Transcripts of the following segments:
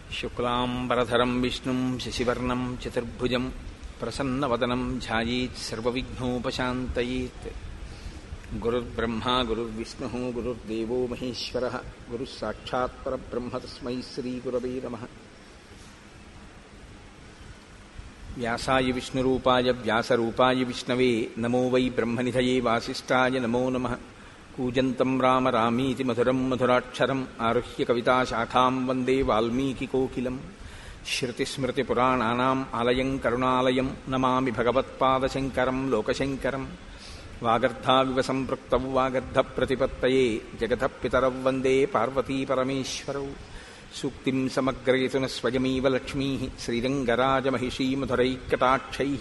శుక్లాంబరధరం విష్ణుం శశివర్ణం చతుర్భుజం ప్రసన్నవదనం ధ్యాయేత్ సర్వవిఘ్నోపశాంతయేత్ గురుర్బ్రహ్మా గురుర్విష్ణు గురుర్దేవో మహేశ్వర గురుः సాక్షాత్ పరబ్రహ్మ తస్మై శ్రీగురవే నమ వ్యాసాయ విష్ణురూపాయ వ్యాసరూపాయ విష్ణవే నమో వై బ్రహ్మనిధయే వాసిష్ఠాయ నమో నమః కూజంతం రామ రామీతి మధురం మధురాక్షరం ఆరుహ్య కవితాశాఖాం వందే వాల్మీకికోకిలం శృతిస్మృతిపురాణానాం ఆలయం కరుణాలయం నమామి భగవత్పాదశంకరం లోకశంకరం వాగర్ధావివ సంపృక్తౌ వాగర్ధప్రతిపత్తయే జగతః పితరౌ వందే పార్వతీపరమేశ్వరౌ సూక్తిం సమగ్రయతున స్వయమీవ లక్ష్మీ శ్రీరంగరాజమహిషీమధురైకటాక్షై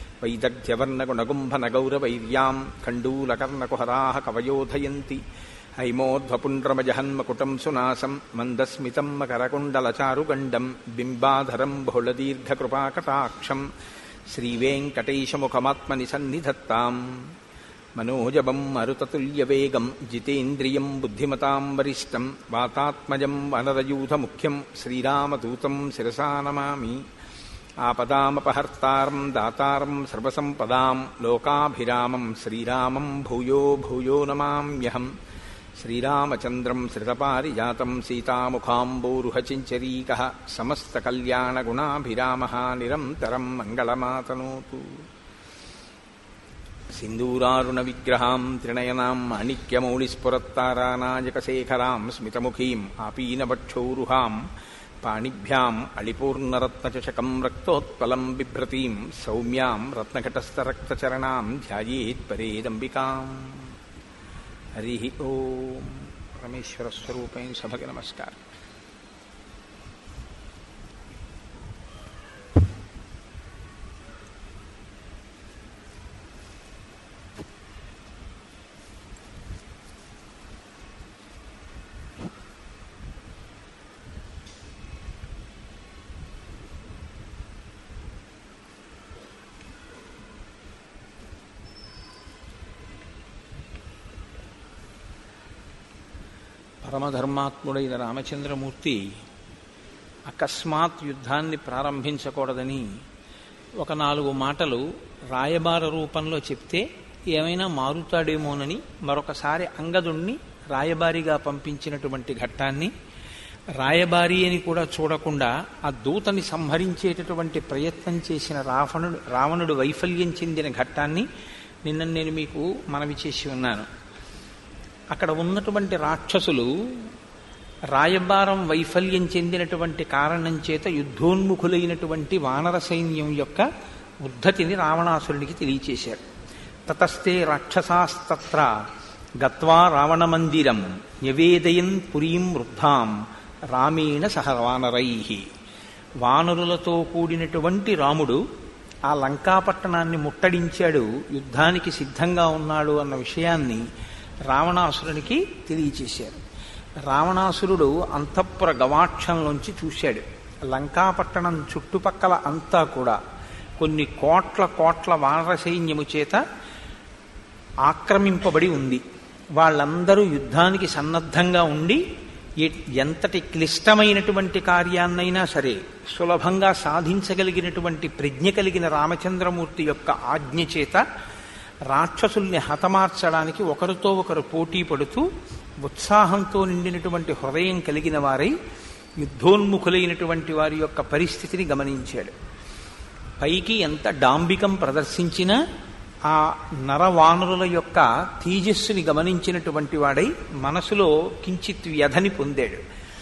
వైదగ్ధ్యవర్ణగుణగుంభనగౌరవైర్యాం ఖण्डूलकर्णकुहराः कवयोधयन्ति हैमोध्वपुण्ड्रमजहन्मकुटं सुनासं मन्दस्मितं मकरकुण्डलचारुगण्डं बिम्बाधरं बहुलदीर्घकृपाकटाक्षं श्रीवेङ्कटेशमुखमात्मनि सन्निधत्ताम् मनोजवं मरुततुल्यवेगं जितेन्द्रियं बुद्धिमतां वरिष्ठं वातात्मजं वनरयूथमुख्यं श्रीरामदूतं शिरसा नमामि आपदामपहर्तारं दातारं सर्वसम्पदां लोकाभिरामं श्रीरामं भूयो भूयो नमाम्यहम् श्रीरामचन्द्रं श्रितपारिजातं सीतामुखाम्बोरुहचिञ्चरीकः समस्तकल्याणगुणाभिरामः निरन्तरं मङ्गलमातनोतु सिन्दूरारुणविग्रहां त्रिणयनां माणिक्यमौलिस्फुरत्तारानायकशेखरां स्मितमुखीम् आपीनवक्षोरुहां पाणिभ्याम् अळिपूर्णरत्नचषकं रक्तोत्पलं बिभ्रतीं सौम्यां रत्नघटस्थरक्तचरणां ध्यायेत्परेदम्बिकाम् हरिः ॐ परमेश्वरस्वरूपेण सभके नमस्कार పరమధర్మాత్ముడైన రామచంద్రమూర్తి అకస్మాత్ యుద్ధాన్ని ప్రారంభించకూడదని ఒక నాలుగు మాటలు రాయబార రూపంలో చెప్తే ఏమైనా మారుతాడేమోనని మరొకసారి అంగదుణ్ణి రాయబారిగా పంపించినటువంటి ఘట్టాన్ని రాయబారి అని కూడా చూడకుండా ఆ దూతని సంహరించేటటువంటి ప్రయత్నం చేసిన రావణుడు రావణుడు వైఫల్యం చెందిన ఘట్టాన్ని నిన్న నేను మీకు మనవి చేసి ఉన్నాను అక్కడ ఉన్నటువంటి రాక్షసులు రాయబారం వైఫల్యం చెందినటువంటి కారణం చేత యుద్ధోన్ముఖులైనటువంటి వానర సైన్యం యొక్క ఉద్ధతిని రావణాసురుడికి తెలియచేశారు తతస్తే రాక్షసాస్తత్ర గత్వా రావణమందిరం నివేదయన్ పురీం వృద్ధాం రామేణ సహ వానరై వానరులతో కూడినటువంటి రాముడు ఆ లంకాపట్టణాన్ని ముట్టడించాడు యుద్ధానికి సిద్ధంగా ఉన్నాడు అన్న విషయాన్ని రావణాసురునికి తెలియచేశారు రావణాసురుడు అంతఃపుర గవాక్షంలోంచి చూశాడు లంకాపట్టణం చుట్టుపక్కల అంతా కూడా కొన్ని కోట్ల కోట్ల వానర సైన్యము చేత ఆక్రమింపబడి ఉంది వాళ్ళందరూ యుద్ధానికి సన్నద్ధంగా ఉండి ఎంతటి క్లిష్టమైనటువంటి కార్యాన్నైనా సరే సులభంగా సాధించగలిగినటువంటి ప్రజ్ఞ కలిగిన రామచంద్రమూర్తి యొక్క ఆజ్ఞ చేత రాక్షసుల్ని హతమార్చడానికి ఒకరితో ఒకరు పోటీ పడుతూ ఉత్సాహంతో నిండినటువంటి హృదయం కలిగిన వారై యుద్ధోన్ముఖులైనటువంటి వారి యొక్క పరిస్థితిని గమనించాడు పైకి ఎంత డాంబికం ప్రదర్శించినా ఆ నరవానరుల యొక్క తేజస్సుని గమనించినటువంటి వాడై మనసులో కించిత్ వ్యధని పొందాడు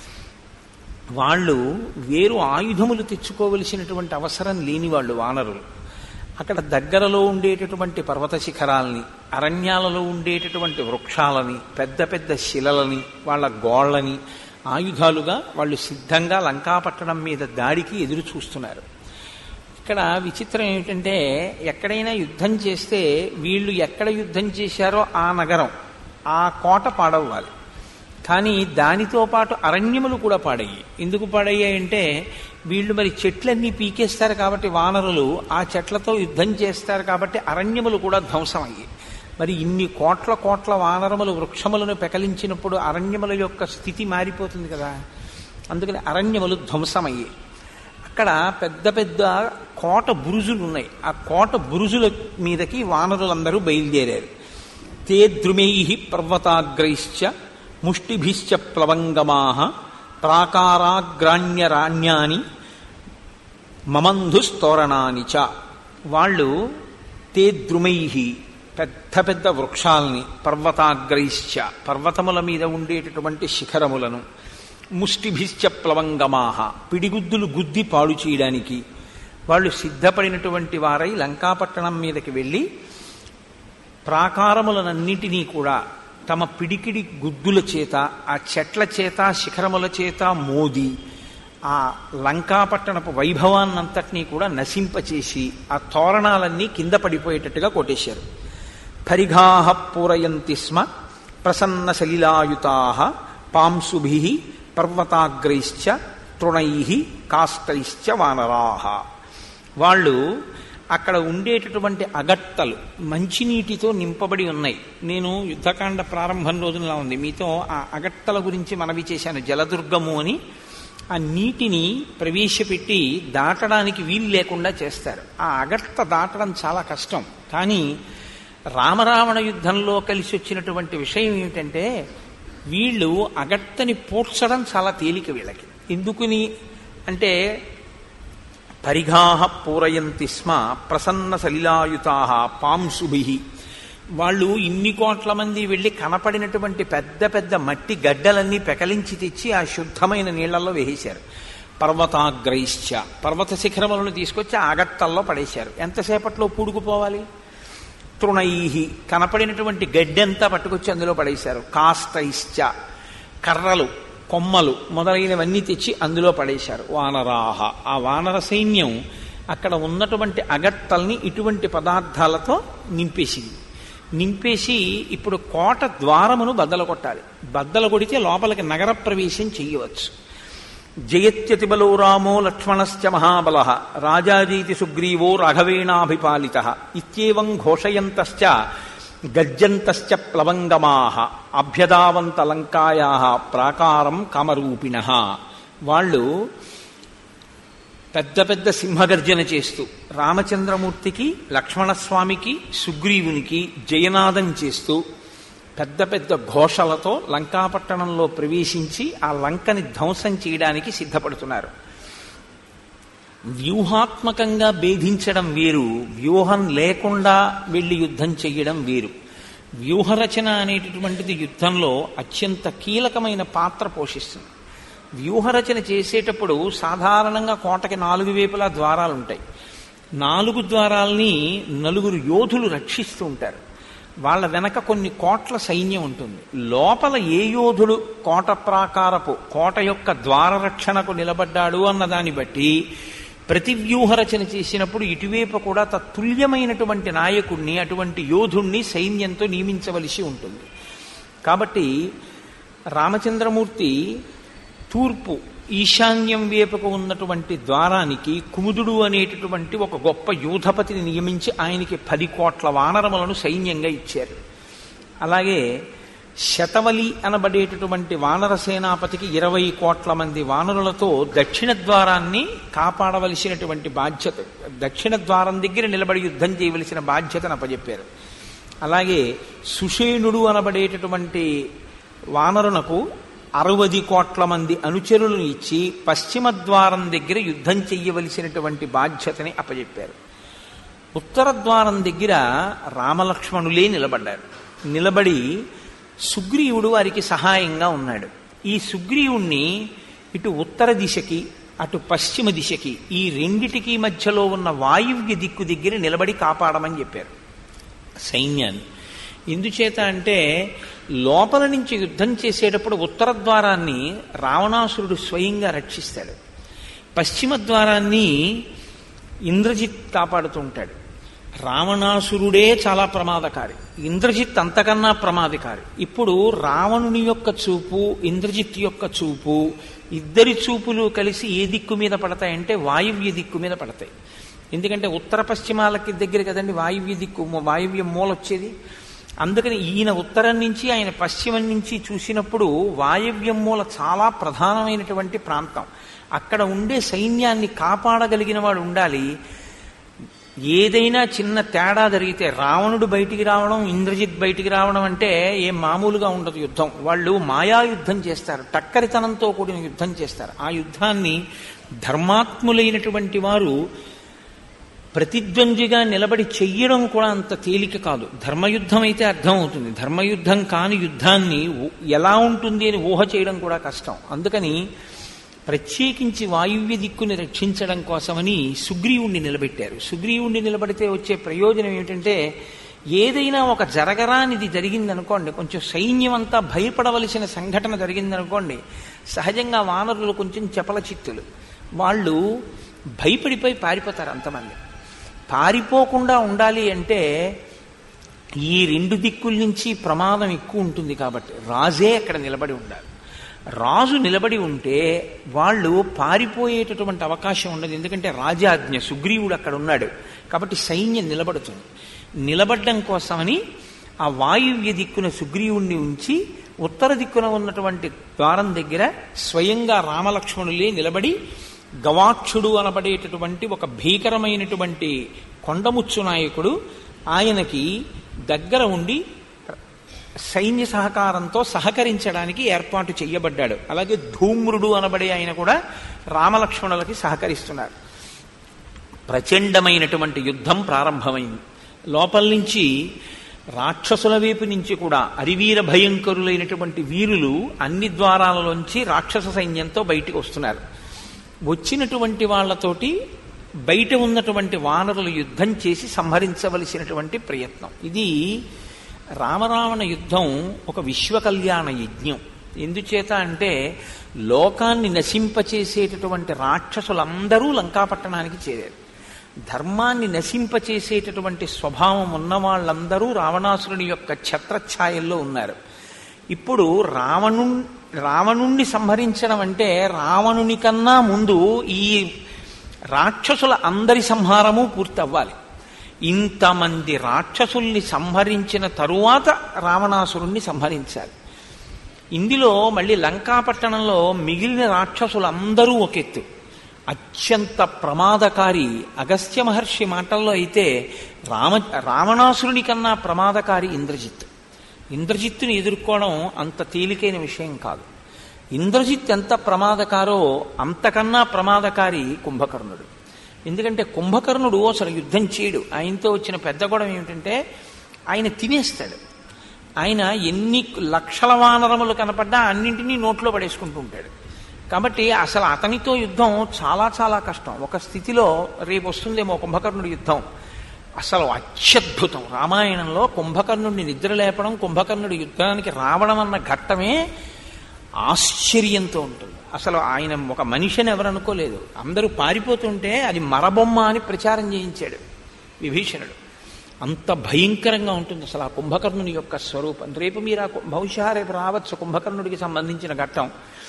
వాళ్ళు వేరు ఆయుధములు తెచ్చుకోవలసినటువంటి అవసరం లేని వాళ్ళు వానరులు అక్కడ దగ్గరలో ఉండేటటువంటి పర్వత శిఖరాల్ని అరణ్యాలలో ఉండేటటువంటి వృక్షాలని పెద్ద పెద్ద శిలలని వాళ్ళ గోళ్లని ఆయుధాలుగా వాళ్ళు సిద్ధంగా లంకాపట్టణం మీద దాడికి ఎదురు చూస్తున్నారు ఇక్కడ విచిత్రం ఏమిటంటే ఎక్కడైనా యుద్ధం చేస్తే వీళ్ళు ఎక్కడ యుద్ధం చేశారో ఆ నగరం ఆ కోట పాడవ్వాలి కానీ దానితో పాటు అరణ్యములు కూడా పాడయ్యి ఎందుకు పాడయ్యాయంటే వీళ్ళు మరి చెట్లన్నీ పీకేస్తారు కాబట్టి వానరులు ఆ చెట్లతో యుద్ధం చేస్తారు కాబట్టి అరణ్యములు కూడా ధ్వంసం అయ్యి మరి ఇన్ని కోట్ల కోట్ల వానరములు వృక్షములను పెకలించినప్పుడు అరణ్యముల యొక్క స్థితి మారిపోతుంది కదా అందుకని అరణ్యములు ధ్వంసమయ్యాయి అక్కడ పెద్ద పెద్ద కోట బురుజులు ఉన్నాయి ఆ కోట బురుజుల మీదకి వానరులందరూ బయలుదేరారు తే ద్రుమై పర్వతాగ్రైశ్చ ముష్టిభిశ్చ ప్లవంగమా ప్రాకారాగ్రాణ్యరాణ్యాని మమంధుస్తోరణాని చ వాళ్ళు తే ద్రుమై పెద్ద పెద్ద వృక్షాల్ని పర్వతాగ్రైశ్చ పర్వతముల మీద ఉండేటటువంటి శిఖరములను ముష్టిభిశ్చ ప్లవంగమాహ పిడిగుద్దులు గుద్ది పాడు చేయడానికి వాళ్ళు సిద్ధపడినటువంటి వారై లంకాపట్టణం మీదకి వెళ్ళి ప్రాకారములనన్నిటినీ కూడా తమ పిడికిడి గుద్దుల చేత ఆ చెట్ల చేత శిఖరముల చేత మోది ఆ లంకాపట్టణపు వైభవాన్నంతటినీ కూడా నశింపచేసి ఆ తోరణాలన్నీ కింద పడిపోయేటట్టుగా కొట్టేశారు పరిఘాహ పూరయంతి స్మ ప్రసన్న సలిలాయుతా పాంసుభి పర్వతాగ్రైశ్చ తృణై కాష్టైశ్చ వానరాహ వాళ్ళు అక్కడ ఉండేటటువంటి అగట్టలు మంచినీటితో నింపబడి ఉన్నాయి నేను యుద్ధకాండ ప్రారంభం రోజునలా ఉంది మీతో ఆ అగట్టల గురించి మనవి చేశాను జలదుర్గము అని ఆ నీటిని ప్రవేశపెట్టి దాటడానికి వీలు లేకుండా చేస్తారు ఆ అగట్ట దాటడం చాలా కష్టం కానీ రామరావణ యుద్ధంలో కలిసి వచ్చినటువంటి విషయం ఏమిటంటే వీళ్ళు అగట్టని పూడ్చడం చాలా తేలిక వీళ్ళకి ఎందుకుని అంటే పరిఘాహ పూరయంతి స్మ ప్రసన్న సలిలాయుతా పాంసుభి వాళ్ళు ఇన్ని కోట్ల మంది వెళ్ళి కనపడినటువంటి పెద్ద పెద్ద మట్టి గడ్డలన్నీ పెకలించి తెచ్చి ఆ శుద్ధమైన నీళ్లలో వేసేశారు పర్వతాగ్రైశ్చ పర్వత శిఖరములను తీసుకొచ్చి ఆగట్టల్లో పడేశారు ఎంతసేపట్లో పూడుకుపోవాలి తృణై కనపడినటువంటి గడ్డంతా పట్టుకొచ్చి అందులో పడేశారు కాష్టైశ్చ కర్రలు కొమ్మలు మొదలైనవన్నీ తెచ్చి అందులో పడేశారు వానరాహ ఆ వానర సైన్యం అక్కడ ఉన్నటువంటి అగట్టల్ని ఇటువంటి పదార్థాలతో నింపేసింది నింపేసి ఇప్పుడు కోట ద్వారమును బద్దలు కొట్టాలి బద్దలు కొడితే లోపలికి నగర ప్రవేశం చెయ్యవచ్చు జయత్యతిబలో రామో లక్ష్మణశ్చ మహాబల రాజాజీతి సుగ్రీవో రాఘవేణాభిపాలిత ఇత్యేవం ఘోషయంతశ్చ గర్జంతశ్చ ప్లవంగమా అభ్యదావంత లంకాయా ప్రాకారం కామరూపిణ వాళ్ళు పెద్ద పెద్ద సింహగర్జన చేస్తూ రామచంద్రమూర్తికి లక్ష్మణస్వామికి సుగ్రీవునికి జయనాదం చేస్తూ పెద్ద పెద్ద ఘోషలతో లంకాపట్టణంలో ప్రవేశించి ఆ లంకని ధ్వంసం చేయడానికి సిద్ధపడుతున్నారు వ్యూహాత్మకంగా భేదించడం వేరు వ్యూహం లేకుండా వెళ్ళి యుద్ధం చెయ్యడం వేరు వ్యూహరచన అనేటటువంటిది యుద్ధంలో అత్యంత కీలకమైన పాత్ర పోషిస్తుంది వ్యూహరచన చేసేటప్పుడు సాధారణంగా కోటకి నాలుగు వైపులా ద్వారాలు ఉంటాయి నాలుగు ద్వారాల్ని నలుగురు యోధులు రక్షిస్తూ ఉంటారు వాళ్ళ వెనక కొన్ని కోట్ల సైన్యం ఉంటుంది లోపల ఏ యోధుడు కోట ప్రాకారపు కోట యొక్క ద్వార రక్షణకు నిలబడ్డాడు అన్న దాన్ని బట్టి ప్రతి వ్యూహరచన చేసినప్పుడు ఇటువైపు కూడా తత్తుల్యమైనటువంటి నాయకుణ్ణి అటువంటి యోధుణ్ణి సైన్యంతో నియమించవలసి ఉంటుంది కాబట్టి రామచంద్రమూర్తి తూర్పు ఈశాన్యం వైపుకు ఉన్నటువంటి ద్వారానికి కుముదుడు అనేటటువంటి ఒక గొప్ప యూధపతిని నియమించి ఆయనకి పది కోట్ల వానరములను సైన్యంగా ఇచ్చారు అలాగే శతవలి అనబడేటటువంటి వానర సేనాపతికి ఇరవై కోట్ల మంది వానరులతో దక్షిణ ద్వారాన్ని కాపాడవలసినటువంటి బాధ్యత దక్షిణ ద్వారం దగ్గర నిలబడి యుద్ధం చేయవలసిన బాధ్యతను అప్పచెప్పారు అలాగే సుషేణుడు అనబడేటటువంటి వానరునకు అరవది కోట్ల మంది అనుచరులను ఇచ్చి పశ్చిమ ద్వారం దగ్గర యుద్ధం చెయ్యవలసినటువంటి బాధ్యతని అప్పచెప్పారు ఉత్తర ద్వారం దగ్గర రామలక్ష్మణులే నిలబడ్డారు నిలబడి సుగ్రీవుడు వారికి సహాయంగా ఉన్నాడు ఈ సుగ్రీవుణ్ణి ఇటు ఉత్తర దిశకి అటు పశ్చిమ దిశకి ఈ రెండిటికి మధ్యలో ఉన్న వాయువ్య దిక్కు దగ్గర నిలబడి కాపాడమని చెప్పారు సైన్యాన్ని ఎందుచేత అంటే లోపల నుంచి యుద్ధం చేసేటప్పుడు ఉత్తర ద్వారాన్ని రావణాసురుడు స్వయంగా రక్షిస్తాడు పశ్చిమ ద్వారాన్ని ఇంద్రజిత్ కాపాడుతూ ఉంటాడు రావణాసురుడే చాలా ప్రమాదకారి ఇంద్రజిత్ అంతకన్నా ప్రమాదకారి ఇప్పుడు రావణుని యొక్క చూపు ఇంద్రజిత్ యొక్క చూపు ఇద్దరి చూపులు కలిసి ఏ దిక్కు మీద పడతాయంటే వాయువ్య దిక్కు మీద పడతాయి ఎందుకంటే ఉత్తర పశ్చిమాలకి దగ్గర కదండి వాయువ్య దిక్కు వాయువ్య మూల వచ్చేది అందుకని ఈయన ఉత్తరం నుంచి ఆయన పశ్చిమం నుంచి చూసినప్పుడు వాయవ్యం మూల చాలా ప్రధానమైనటువంటి ప్రాంతం అక్కడ ఉండే సైన్యాన్ని కాపాడగలిగిన వాడు ఉండాలి ఏదైనా చిన్న తేడా జరిగితే రావణుడు బయటికి రావడం ఇంద్రజిత్ బయటికి రావడం అంటే ఏం మామూలుగా ఉండదు యుద్ధం వాళ్ళు మాయా యుద్ధం చేస్తారు టక్కరితనంతో కూడిన యుద్ధం చేస్తారు ఆ యుద్ధాన్ని ధర్మాత్ములైనటువంటి వారు ప్రతిద్వంద్విగా నిలబడి చెయ్యడం కూడా అంత తేలిక కాదు ధర్మయుద్ధం అయితే అర్థం అవుతుంది ధర్మయుద్ధం కాని యుద్ధాన్ని ఎలా ఉంటుంది అని ఊహ చేయడం కూడా కష్టం అందుకని ప్రత్యేకించి వాయువ్య దిక్కుని రక్షించడం కోసమని సుగ్రీవుణ్ణి నిలబెట్టారు సుగ్రీవుణ్ణి నిలబడితే వచ్చే ప్రయోజనం ఏమిటంటే ఏదైనా ఒక జరగరానిది జరిగిందనుకోండి కొంచెం సైన్యం అంతా భయపడవలసిన సంఘటన జరిగిందనుకోండి సహజంగా వానరులు కొంచెం చపల చిత్తులు వాళ్ళు భయపడిపోయి పారిపోతారు అంతమంది పారిపోకుండా ఉండాలి అంటే ఈ రెండు దిక్కుల నుంచి ప్రమాదం ఎక్కువ ఉంటుంది కాబట్టి రాజే అక్కడ నిలబడి ఉండాలి రాజు నిలబడి ఉంటే వాళ్ళు పారిపోయేటటువంటి అవకాశం ఉండదు ఎందుకంటే రాజాజ్ఞ సుగ్రీవుడు అక్కడ ఉన్నాడు కాబట్టి సైన్యం నిలబడుతుంది నిలబడడం కోసమని ఆ వాయువ్య దిక్కున సుగ్రీవుణ్ణి ఉంచి ఉత్తర దిక్కున ఉన్నటువంటి ద్వారం దగ్గర స్వయంగా రామలక్ష్మణులే నిలబడి గవాక్షుడు అనబడేటటువంటి ఒక భీకరమైనటువంటి కొండముచ్చు నాయకుడు ఆయనకి దగ్గర ఉండి సైన్య సహకారంతో సహకరించడానికి ఏర్పాటు చేయబడ్డాడు అలాగే ధూమ్రుడు అనబడే ఆయన కూడా రామలక్ష్మణులకి సహకరిస్తున్నారు ప్రచండమైనటువంటి యుద్ధం ప్రారంభమైంది లోపల నుంచి రాక్షసుల వైపు నుంచి కూడా అరివీర భయంకరులైనటువంటి వీరులు అన్ని ద్వారాలలోంచి రాక్షస సైన్యంతో బయటికి వస్తున్నారు వచ్చినటువంటి వాళ్లతోటి బయట ఉన్నటువంటి వానరులు యుద్ధం చేసి సంహరించవలసినటువంటి ప్రయత్నం ఇది రామరావణ యుద్ధం ఒక విశ్వ కళ్యాణ యజ్ఞం ఎందుచేత అంటే లోకాన్ని నశింపచేసేటటువంటి రాక్షసులందరూ లంకాపట్టణానికి చేరారు ధర్మాన్ని నశింపచేసేటటువంటి స్వభావం ఉన్న వాళ్ళందరూ రావణాసురుని యొక్క ఛత్రఛాయల్లో ఉన్నారు ఇప్పుడు రావణు రావణుణ్ణి సంహరించడం అంటే రావణుని కన్నా ముందు ఈ రాక్షసుల అందరి సంహారము పూర్తి అవ్వాలి ఇంతమంది రాక్షసుల్ని సంహరించిన తరువాత రావణాసురుణ్ణి సంహరించాలి ఇందులో మళ్ళీ లంకాపట్టణంలో మిగిలిన రాక్షసులందరూ ఒక ఎత్తు అత్యంత ప్రమాదకారి అగస్త్య మహర్షి మాటల్లో అయితే రామ రావణాసురుని కన్నా ప్రమాదకారి ఇంద్రజిత్ ఇంద్రజిత్తుని ఎదుర్కోవడం అంత తేలికైన విషయం కాదు ఇంద్రజిత్ ఎంత ప్రమాదకారో అంతకన్నా ప్రమాదకారి కుంభకర్ణుడు ఎందుకంటే కుంభకర్ణుడు అసలు యుద్ధం చేయడు ఆయనతో వచ్చిన పెద్ద గొడవ ఏమిటంటే ఆయన తినేస్తాడు ఆయన ఎన్ని లక్షల వానరములు కనపడ్డా అన్నింటినీ నోట్లో పడేసుకుంటూ ఉంటాడు కాబట్టి అసలు అతనితో యుద్ధం చాలా చాలా కష్టం ఒక స్థితిలో రేపు వస్తుందేమో కుంభకర్ణుడి యుద్ధం అసలు అత్యద్భుతం రామాయణంలో కుంభకర్ణుడిని నిద్ర లేపడం కుంభకర్ణుడి యుద్ధానికి రావడం అన్న ఘట్టమే ఆశ్చర్యంతో ఉంటుంది అసలు ఆయన ఒక మనిషిని ఎవరు అనుకోలేదు అందరూ పారిపోతుంటే అది మరబొమ్మ అని ప్రచారం చేయించాడు విభీషణుడు అంత భయంకరంగా ఉంటుంది అసలు ఆ కుంభకర్ణుని యొక్క స్వరూపం రేపు మీరు ఆ బహుశా రేపు రావచ్చు కుంభకర్ణుడికి సంబంధించిన ఘట్టం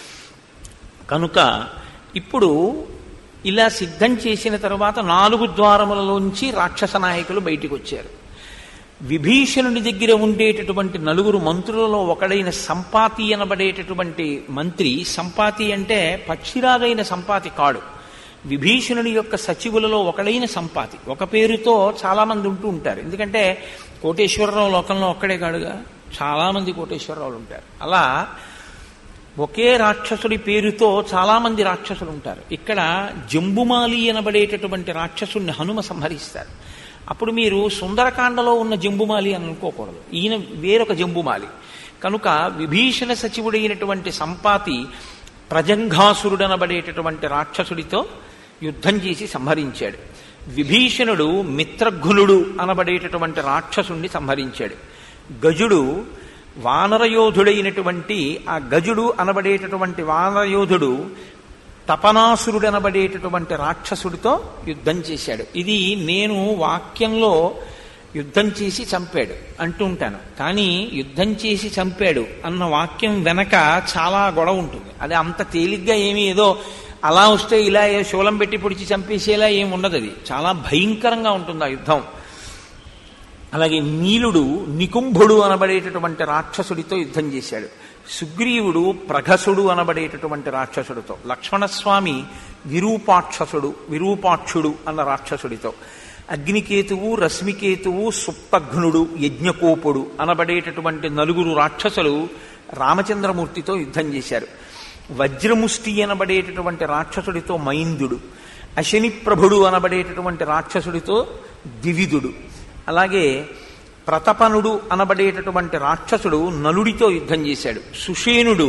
కనుక ఇప్పుడు ఇలా సిద్ధం చేసిన తరువాత నాలుగు ద్వారములలోంచి రాక్షస నాయకులు బయటికి వచ్చారు విభీషణుని దగ్గర ఉండేటటువంటి నలుగురు మంత్రులలో ఒకడైన సంపాతి అనబడేటటువంటి మంత్రి సంపాతి అంటే పక్షిరాజైన సంపాతి కాడు విభీషణుని యొక్క సచివులలో ఒకడైన సంపాతి ఒక పేరుతో చాలామంది ఉంటూ ఉంటారు ఎందుకంటే కోటేశ్వరరావు లోకంలో ఒక్కడే కాడుగా చాలామంది కోటేశ్వరరావులు ఉంటారు అలా ఒకే రాక్షసుడి పేరుతో చాలామంది రాక్షసులు ఉంటారు ఇక్కడ జంబుమాలి అనబడేటటువంటి రాక్షసుడిని హనుమ సంహరిస్తారు అప్పుడు మీరు సుందరకాండలో ఉన్న జంబుమాలి అని అనుకోకూడదు ఈయన వేరొక జంబుమాలి కనుక విభీషణ సచివుడైనటువంటి సంపాతి ప్రజంఘాసురుడనబడేటటువంటి రాక్షసుడితో యుద్ధం చేసి సంహరించాడు విభీషణుడు మిత్రఘ్నుడు అనబడేటటువంటి రాక్షసుణ్ణి సంహరించాడు గజుడు వానరయోధుడైనటువంటి ఆ గజుడు అనబడేటటువంటి వానరయోధుడు తపనాసురుడనబడేటటువంటి రాక్షసుడితో యుద్ధం చేశాడు ఇది నేను వాక్యంలో యుద్ధం చేసి చంపాడు అంటూ ఉంటాను కానీ యుద్ధం చేసి చంపాడు అన్న వాక్యం వెనక చాలా గొడవ ఉంటుంది అది అంత తేలిగ్గా ఏమీ ఏదో అలా వస్తే ఇలా ఏ శూలం పెట్టి పొడిచి చంపేసేలా ఏమి ఉండదు అది చాలా భయంకరంగా ఉంటుంది ఆ యుద్ధం అలాగే నీలుడు నికుంభుడు అనబడేటటువంటి రాక్షసుడితో యుద్ధం చేశాడు సుగ్రీవుడు ప్రఘసుడు అనబడేటటువంటి రాక్షసుడితో లక్ష్మణస్వామి విరూపాక్షసుడు విరూపాక్షుడు అన్న రాక్షసుడితో అగ్నికేతువు రశ్మికేతువు సుప్తఘ్నుడు యజ్ఞకోపుడు అనబడేటటువంటి నలుగురు రాక్షసులు రామచంద్రమూర్తితో యుద్ధం చేశారు వజ్రముష్టి అనబడేటటువంటి రాక్షసుడితో మైందుడు అశని ప్రభుడు అనబడేటటువంటి రాక్షసుడితో దివిదుడు అలాగే ప్రతపనుడు అనబడేటటువంటి రాక్షసుడు నలుడితో యుద్ధం చేశాడు సుషేనుడు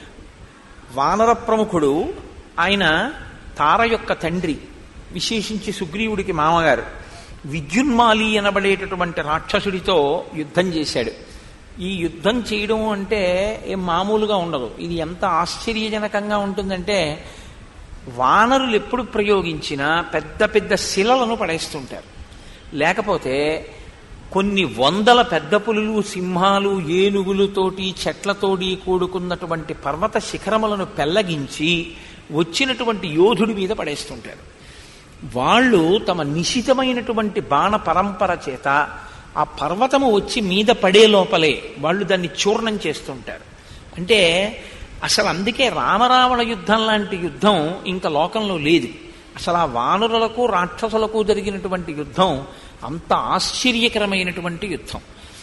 వానర ప్రముఖుడు ఆయన తార యొక్క తండ్రి విశేషించి సుగ్రీవుడికి మామగారు విద్యున్మాలి అనబడేటటువంటి రాక్షసుడితో యుద్ధం చేశాడు ఈ యుద్ధం చేయడం అంటే ఏం మామూలుగా ఉండదు ఇది ఎంత ఆశ్చర్యజనకంగా ఉంటుందంటే వానరులు ఎప్పుడు ప్రయోగించినా పెద్ద పెద్ద శిలలను పడేస్తుంటారు లేకపోతే కొన్ని వందల పెద్ద పులులు సింహాలు ఏనుగులతోటి చెట్లతోటి కూడుకున్నటువంటి పర్వత శిఖరములను పెల్లగించి వచ్చినటువంటి యోధుడి మీద పడేస్తుంటారు వాళ్ళు తమ నిశితమైనటువంటి బాణ పరంపర చేత ఆ పర్వతము వచ్చి మీద పడే లోపలే వాళ్ళు దాన్ని చూర్ణం చేస్తుంటారు అంటే అసలు అందుకే రామరావణ యుద్ధం లాంటి యుద్ధం ఇంకా లోకంలో లేదు అసలు ఆ వానరులకు రాక్షసులకు జరిగినటువంటి యుద్ధం అంత ఆశ్చర్యకరమైనటువంటి యుద్ధం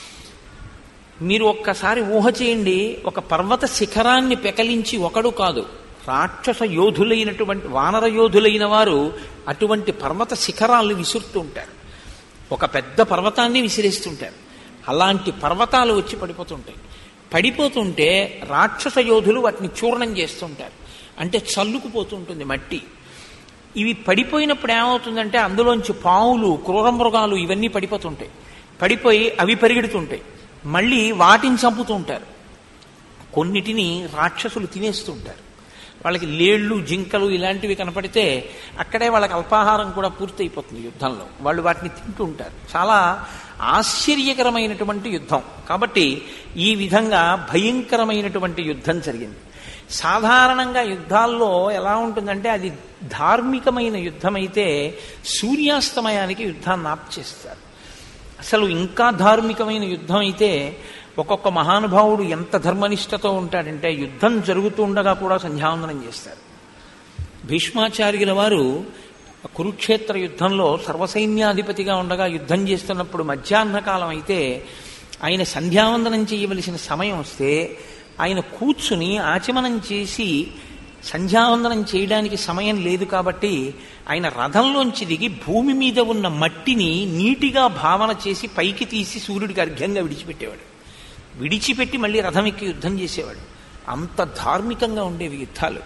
మీరు ఒక్కసారి ఊహ చేయండి ఒక పర్వత శిఖరాన్ని పెకలించి ఒకడు కాదు రాక్షస యోధులైనటువంటి వానర యోధులైన వారు అటువంటి పర్వత శిఖరాలను విసురుతూ ఉంటారు ఒక పెద్ద పర్వతాన్ని విసిరేస్తుంటారు అలాంటి పర్వతాలు వచ్చి పడిపోతుంటాయి పడిపోతుంటే రాక్షస యోధులు వాటిని చూర్ణం చేస్తుంటారు అంటే చల్లుకుపోతుంటుంది మట్టి ఇవి పడిపోయినప్పుడు ఏమవుతుందంటే అందులోంచి పావులు క్రూర మృగాలు ఇవన్నీ పడిపోతుంటాయి పడిపోయి అవి పరిగెడుతుంటాయి మళ్ళీ వాటిని చంపుతూ ఉంటారు కొన్నిటిని రాక్షసులు తినేస్తుంటారు వాళ్ళకి లేళ్ళు జింకలు ఇలాంటివి కనపడితే అక్కడే వాళ్ళకి అల్పాహారం కూడా పూర్తయిపోతుంది యుద్ధంలో వాళ్ళు వాటిని తింటూ ఉంటారు చాలా ఆశ్చర్యకరమైనటువంటి యుద్ధం కాబట్టి ఈ విధంగా భయంకరమైనటువంటి యుద్ధం జరిగింది సాధారణంగా యుద్ధాల్లో ఎలా ఉంటుందంటే అది ధార్మికమైన యుద్ధమైతే సూర్యాస్తమయానికి యుద్ధాన్ని ఆప్ చేస్తారు అసలు ఇంకా ధార్మికమైన యుద్ధం అయితే ఒక్కొక్క మహానుభావుడు ఎంత ధర్మనిష్టతో ఉంటాడంటే యుద్ధం జరుగుతుండగా కూడా సంధ్యావందనం చేస్తారు భీష్మాచార్యుల వారు కురుక్షేత్ర యుద్ధంలో సర్వసైన్యాధిపతిగా ఉండగా యుద్ధం చేస్తున్నప్పుడు మధ్యాహ్న కాలం అయితే ఆయన సంధ్యావందనం చేయవలసిన సమయం వస్తే ఆయన కూర్చుని ఆచమనం చేసి సంధ్యావందనం చేయడానికి సమయం లేదు కాబట్టి ఆయన రథంలోంచి దిగి భూమి మీద ఉన్న మట్టిని నీటిగా భావన చేసి పైకి తీసి సూర్యుడికి అర్ఘ్యంగా విడిచిపెట్టేవాడు విడిచిపెట్టి మళ్ళీ రథం ఎక్కి యుద్ధం చేసేవాడు అంత ధార్మికంగా ఉండేవి యుద్ధాలు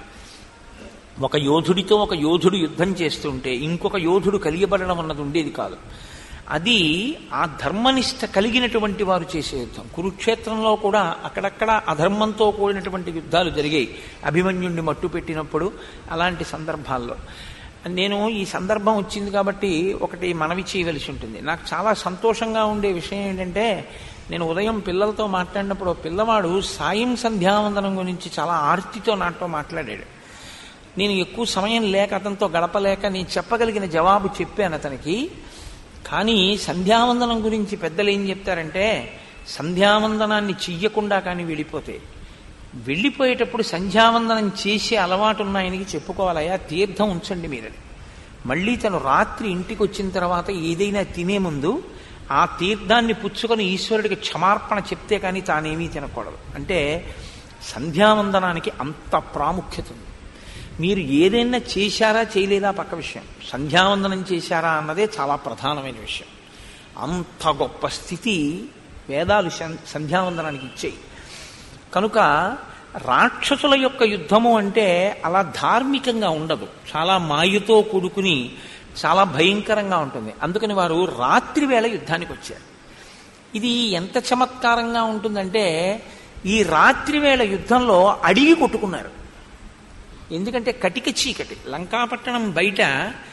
ఒక యోధుడితో ఒక యోధుడు యుద్ధం చేస్తుంటే ఇంకొక యోధుడు కలియబడడం అన్నది ఉండేది కాదు అది ఆ ధర్మనిష్ట కలిగినటువంటి వారు చేసే యుద్ధం కురుక్షేత్రంలో కూడా అక్కడక్కడ అధర్మంతో కూడినటువంటి యుద్ధాలు జరిగాయి అభిమన్యుణ్ణి మట్టు పెట్టినప్పుడు అలాంటి సందర్భాల్లో నేను ఈ సందర్భం వచ్చింది కాబట్టి ఒకటి మనవి చేయవలసి ఉంటుంది నాకు చాలా సంతోషంగా ఉండే విషయం ఏంటంటే నేను ఉదయం పిల్లలతో మాట్లాడినప్పుడు పిల్లవాడు సాయం సంధ్యావందనం గురించి చాలా ఆర్తితో నాతో మాట్లాడాడు నేను ఎక్కువ సమయం లేక అతనితో గడపలేక నేను చెప్పగలిగిన జవాబు చెప్పాను అతనికి కానీ సంధ్యావందనం గురించి పెద్దలు ఏం చెప్తారంటే సంధ్యావందనాన్ని చెయ్యకుండా కానీ వెళ్ళిపోతే వెళ్ళిపోయేటప్పుడు సంధ్యావందనం చేసే అలవాటు ఉన్న ఆయనకి చెప్పుకోవాలయా తీర్థం ఉంచండి మీరని మళ్ళీ తను రాత్రి ఇంటికి వచ్చిన తర్వాత ఏదైనా తినే ముందు ఆ తీర్థాన్ని పుచ్చుకొని ఈశ్వరుడికి క్షమార్పణ చెప్తే కానీ తానేమీ తినకూడదు అంటే సంధ్యావందనానికి అంత ప్రాముఖ్యత ఉంది మీరు ఏదైనా చేశారా చేయలేదా పక్క విషయం సంధ్యావందనం చేశారా అన్నదే చాలా ప్రధానమైన విషయం అంత గొప్ప స్థితి వేదాలు సంధ్యావందనానికి ఇచ్చాయి కనుక రాక్షసుల యొక్క యుద్ధము అంటే అలా ధార్మికంగా ఉండదు చాలా మాయతో కూడుకుని చాలా భయంకరంగా ఉంటుంది అందుకని వారు రాత్రి వేళ యుద్ధానికి వచ్చారు ఇది ఎంత చమత్కారంగా ఉంటుందంటే ఈ రాత్రి వేళ యుద్ధంలో అడిగి కొట్టుకున్నారు ఎందుకంటే కటిక చీకటి లంకాపట్టణం బయట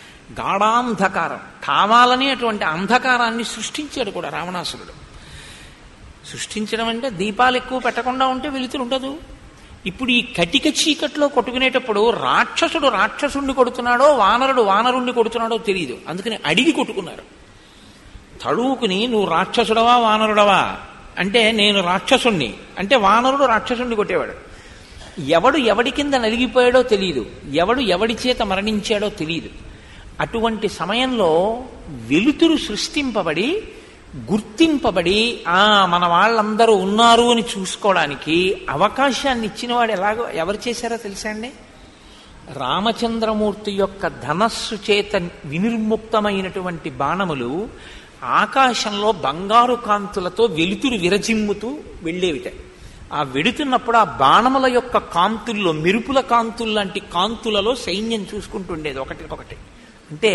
గాఢాంధకారం కావాలని అటువంటి అంధకారాన్ని సృష్టించాడు కూడా రావణాసురుడు సృష్టించడం అంటే దీపాలు ఎక్కువ పెట్టకుండా ఉంటే వెలుతురు ఉండదు ఇప్పుడు ఈ కటిక చీకట్లో కొట్టుకునేటప్పుడు రాక్షసుడు రాక్షసుణ్ణి కొడుతున్నాడో వానరుడు వానరుణ్ణి కొడుతున్నాడో తెలియదు అందుకని అడిగి కొట్టుకున్నారు తడువుకుని నువ్వు రాక్షసుడవా వానరుడవా అంటే నేను రాక్షసుణ్ణి అంటే వానరుడు రాక్షసుణ్ణి కొట్టేవాడు ఎవడు ఎవడి కింద నలిగిపోయాడో తెలియదు ఎవడు ఎవడి చేత మరణించాడో తెలియదు అటువంటి సమయంలో వెలుతురు సృష్టింపబడి గుర్తింపబడి ఆ మన వాళ్ళందరూ ఉన్నారు అని చూసుకోవడానికి అవకాశాన్ని ఇచ్చినవాడు ఎలాగో ఎవరు చేశారో తెలుసా అండి రామచంద్రమూర్తి యొక్క ధనస్సు చేత వినిర్ముక్తమైనటువంటి బాణములు ఆకాశంలో బంగారు కాంతులతో వెలుతురు విరజిమ్ముతూ వెళ్ళేవిట ఆ వెడుతున్నప్పుడు ఆ బాణముల యొక్క కాంతుల్లో మెరుపుల కాంతులు లాంటి కాంతులలో సైన్యం చూసుకుంటుండేది ఒకటి ఒకటి అంటే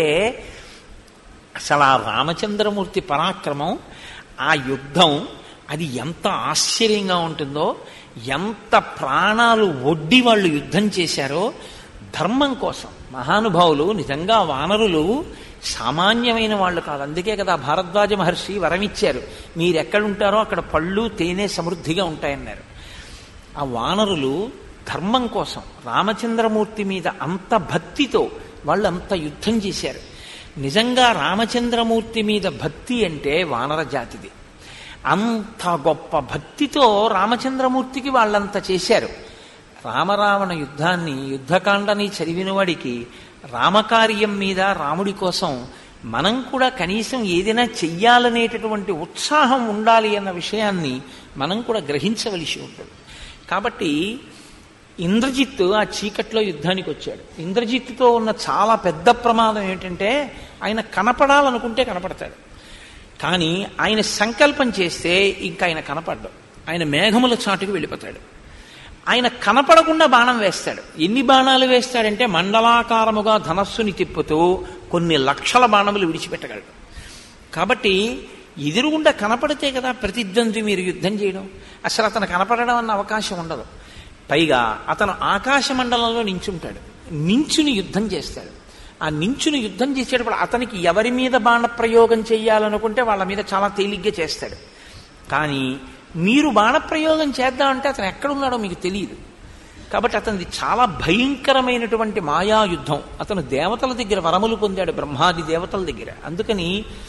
అసలు ఆ రామచంద్రమూర్తి పరాక్రమం ఆ యుద్ధం అది ఎంత ఆశ్చర్యంగా ఉంటుందో ఎంత ప్రాణాలు ఒడ్డి వాళ్ళు యుద్ధం చేశారో ధర్మం కోసం మహానుభావులు నిజంగా వానరులు సామాన్యమైన వాళ్ళు కాదు అందుకే కదా భారద్వాజ మహర్షి వరమిచ్చారు మీరు ఎక్కడుంటారో అక్కడ పళ్ళు తేనె సమృద్ధిగా ఉంటాయన్నారు ఆ వానరులు ధర్మం కోసం రామచంద్రమూర్తి మీద అంత భక్తితో వాళ్ళు అంత యుద్ధం చేశారు నిజంగా రామచంద్రమూర్తి మీద భక్తి అంటే వానర జాతిది అంత గొప్ప భక్తితో రామచంద్రమూర్తికి వాళ్ళంత చేశారు రామరావణ యుద్ధాన్ని యుద్ధకాండని చదివిన వాడికి రామకార్యం మీద రాముడి కోసం మనం కూడా కనీసం ఏదైనా చెయ్యాలనేటటువంటి ఉత్సాహం ఉండాలి అన్న విషయాన్ని మనం కూడా గ్రహించవలసి ఉంటుంది కాబట్టి ఇంద్రజిత్తు ఆ చీకట్లో యుద్ధానికి వచ్చాడు ఇంద్రజిత్తుతో ఉన్న చాలా పెద్ద ప్రమాదం ఏంటంటే ఆయన కనపడాలనుకుంటే కనపడతాడు కానీ ఆయన సంకల్పం చేస్తే ఇంకా ఆయన కనపడ్డు ఆయన మేఘముల చాటుకు వెళ్ళిపోతాడు ఆయన కనపడకుండా బాణం వేస్తాడు ఎన్ని బాణాలు వేస్తాడంటే మండలాకారముగా ధనస్సుని తిప్పుతూ కొన్ని లక్షల బాణములు విడిచిపెట్టగలడు కాబట్టి ఎదురుగుండా కనపడితే కదా ప్రతిద్వంద్వి మీరు యుద్ధం చేయడం అసలు అతను కనపడడం అన్న అవకాశం ఉండదు పైగా అతను ఆకాశ మండలంలో నించుంటాడు నించుని యుద్ధం చేస్తాడు ఆ నించుని యుద్ధం చేసేటప్పుడు అతనికి ఎవరి మీద బాణ ప్రయోగం చేయాలనుకుంటే వాళ్ళ మీద చాలా తేలిగ్గా చేస్తాడు కానీ మీరు బాణప్రయోగం చేద్దామంటే అతను ఎక్కడున్నాడో మీకు తెలియదు కాబట్టి అతనిది చాలా భయంకరమైనటువంటి మాయాయుద్ధం అతను దేవతల దగ్గర వరములు పొందాడు బ్రహ్మాది దేవతల దగ్గర అందుకని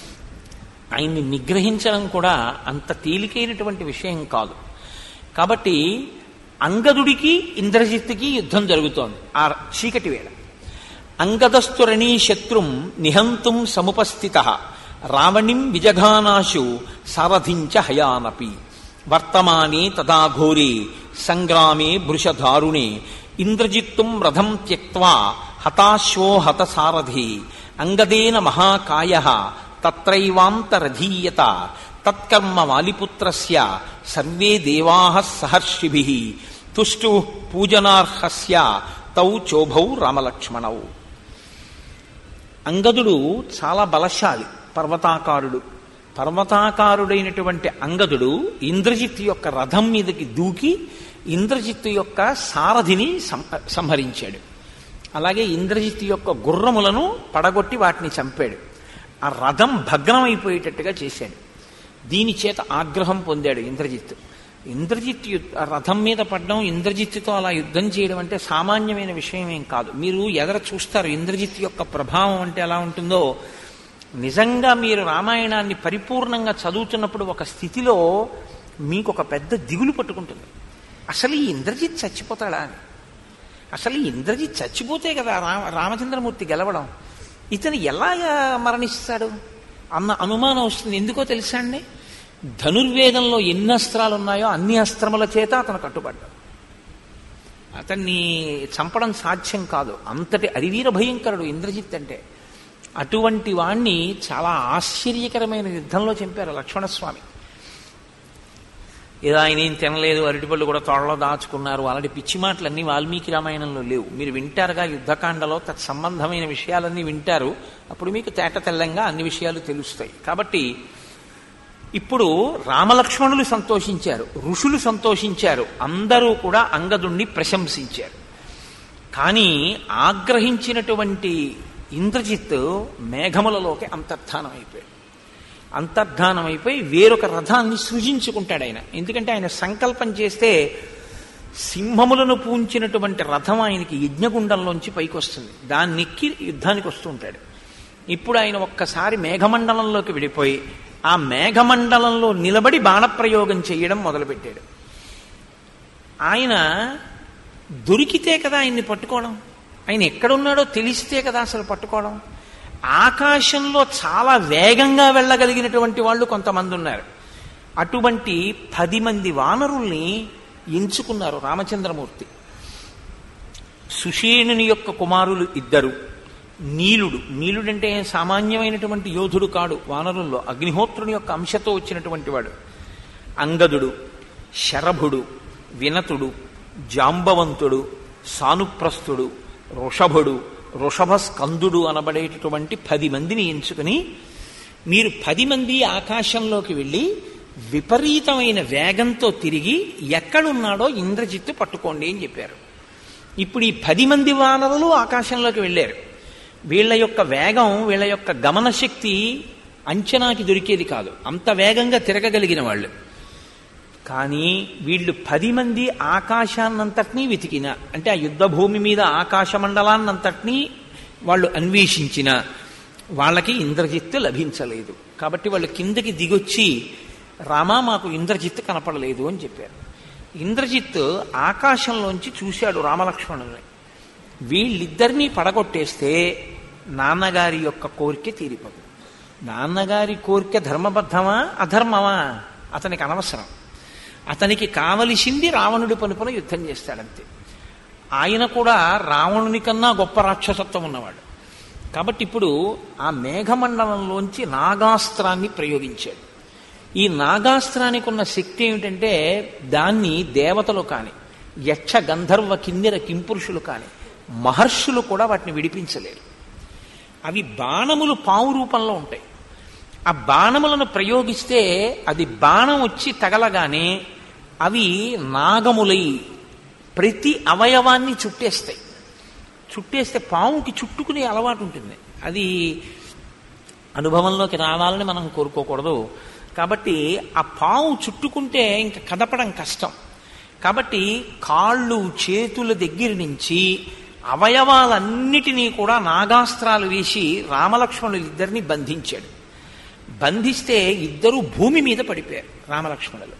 ఆయన్ని నిగ్రహించడం కూడా అంత తేలికైనటువంటి విషయం కాదు కాబట్టి అంగదుడికి ఇంద్రజిత్తుకి యుద్ధం జరుగుతోంది ఆ చీకటి వేళ అంగదస్తురణీ శత్రుం నిహంతుం సముపస్థిత రావణిం విజఘానాశు సారథించ హయానపి వర్తమానే తదా ఘోరే సంగ్రామే భృషధారుణే ఇంద్రజిత్తుం రథం త్యక్వా హతాశ్వో హత సారథి అంగదేన మహాకాయ తత్రైవాంతరధీయత తత్కర్మ వాలిపుత్రస్య సర్వే దేవా సహర్షిభి తుష్టు పూజనార్హస్య తౌ చోభౌ రామలక్ష్మణౌ అంగదుడు చాలా బలశాలి పర్వతాకారుడు పర్వతాకారుడైనటువంటి అంగదుడు ఇంద్రజిత్ యొక్క రథం మీదకి దూకి ఇంద్రజిత్తు యొక్క సారథిని సంహరించాడు అలాగే ఇంద్రజిత్ యొక్క గుర్రములను పడగొట్టి వాటిని చంపాడు ఆ రథం భగ్నమైపోయేటట్టుగా చేశాడు దీని చేత ఆగ్రహం పొందాడు ఇంద్రజిత్ ఇంద్రజిత్ రథం మీద పడడం ఇంద్రజిత్తుతో అలా యుద్ధం చేయడం అంటే సామాన్యమైన విషయం ఏం కాదు మీరు ఎదర చూస్తారు ఇంద్రజిత్ యొక్క ప్రభావం అంటే ఎలా ఉంటుందో నిజంగా మీరు రామాయణాన్ని పరిపూర్ణంగా చదువుతున్నప్పుడు ఒక స్థితిలో మీకు ఒక పెద్ద దిగులు పట్టుకుంటుంది అసలు ఈ ఇంద్రజిత్ చచ్చిపోతాడా అని అసలు ఈ ఇంద్రజిత్ చచ్చిపోతే కదా రామ రామచంద్రమూర్తి గెలవడం ఇతను ఎలాగా మరణిస్తాడు అన్న అనుమానం వస్తుంది ఎందుకో తెలుసా అండి ధనుర్వేదంలో ఎన్ని అస్త్రాలు ఉన్నాయో అన్ని అస్త్రముల చేత అతను కట్టుబడ్డాడు అతన్ని చంపడం సాధ్యం కాదు అంతటి అరివీర భయంకరుడు ఇంద్రజిత్ అంటే అటువంటి వాణ్ణి చాలా ఆశ్చర్యకరమైన యుద్ధంలో చంపారు లక్ష్మణస్వామి ఏదో ఆయన ఏం తినలేదు అరటిపళ్ళు కూడా తోడలో దాచుకున్నారు అలాంటి పిచ్చి మాటలన్నీ వాల్మీకి రామాయణంలో లేవు మీరు వింటారుగా యుద్ధకాండలో తత్సంబంధమైన విషయాలన్నీ వింటారు అప్పుడు మీకు తేట తెల్లంగా అన్ని విషయాలు తెలుస్తాయి కాబట్టి ఇప్పుడు రామలక్ష్మణులు సంతోషించారు ఋషులు సంతోషించారు అందరూ కూడా అంగదుణ్ణి ప్రశంసించారు కానీ ఆగ్రహించినటువంటి ఇంద్రజిత్ మేఘములలోకి అంతర్ధానం అయిపోయాడు అంతర్ధానం అయిపోయి వేరొక రథాన్ని సృజించుకుంటాడు ఆయన ఎందుకంటే ఆయన సంకల్పం చేస్తే సింహములను పూంచినటువంటి రథం ఆయనకి యజ్ఞగుండంలోంచి పైకి వస్తుంది దాన్ని ఎక్కి యుద్ధానికి వస్తూ ఉంటాడు ఇప్పుడు ఆయన ఒక్కసారి మేఘమండలంలోకి విడిపోయి ఆ మేఘమండలంలో నిలబడి బాణప్రయోగం చేయడం మొదలుపెట్టాడు ఆయన దొరికితే కదా ఆయన్ని పట్టుకోవడం ఆయన ఎక్కడున్నాడో తెలిస్తే కదా అసలు పట్టుకోవడం ఆకాశంలో చాలా వేగంగా వెళ్ళగలిగినటువంటి వాళ్ళు కొంతమంది ఉన్నారు అటువంటి పది మంది వానరుల్ని ఎంచుకున్నారు రామచంద్రమూర్తి సుషేణుని యొక్క కుమారులు ఇద్దరు నీలుడు నీలుడంటే సామాన్యమైనటువంటి యోధుడు కాడు వానరుల్లో అగ్నిహోత్రుని యొక్క అంశతో వచ్చినటువంటి వాడు అంగదుడు శరభుడు వినతుడు జాంబవంతుడు సానుప్రస్థుడు వృషభుడు వృషభ స్కందుడు అనబడేటటువంటి పది మందిని ఎంచుకుని మీరు పది మంది ఆకాశంలోకి వెళ్ళి విపరీతమైన వేగంతో తిరిగి ఎక్కడున్నాడో ఇంద్రజిత్తు పట్టుకోండి అని చెప్పారు ఇప్పుడు ఈ పది మంది వానరులు ఆకాశంలోకి వెళ్ళారు వీళ్ళ యొక్క వేగం వీళ్ళ యొక్క గమన శక్తి అంచనాకి దొరికేది కాదు అంత వేగంగా తిరగగలిగిన వాళ్ళు కానీ వీళ్ళు పది మంది ఆకాశాన్నంతటినీ వెతికిన అంటే ఆ యుద్ధ భూమి మీద ఆకాశ మండలాన్నంతటినీ వాళ్ళు అన్వేషించిన వాళ్ళకి ఇంద్రజిత్తు లభించలేదు కాబట్టి వాళ్ళు కిందకి దిగొచ్చి రామా మాకు ఇంద్రజిత్తు కనపడలేదు అని చెప్పారు ఇంద్రజిత్ ఆకాశంలోంచి చూశాడు రామలక్ష్మణుల్ని వీళ్ళిద్దరినీ పడగొట్టేస్తే నాన్నగారి యొక్క కోరిక తీరిపోదు నాన్నగారి కోరిక ధర్మబద్ధమా అధర్మమా అతనికి అనవసరం అతనికి కావలసింది రావణుడి పనుపున యుద్ధం చేస్తాడంతే ఆయన కూడా రావణుని కన్నా గొప్ప రాక్షసత్వం ఉన్నవాడు కాబట్టి ఇప్పుడు ఆ మేఘమండలంలోంచి నాగాస్త్రాన్ని ప్రయోగించాడు ఈ నాగాస్త్రానికి ఉన్న శక్తి ఏమిటంటే దాన్ని దేవతలు కాని యక్ష గంధర్వ కిన్నెర కింపురుషులు కాని మహర్షులు కూడా వాటిని విడిపించలేరు అవి బాణములు పావు రూపంలో ఉంటాయి ఆ బాణములను ప్రయోగిస్తే అది బాణం వచ్చి తగలగానే అవి నాగములై ప్రతి అవయవాన్ని చుట్టేస్తాయి చుట్టేస్తే పావుకి చుట్టుకునే అలవాటు ఉంటుంది అది అనుభవంలోకి రావాలని మనం కోరుకోకూడదు కాబట్టి ఆ పావు చుట్టుకుంటే ఇంకా కదపడం కష్టం కాబట్టి కాళ్ళు చేతుల దగ్గర నుంచి అవయవాలన్నిటినీ కూడా నాగాస్త్రాలు వేసి రామలక్ష్మణులు ఇద్దరిని బంధించాడు బంధిస్తే ఇద్దరు భూమి మీద పడిపోయారు రామలక్ష్మణులు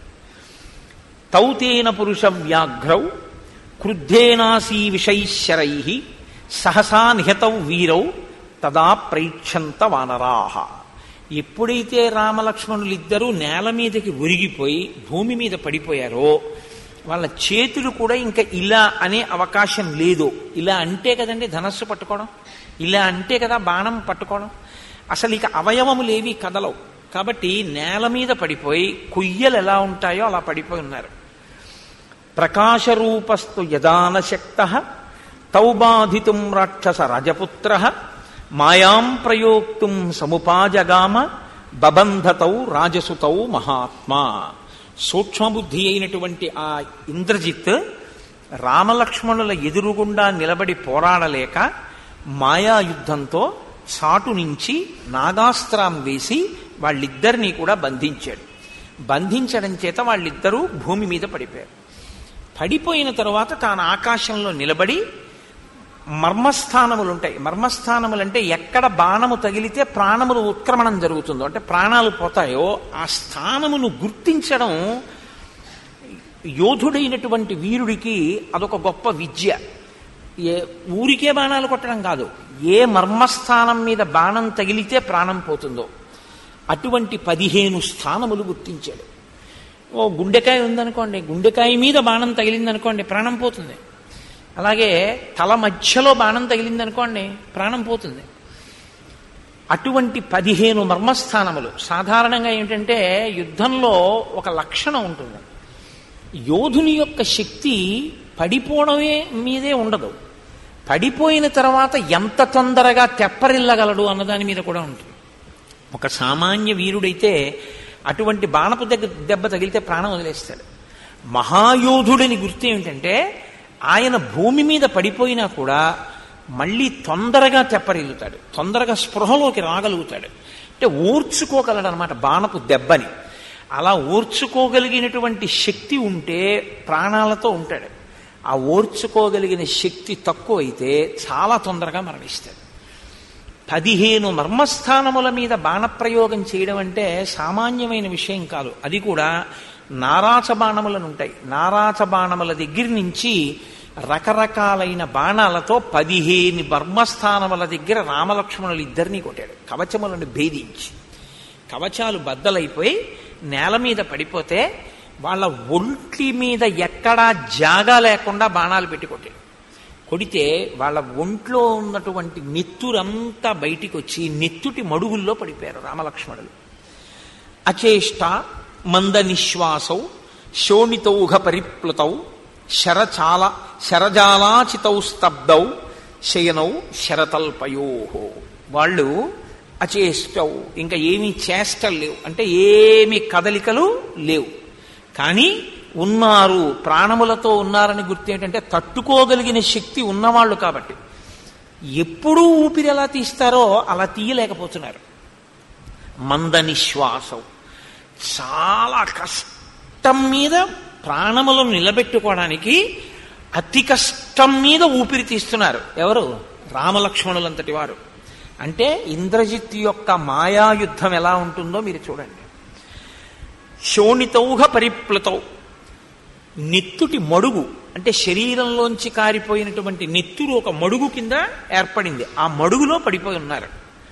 తౌతేన పురుష వ్యాఘ్రౌ క్రుద్ధేనాసీ విషైశ్వరై సహసా నిహతౌ వీరౌ తదా ప్రైక్షంత వానరాహ ఎప్పుడైతే రామలక్ష్మణులు ఇద్దరూ నేల మీదకి ఒరిగిపోయి భూమి మీద పడిపోయారో వాళ్ళ చేతులు కూడా ఇంకా ఇలా అనే అవకాశం లేదు ఇలా అంటే కదండి ధనస్సు పట్టుకోవడం ఇలా అంటే కదా బాణం పట్టుకోవడం అసలు ఇక అవయవములేవి కదలవు కాబట్టి నేల మీద పడిపోయి కొయ్యలు ఎలా ఉంటాయో అలా పడిపోయి ఉన్నారు ప్రకాశరూపస్తు యదానశక్త తౌ బాధితుం రాక్షస రజపుత్ర మాయాం ప్రయోక్తుం సముపాజగామ బబంధతౌ రాజసుతౌ మహాత్మా సూక్ష్మబుద్ధి అయినటువంటి ఆ ఇంద్రజిత్ రామలక్ష్మణుల ఎదురుగుండా నిలబడి పోరాడలేక మాయాయుద్ధంతో చాటు నుంచి నాగాస్త్రం వేసి వాళ్ళిద్దరినీ కూడా బంధించాడు బంధించడం చేత వాళ్ళిద్దరూ భూమి మీద పడిపోయారు పడిపోయిన తరువాత తాను ఆకాశంలో నిలబడి మర్మస్థానములు ఉంటాయి మర్మస్థానములు అంటే ఎక్కడ బాణము తగిలితే ప్రాణములు ఉత్క్రమణం జరుగుతుందో అంటే ప్రాణాలు పోతాయో ఆ స్థానమును గుర్తించడం యోధుడైనటువంటి వీరుడికి అదొక గొప్ప విద్య ఏ ఊరికే బాణాలు కొట్టడం కాదు ఏ మర్మస్థానం మీద బాణం తగిలితే ప్రాణం పోతుందో అటువంటి పదిహేను స్థానములు గుర్తించాడు ఓ గుండెకాయ ఉందనుకోండి గుండెకాయ మీద బాణం తగిలిందనుకోండి ప్రాణం పోతుంది అలాగే తల మధ్యలో బాణం తగిలిందనుకోండి ప్రాణం పోతుంది అటువంటి పదిహేను మర్మస్థానములు సాధారణంగా ఏంటంటే యుద్ధంలో ఒక లక్షణం ఉంటుంది యోధుని యొక్క శక్తి పడిపోవడమే మీదే ఉండదు పడిపోయిన తర్వాత ఎంత తొందరగా తెప్పరిల్లగలడు అన్నదాని మీద కూడా ఉంటుంది ఒక సామాన్య వీరుడైతే అటువంటి బాణపు దగ్గర దెబ్బ తగిలితే ప్రాణం వదిలేస్తాడు మహాయోధుడిని గుర్తు ఏమిటంటే ఆయన భూమి మీద పడిపోయినా కూడా మళ్ళీ తొందరగా తెప్పరిల్లుతాడు తొందరగా స్పృహలోకి రాగలుగుతాడు అంటే ఓర్చుకోగలడు అనమాట బాణపు దెబ్బని అలా ఓర్చుకోగలిగినటువంటి శక్తి ఉంటే ప్రాణాలతో ఉంటాడు ఆ ఓర్చుకోగలిగిన శక్తి తక్కువ అయితే చాలా తొందరగా మరణిస్తాడు పదిహేను మర్మస్థానముల మీద బాణప్రయోగం చేయడం అంటే సామాన్యమైన విషయం కాదు అది కూడా నారాచ బాణములను ఉంటాయి నారాచ బాణముల దగ్గర నుంచి రకరకాలైన బాణాలతో పదిహేను మర్మస్థానముల దగ్గర రామలక్ష్మణులు ఇద్దరినీ కొట్టాడు కవచములను భేదించి కవచాలు బద్దలైపోయి నేల మీద పడిపోతే వాళ్ళ ఒంటి మీద ఎక్కడా జాగా లేకుండా బాణాలు పెట్టి కొట్టాడు కొడితే వాళ్ళ ఒంట్లో ఉన్నటువంటి నెత్తురంతా బయటికి వచ్చి నెత్తుటి మడుగుల్లో పడిపోయారు రామలక్ష్మణులు అచేష్ట మంద నిశ్వాసౌ శోణితౌఘ పరిప్లుతౌ శరచాల శరజాలాచితౌ స్తబ్దౌ శయనౌ శరతల్పయో వాళ్ళు అచేష్టౌ ఇంకా ఏమీ చేష్టలు లేవు అంటే ఏమి కదలికలు లేవు కానీ ఉన్నారు ప్రాణములతో ఉన్నారని గుర్తు ఏంటంటే తట్టుకోగలిగిన శక్తి ఉన్నవాళ్ళు కాబట్టి ఎప్పుడూ ఊపిరి ఎలా తీస్తారో అలా తీయలేకపోతున్నారు మంద నిశ్వాసం చాలా కష్టం మీద ప్రాణములను నిలబెట్టుకోవడానికి అతి కష్టం మీద ఊపిరి తీస్తున్నారు ఎవరు రామలక్ష్మణులంతటి వారు అంటే ఇంద్రజిత్ యొక్క మాయాయుద్ధం ఎలా ఉంటుందో మీరు చూడండి శోణితౌహ పరిప్లుతౌ నెత్తుటి మడుగు అంటే శరీరంలోంచి కారిపోయినటువంటి నెత్తురు ఒక మడుగు కింద ఏర్పడింది ఆ మడుగులో పడిపోయి ఉన్నారు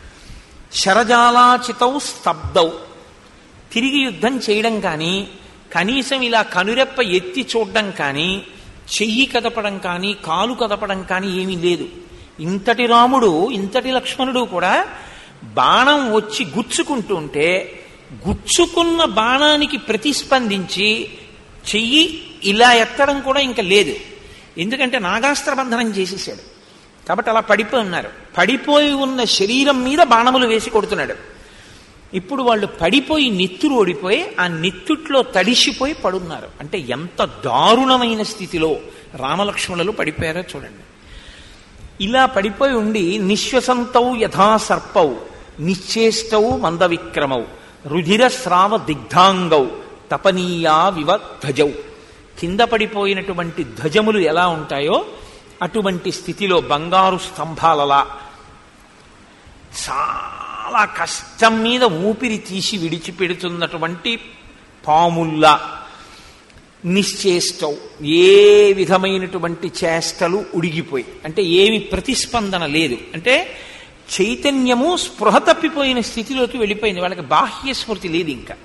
శరజాలాచితౌ స్తబ్దౌ తిరిగి యుద్ధం చేయడం కానీ కనీసం ఇలా కనురెప్ప ఎత్తి చూడడం కానీ చెయ్యి కదపడం కానీ కాలు కదపడం కానీ ఏమీ లేదు ఇంతటి రాముడు ఇంతటి లక్ష్మణుడు కూడా బాణం వచ్చి గుచ్చుకుంటుంటే గుచ్చుకున్న బాణానికి ప్రతిస్పందించి చెయ్యి ఇలా ఎత్తడం కూడా ఇంకా లేదు ఎందుకంటే నాగాస్త్ర బంధనం చేసేసాడు కాబట్టి అలా పడిపోయి ఉన్నారు పడిపోయి ఉన్న శరీరం మీద బాణములు వేసి కొడుతున్నాడు ఇప్పుడు వాళ్ళు పడిపోయి నెత్తురు ఓడిపోయి ఆ నెత్తుట్లో తడిసిపోయి పడున్నారు అంటే ఎంత దారుణమైన స్థితిలో రామలక్ష్మణులు పడిపోయారో చూడండి ఇలా పడిపోయి ఉండి నిశ్వసంతౌ యథా సర్పౌ నిశ్చేష్టౌ మంద విక్రమౌ రుధిర స్రావ దిగ్ధాంగౌ తపనీయా వివ ధ్వజౌ కింద పడిపోయినటువంటి ధ్వజములు ఎలా ఉంటాయో అటువంటి స్థితిలో బంగారు స్తంభాలలా చాలా కష్టం మీద ఊపిరి తీసి విడిచిపెడుతున్నటువంటి పాముల్లా నిశ్చేష్టం ఏ విధమైనటువంటి చేష్టలు ఉడిగిపోయి అంటే ఏమి ప్రతిస్పందన లేదు అంటే చైతన్యము స్పృహ తప్పిపోయిన స్థితిలోకి వెళ్ళిపోయింది వాళ్ళకి బాహ్య స్మృతి లేదు ఇంకా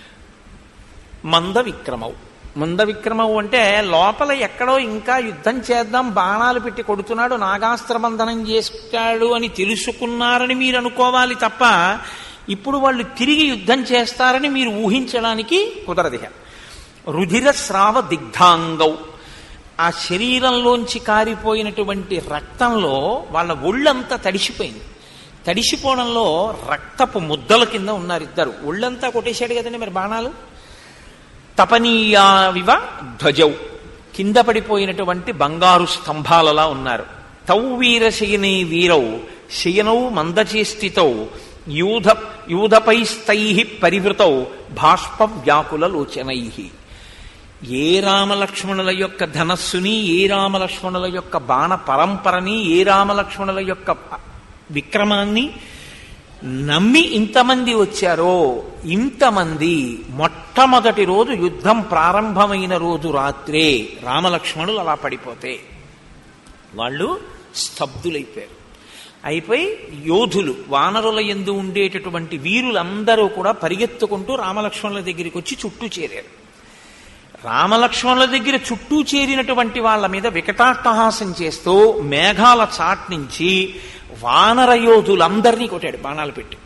మంద విక్రమవు మంద విక్రమవు అంటే లోపల ఎక్కడో ఇంకా యుద్ధం చేద్దాం బాణాలు పెట్టి కొడుతున్నాడు నాగాస్త్రబంధనం చేస్తాడు అని తెలుసుకున్నారని మీరు అనుకోవాలి తప్ప ఇప్పుడు వాళ్ళు తిరిగి యుద్ధం చేస్తారని మీరు ఊహించడానికి కుదరదిహ రుధిర స్రావ దిగ్ధాంగౌ ఆ శరీరంలోంచి కారిపోయినటువంటి రక్తంలో వాళ్ళ ఒళ్ళంతా తడిసిపోయింది తడిసిపోవడంలో రక్తపు ముద్దల కింద ఉన్నారు ఇద్దరు ఒళ్ళంతా కొట్టేశాడు కదండి మరి బాణాలు తపనీయావివ ధ్వజౌ కింద పడిపోయినటువంటి బంగారు స్తంభాలలా ఉన్నారు తౌ వీర శయనే వీరౌ శయనౌ మందచేష్టితౌ యూధ యూధపైస్తై పరివృతౌ బాష్ప వ్యాకుల లోచనై ఏ రామలక్ష్మణుల యొక్క ధనస్సుని ఏ రామలక్ష్మణుల యొక్క బాణ పరంపరని ఏ రామలక్ష్మణుల యొక్క విక్రమాన్ని నమ్మి ఇంతమంది వచ్చారో ఇంతమంది మొట్టమొదటి రోజు యుద్ధం ప్రారంభమైన రోజు రాత్రే రామలక్ష్మణులు అలా పడిపోతే వాళ్ళు స్తబ్దులైపోయారు అయిపోయి యోధులు వానరుల ఎందు ఉండేటటువంటి వీరులందరూ కూడా పరిగెత్తుకుంటూ రామలక్ష్మణుల దగ్గరికి వచ్చి చుట్టూ చేరారు రామలక్ష్మణుల దగ్గర చుట్టూ చేరినటువంటి వాళ్ళ మీద వికటాట్టహాసం చేస్తూ మేఘాల చాట్ నుంచి వానర యోధులందరినీ కొట్టాడు బాణాలు పెట్టి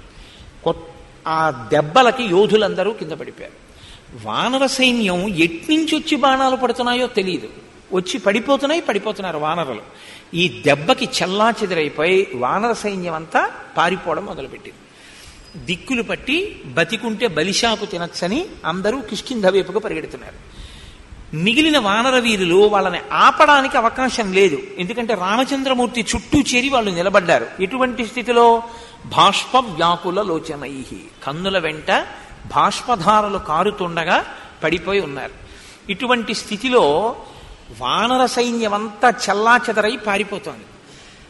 ఆ దెబ్బలకి యోధులందరూ కింద పడిపోయారు వానర సైన్యం ఎట్నుంచి వచ్చి బాణాలు పడుతున్నాయో తెలియదు వచ్చి పడిపోతున్నాయి పడిపోతున్నారు వానరులు ఈ దెబ్బకి చెల్లా చెదిరైపోయి వానర సైన్యం అంతా పారిపోవడం మొదలుపెట్టింది దిక్కులు పట్టి బతికుంటే బలిశాకు తినచ్చని అందరూ కిష్కింధ వైపుకు పరిగెడుతున్నారు మిగిలిన వానర వీరులు వాళ్ళని ఆపడానికి అవకాశం లేదు ఎందుకంటే రామచంద్రమూర్తి చుట్టూ చేరి వాళ్ళు నిలబడ్డారు ఎటువంటి స్థితిలో బాష్ప వ్యాకుల లోచనై కన్నుల వెంట బాష్పధారలు కారుతుండగా పడిపోయి ఉన్నారు ఇటువంటి స్థితిలో వానర సైన్యమంతా చెల్లాచెదరై పారిపోతోంది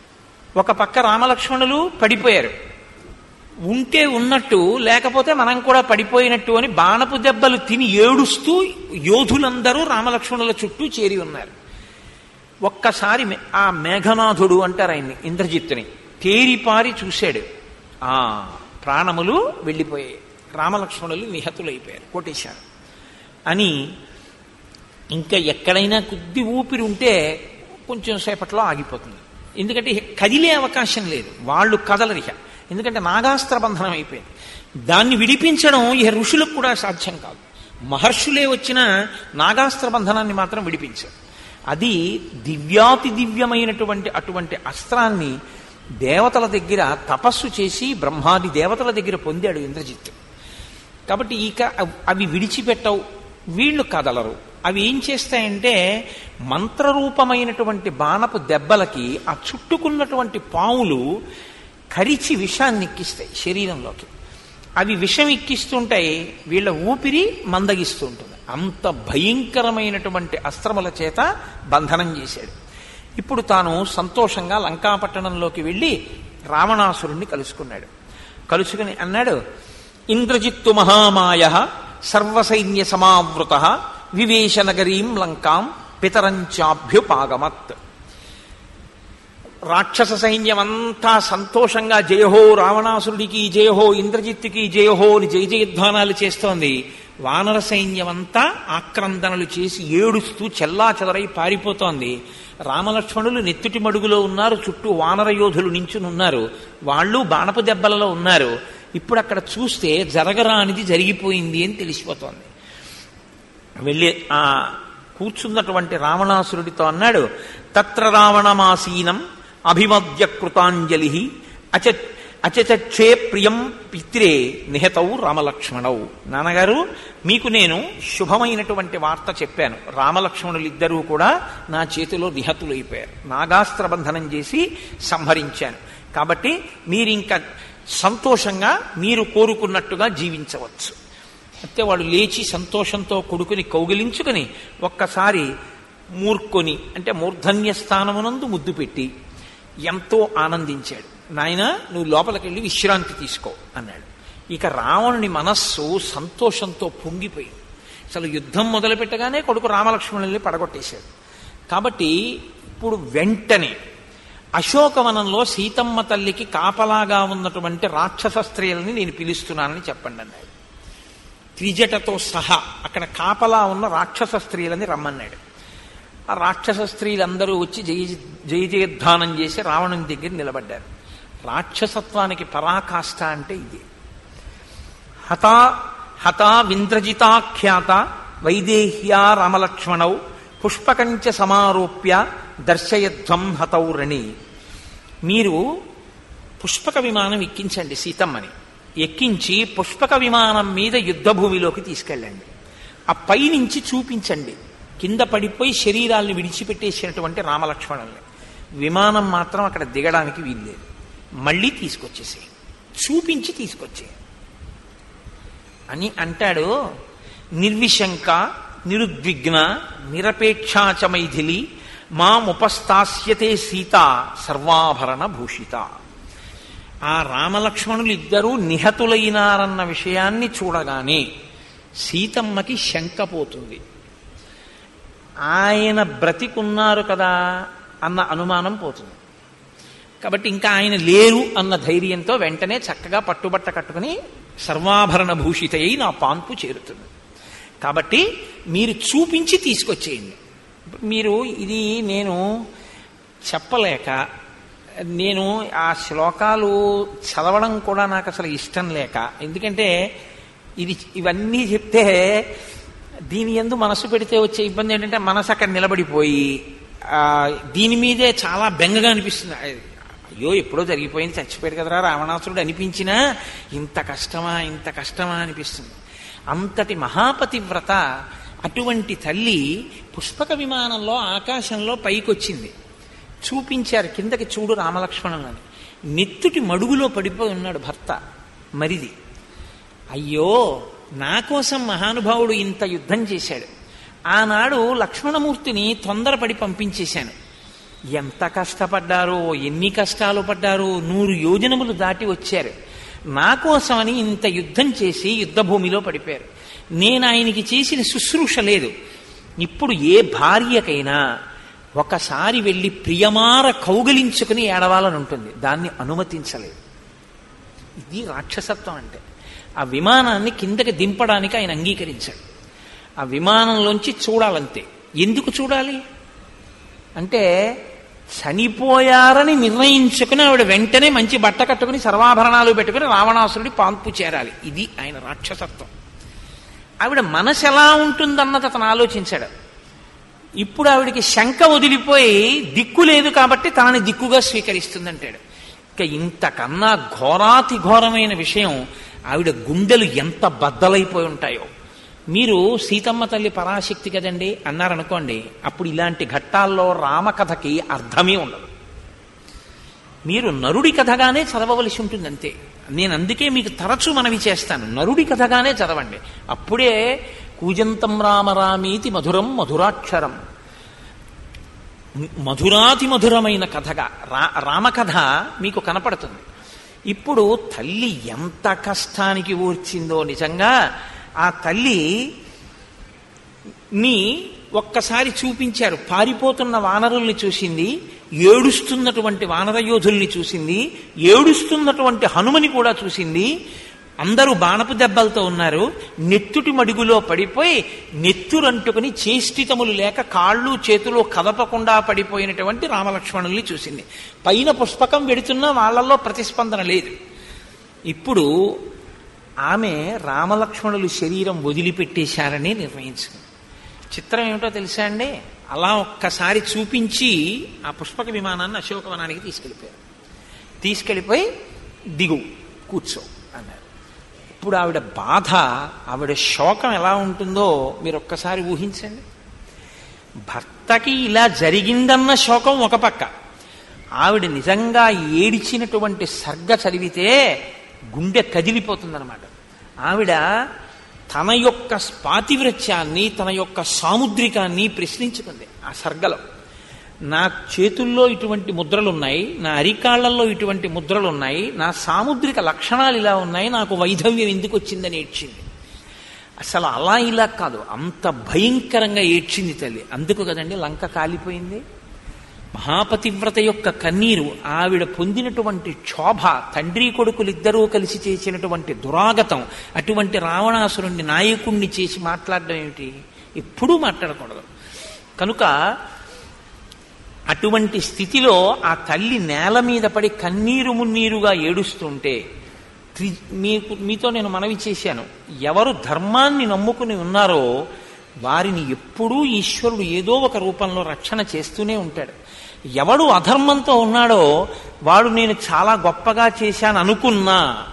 ఒక పక్క రామలక్ష్మణులు పడిపోయారు ఉంటే ఉన్నట్టు లేకపోతే మనం కూడా పడిపోయినట్టు అని బాణపు దెబ్బలు తిని ఏడుస్తూ యోధులందరూ రామలక్ష్మణుల చుట్టూ చేరి ఉన్నారు ఒక్కసారి మే- ఆ మేఘనాథుడు అంటారు ఆయన్ని ఇంద్రజిత్తుని తేరిపారి చూశాడు ఆ ప్రాణములు వెళ్ళిపోయాయి రామలక్ష్మణులు నిహతులైపోయారు కొట్టేశారు అని ఇంకా ఎక్కడైనా కొద్ది ఊపిరి ఉంటే కొంచెం సేపట్లో ఆగిపోతుంది ఎందుకంటే ఇక కదిలే అవకాశం లేదు వాళ్ళు కదలరు ఇక ఎందుకంటే నాగాస్త్ర బంధనం అయిపోయింది దాన్ని విడిపించడం ఇక ఋషులకు కూడా సాధ్యం కాదు మహర్షులే వచ్చిన నాగాస్త్ర బంధనాన్ని మాత్రం విడిపించారు అది దివ్యాతి దివ్యమైనటువంటి అటువంటి అస్త్రాన్ని దేవతల దగ్గర తపస్సు చేసి బ్రహ్మాది దేవతల దగ్గర పొందాడు ఇంద్రజిత్తు కాబట్టి ఇక అవ్- అవి విడిచిపెట్టవు వీళ్ళు కదలరు అవి ఏం చేస్తాయంటే మంత్రరూపమైనటువంటి బాణపు దెబ్బలకి ఆ చుట్టుకున్నటువంటి పాములు కరిచి విషాన్ని ఎక్కిస్తాయి శరీరంలోకి అవి విషం ఎక్కిస్తుంటాయి వీళ్ళ ఊపిరి మందగిస్తూ ఉంటుంది అంత భయంకరమైనటువంటి అస్త్రముల చేత బంధనం చేశాడు ఇప్పుడు తాను సంతోషంగా లంకాపట్టణంలోకి వెళ్ళి రావణాసురుణ్ణి కలుసుకున్నాడు కలుసుకుని అన్నాడు ఇంద్రజిత్తు మహామాయ సర్వసైన్య సమావృత వివేశ నగరీం లంకాం పితరంచాభ్యుపాగమత్ రాక్షస సైన్యం అంతా సంతోషంగా జయహో రావణాసురుడికి జయహో ఇంద్రజిత్తుకి జయహో అని జయ జయధ్వానాలు చేస్తోంది వానర సైన్యం అంతా ఆక్రందనలు చేసి ఏడుస్తూ చెల్లా చెదరై పారిపోతోంది రామలక్ష్మణులు నెత్తుటి మడుగులో ఉన్నారు చుట్టూ వానర యోధులు నించునున్నారు వాళ్ళు బాణపు దెబ్బలలో ఉన్నారు ఇప్పుడు అక్కడ చూస్తే జరగరానిది జరిగిపోయింది అని తెలిసిపోతోంది వెళ్ళి ఆ కూర్చున్నటువంటి రావణాసురుడితో అన్నాడు తత్ర రావణమాసీనం అభిమద్య కృతాంజలి అచ అచచక్షే ప్రియం పిత్రే నిహతౌ రామలక్ష్మణౌ నాన్నగారు మీకు నేను శుభమైనటువంటి వార్త చెప్పాను రామలక్ష్మణులిద్దరూ కూడా నా చేతిలో నిహతులైపోయారు నాగాస్త్ర బంధనం చేసి సంహరించాను కాబట్టి మీరింక సంతోషంగా మీరు కోరుకున్నట్టుగా జీవించవచ్చు అయితే వాడు లేచి సంతోషంతో కొడుకుని కౌగిలించుకుని ఒక్కసారి మూర్కొని అంటే మూర్ధన్య స్థానమునందు ముద్దు పెట్టి ఎంతో ఆనందించాడు నాయన నువ్వు లోపలికి వెళ్ళి విశ్రాంతి తీసుకో అన్నాడు ఇక రావణుని మనస్సు సంతోషంతో పొంగిపోయింది అసలు యుద్ధం మొదలు పెట్టగానే కొడుకు రామలక్ష్మణుల్ని పడగొట్టేశాడు కాబట్టి ఇప్పుడు వెంటనే అశోకవనంలో సీతమ్మ తల్లికి కాపలాగా ఉన్నటువంటి రాక్షస స్త్రీలని నేను పిలుస్తున్నానని చెప్పండి అన్నాడు త్రిజటతో సహా అక్కడ కాపలా ఉన్న రాక్షస స్త్రీలని రమ్మన్నాడు ఆ రాక్షస స్త్రీలందరూ వచ్చి జయ జయ జయధ్వానం చేసి రావణుని దగ్గర నిలబడ్డారు రాక్షసత్వానికి పరాకాష్ట అంటే ఇది హతా హతా వింద్రజితాఖ్యాత వైదేహ్యా రామలక్ష్మణౌ పుష్పకంచ సమారోప్య దర్శయధ్వం హతౌ రణి మీరు పుష్పక విమానం ఎక్కించండి సీతమ్మని ఎక్కించి పుష్పక విమానం మీద యుద్ధభూమిలోకి తీసుకెళ్ళండి ఆ పైనుంచి చూపించండి కింద పడిపోయి శరీరాల్ని విడిచిపెట్టేసినటువంటి రామలక్ష్మణుల్ని విమానం మాత్రం అక్కడ దిగడానికి వీల్లేదు మళ్ళీ తీసుకొచ్చేసే చూపించి తీసుకొచ్చే అని అంటాడు నిర్విశంక నిరుద్విగ్న నిరపేక్షాచ మైథిలి మాముపస్థాస్యతే సీత సర్వాభరణ భూషిత ఆ రామలక్ష్మణులు ఇద్దరూ నిహతులైనారన్న విషయాన్ని చూడగానే సీతమ్మకి శంక పోతుంది ఆయన బ్రతికున్నారు కదా అన్న అనుమానం పోతుంది కాబట్టి ఇంకా ఆయన లేరు అన్న ధైర్యంతో వెంటనే చక్కగా పట్టుబట్ట కట్టుకుని సర్వాభరణ భూషితయ్యి నా పాన్పు చేరుతుంది కాబట్టి మీరు చూపించి తీసుకొచ్చేయండి మీరు ఇది నేను చెప్పలేక నేను ఆ శ్లోకాలు చదవడం కూడా నాకు అసలు ఇష్టం లేక ఎందుకంటే ఇది ఇవన్నీ చెప్తే దీని ఎందు మనసు పెడితే వచ్చే ఇబ్బంది ఏంటంటే మనసు అక్కడ నిలబడిపోయి ఆ, దీని మీదే చాలా బెంగగా అనిపిస్తుంది అయ్యో ఎప్పుడో జరిగిపోయింది చచ్చిపోయాడు కదరా రావణాసురుడు అనిపించినా ఇంత కష్టమా ఇంత కష్టమా అనిపిస్తుంది అంతటి మహాపతివ్రత అటువంటి తల్లి పుష్పక విమానంలో ఆకాశంలో పైకొచ్చింది చూపించారు కిందకి చూడు రామలక్ష్మణులని నెత్తుటి మడుగులో పడిపోయి ఉన్నాడు భర్త మరిది అయ్యో నా కోసం మహానుభావుడు ఇంత యుద్ధం చేశాడు ఆనాడు లక్ష్మణమూర్తిని తొందరపడి పంపించేశాను ఎంత కష్టపడ్డారో ఎన్ని కష్టాలు పడ్డారో నూరు యోజనములు దాటి వచ్చారు నా కోసమని ఇంత యుద్ధం చేసి యుద్ధభూమిలో పడిపోయారు నేను ఆయనకి చేసిన శుశ్రూష లేదు ఇప్పుడు ఏ భార్యకైనా ఒకసారి వెళ్ళి ప్రియమార కౌగిలించుకుని ఏడవాలని ఉంటుంది దాన్ని అనుమతించలేదు ఇది రాక్షసత్వం అంటే ఆ విమానాన్ని కిందకి దింపడానికి ఆయన అంగీకరించాడు ఆ విమానంలోంచి చూడాలంతే ఎందుకు చూడాలి అంటే చనిపోయారని నిర్ణయించుకుని ఆవిడ వెంటనే మంచి బట్ట కట్టుకుని సర్వాభరణాలు పెట్టుకుని రావణాసురుడి పాంపు చేరాలి ఇది ఆయన రాక్షసత్వం ఆవిడ మనసు ఎలా ఉంటుందన్నది అతను ఆలోచించాడు ఇప్పుడు ఆవిడికి శంక వదిలిపోయి దిక్కు లేదు కాబట్టి తనని దిక్కుగా స్వీకరిస్తుందంటాడు ఇక ఇంతకన్నా ఘోరాతి ఘోరమైన విషయం ఆవిడ గుండెలు ఎంత బద్దలైపోయి ఉంటాయో మీరు సీతమ్మ తల్లి పరాశక్తి కదండి అన్నారనుకోండి అప్పుడు ఇలాంటి ఘట్టాల్లో రామకథకి అర్థమే ఉండదు మీరు నరుడి కథగానే చదవవలసి ఉంటుంది అంతే నేను అందుకే మీకు తరచూ మనవి చేస్తాను నరుడి కథగానే చదవండి అప్పుడే కూజంతం రామరామీతి మధురం మధురాక్షరం మధురాతి మధురమైన కథగా రా రామకథ మీకు కనపడుతుంది ఇప్పుడు తల్లి ఎంత కష్టానికి ఊర్చిందో నిజంగా ఆ తల్లి ని ఒక్కసారి చూపించారు పారిపోతున్న వానరుల్ని చూసింది ఏడుస్తున్నటువంటి వానర యోధుల్ని చూసింది ఏడుస్తున్నటువంటి హనుమని కూడా చూసింది అందరూ బాణపు దెబ్బలతో ఉన్నారు నెత్తుటి మడుగులో పడిపోయి నెత్తురంటుకుని చేష్టితములు లేక కాళ్ళు చేతులు కదపకుండా పడిపోయినటువంటి రామలక్ష్మణుల్ని చూసింది పైన పుష్పకం వెడుతున్నా వాళ్ళల్లో ప్రతిస్పందన లేదు ఇప్పుడు ఆమె రామలక్ష్మణులు శరీరం వదిలిపెట్టేశారని నిర్ణయించుకుంది చిత్రం ఏమిటో తెలుసా అండి అలా ఒక్కసారి చూపించి ఆ పుష్పక విమానాన్ని అశోకవనానికి తీసుకెళ్ళిపోయారు తీసుకెళ్ళిపోయి దిగు కూర్చో అన్నారు ఇప్పుడు ఆవిడ బాధ ఆవిడ శోకం ఎలా ఉంటుందో మీరు ఒక్కసారి ఊహించండి భర్తకి ఇలా జరిగిందన్న శోకం ఒక పక్క ఆవిడ నిజంగా ఏడిచినటువంటి సర్గ చదివితే గుండె కదిలిపోతుందన్నమాట ఆవిడ తన యొక్క పాతివ్రత్యాన్ని తన యొక్క సాముద్రికాన్ని ప్రశ్నించుకుంది ఆ సర్గలో నా చేతుల్లో ఇటువంటి ముద్రలు ఉన్నాయి నా అరికాళ్లలో ఇటువంటి ముద్రలు ఉన్నాయి నా సాముద్రిక లక్షణాలు ఇలా ఉన్నాయి నాకు వైధవ్యం ఎందుకు వచ్చిందని ఏడ్చింది అసలు అలా ఇలా కాదు అంత భయంకరంగా ఏడ్చింది తల్లి అందుకు కదండి లంక కాలిపోయింది మహాపతివ్రత యొక్క కన్నీరు ఆవిడ పొందినటువంటి క్షోభ తండ్రి కొడుకులిద్దరూ కలిసి చేసినటువంటి దురాగతం అటువంటి రావణాసురుణ్ణి నాయకుణ్ణి చేసి మాట్లాడడం ఏమిటి ఎప్పుడూ మాట్లాడకూడదు కనుక అటువంటి స్థితిలో ఆ తల్లి నేల మీద పడి కన్నీరు మున్నీరుగా ఏడుస్తుంటే మీకు మీతో నేను మనవి చేశాను ఎవరు ధర్మాన్ని నమ్ముకుని ఉన్నారో వారిని ఎప్పుడూ ఈశ్వరుడు ఏదో ఒక రూపంలో రక్షణ చేస్తూనే ఉంటాడు ఎవడు అధర్మంతో ఉన్నాడో వాడు నేను చాలా గొప్పగా చేశాను అనుకున్నా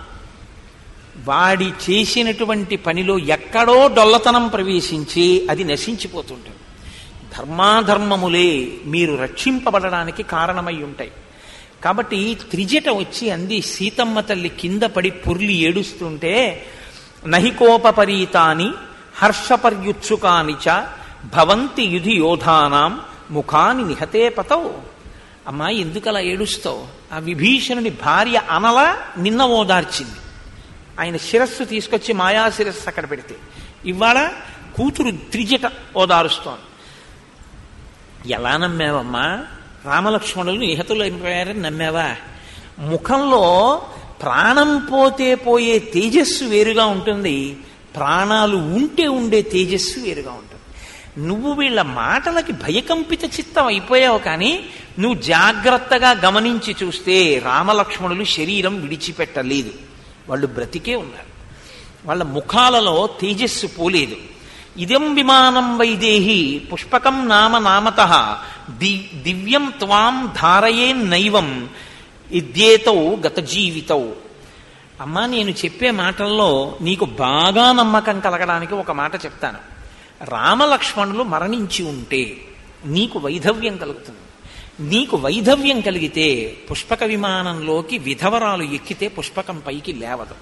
వాడి చేసినటువంటి పనిలో ఎక్కడో డొల్లతనం ప్రవేశించి అది నశించిపోతుంటుంది ధర్మాధర్మములే మీరు రక్షింపబడడానికి కారణమై ఉంటాయి కాబట్టి త్రిజట వచ్చి అంది సీతమ్మ తల్లి కింద పడి పుర్లి ఏడుస్తుంటే నహికోపరీతాని హర్షపర్యుత్సుకాని చ భవంతి యుధి యోధానాం ముఖాని నిహతే పతవు అమ్మా ఎందుకు అలా ఏడుస్తావు ఆ విభీషణుని భార్య అనల నిన్న ఓదార్చింది ఆయన శిరస్సు తీసుకొచ్చి మాయా శిరస్సు అక్కడ పెడితే ఇవాళ కూతురు త్రిజట ఓదారుస్తోంది ఎలా నమ్మావమ్మా రామలక్ష్మణులు నిహతులైపోయారని నమ్మావా ముఖంలో ప్రాణం పోతే పోయే తేజస్సు వేరుగా ఉంటుంది ప్రాణాలు ఉంటే ఉండే తేజస్సు వేరుగా ఉంటుంది నువ్వు వీళ్ళ మాటలకి భయకంపిత చిత్తం అయిపోయావు కానీ నువ్వు జాగ్రత్తగా గమనించి చూస్తే రామలక్ష్మణులు శరీరం విడిచిపెట్టలేదు వాళ్ళు బ్రతికే ఉన్నారు వాళ్ళ ముఖాలలో తేజస్సు పోలేదు ఇదం విమానం వైదేహి పుష్పకం నామ నామత ది దివ్యం త్వాం ధారయే నైవం ఇద్యేతౌ గత జీవితౌ అమ్మా నేను చెప్పే మాటల్లో నీకు బాగా నమ్మకం కలగడానికి ఒక మాట చెప్తాను రామలక్ష్మణులు మరణించి ఉంటే నీకు వైధవ్యం కలుగుతుంది నీకు వైధవ్యం కలిగితే పుష్పక విమానంలోకి విధవరాలు ఎక్కితే పుష్పకం పైకి లేవదు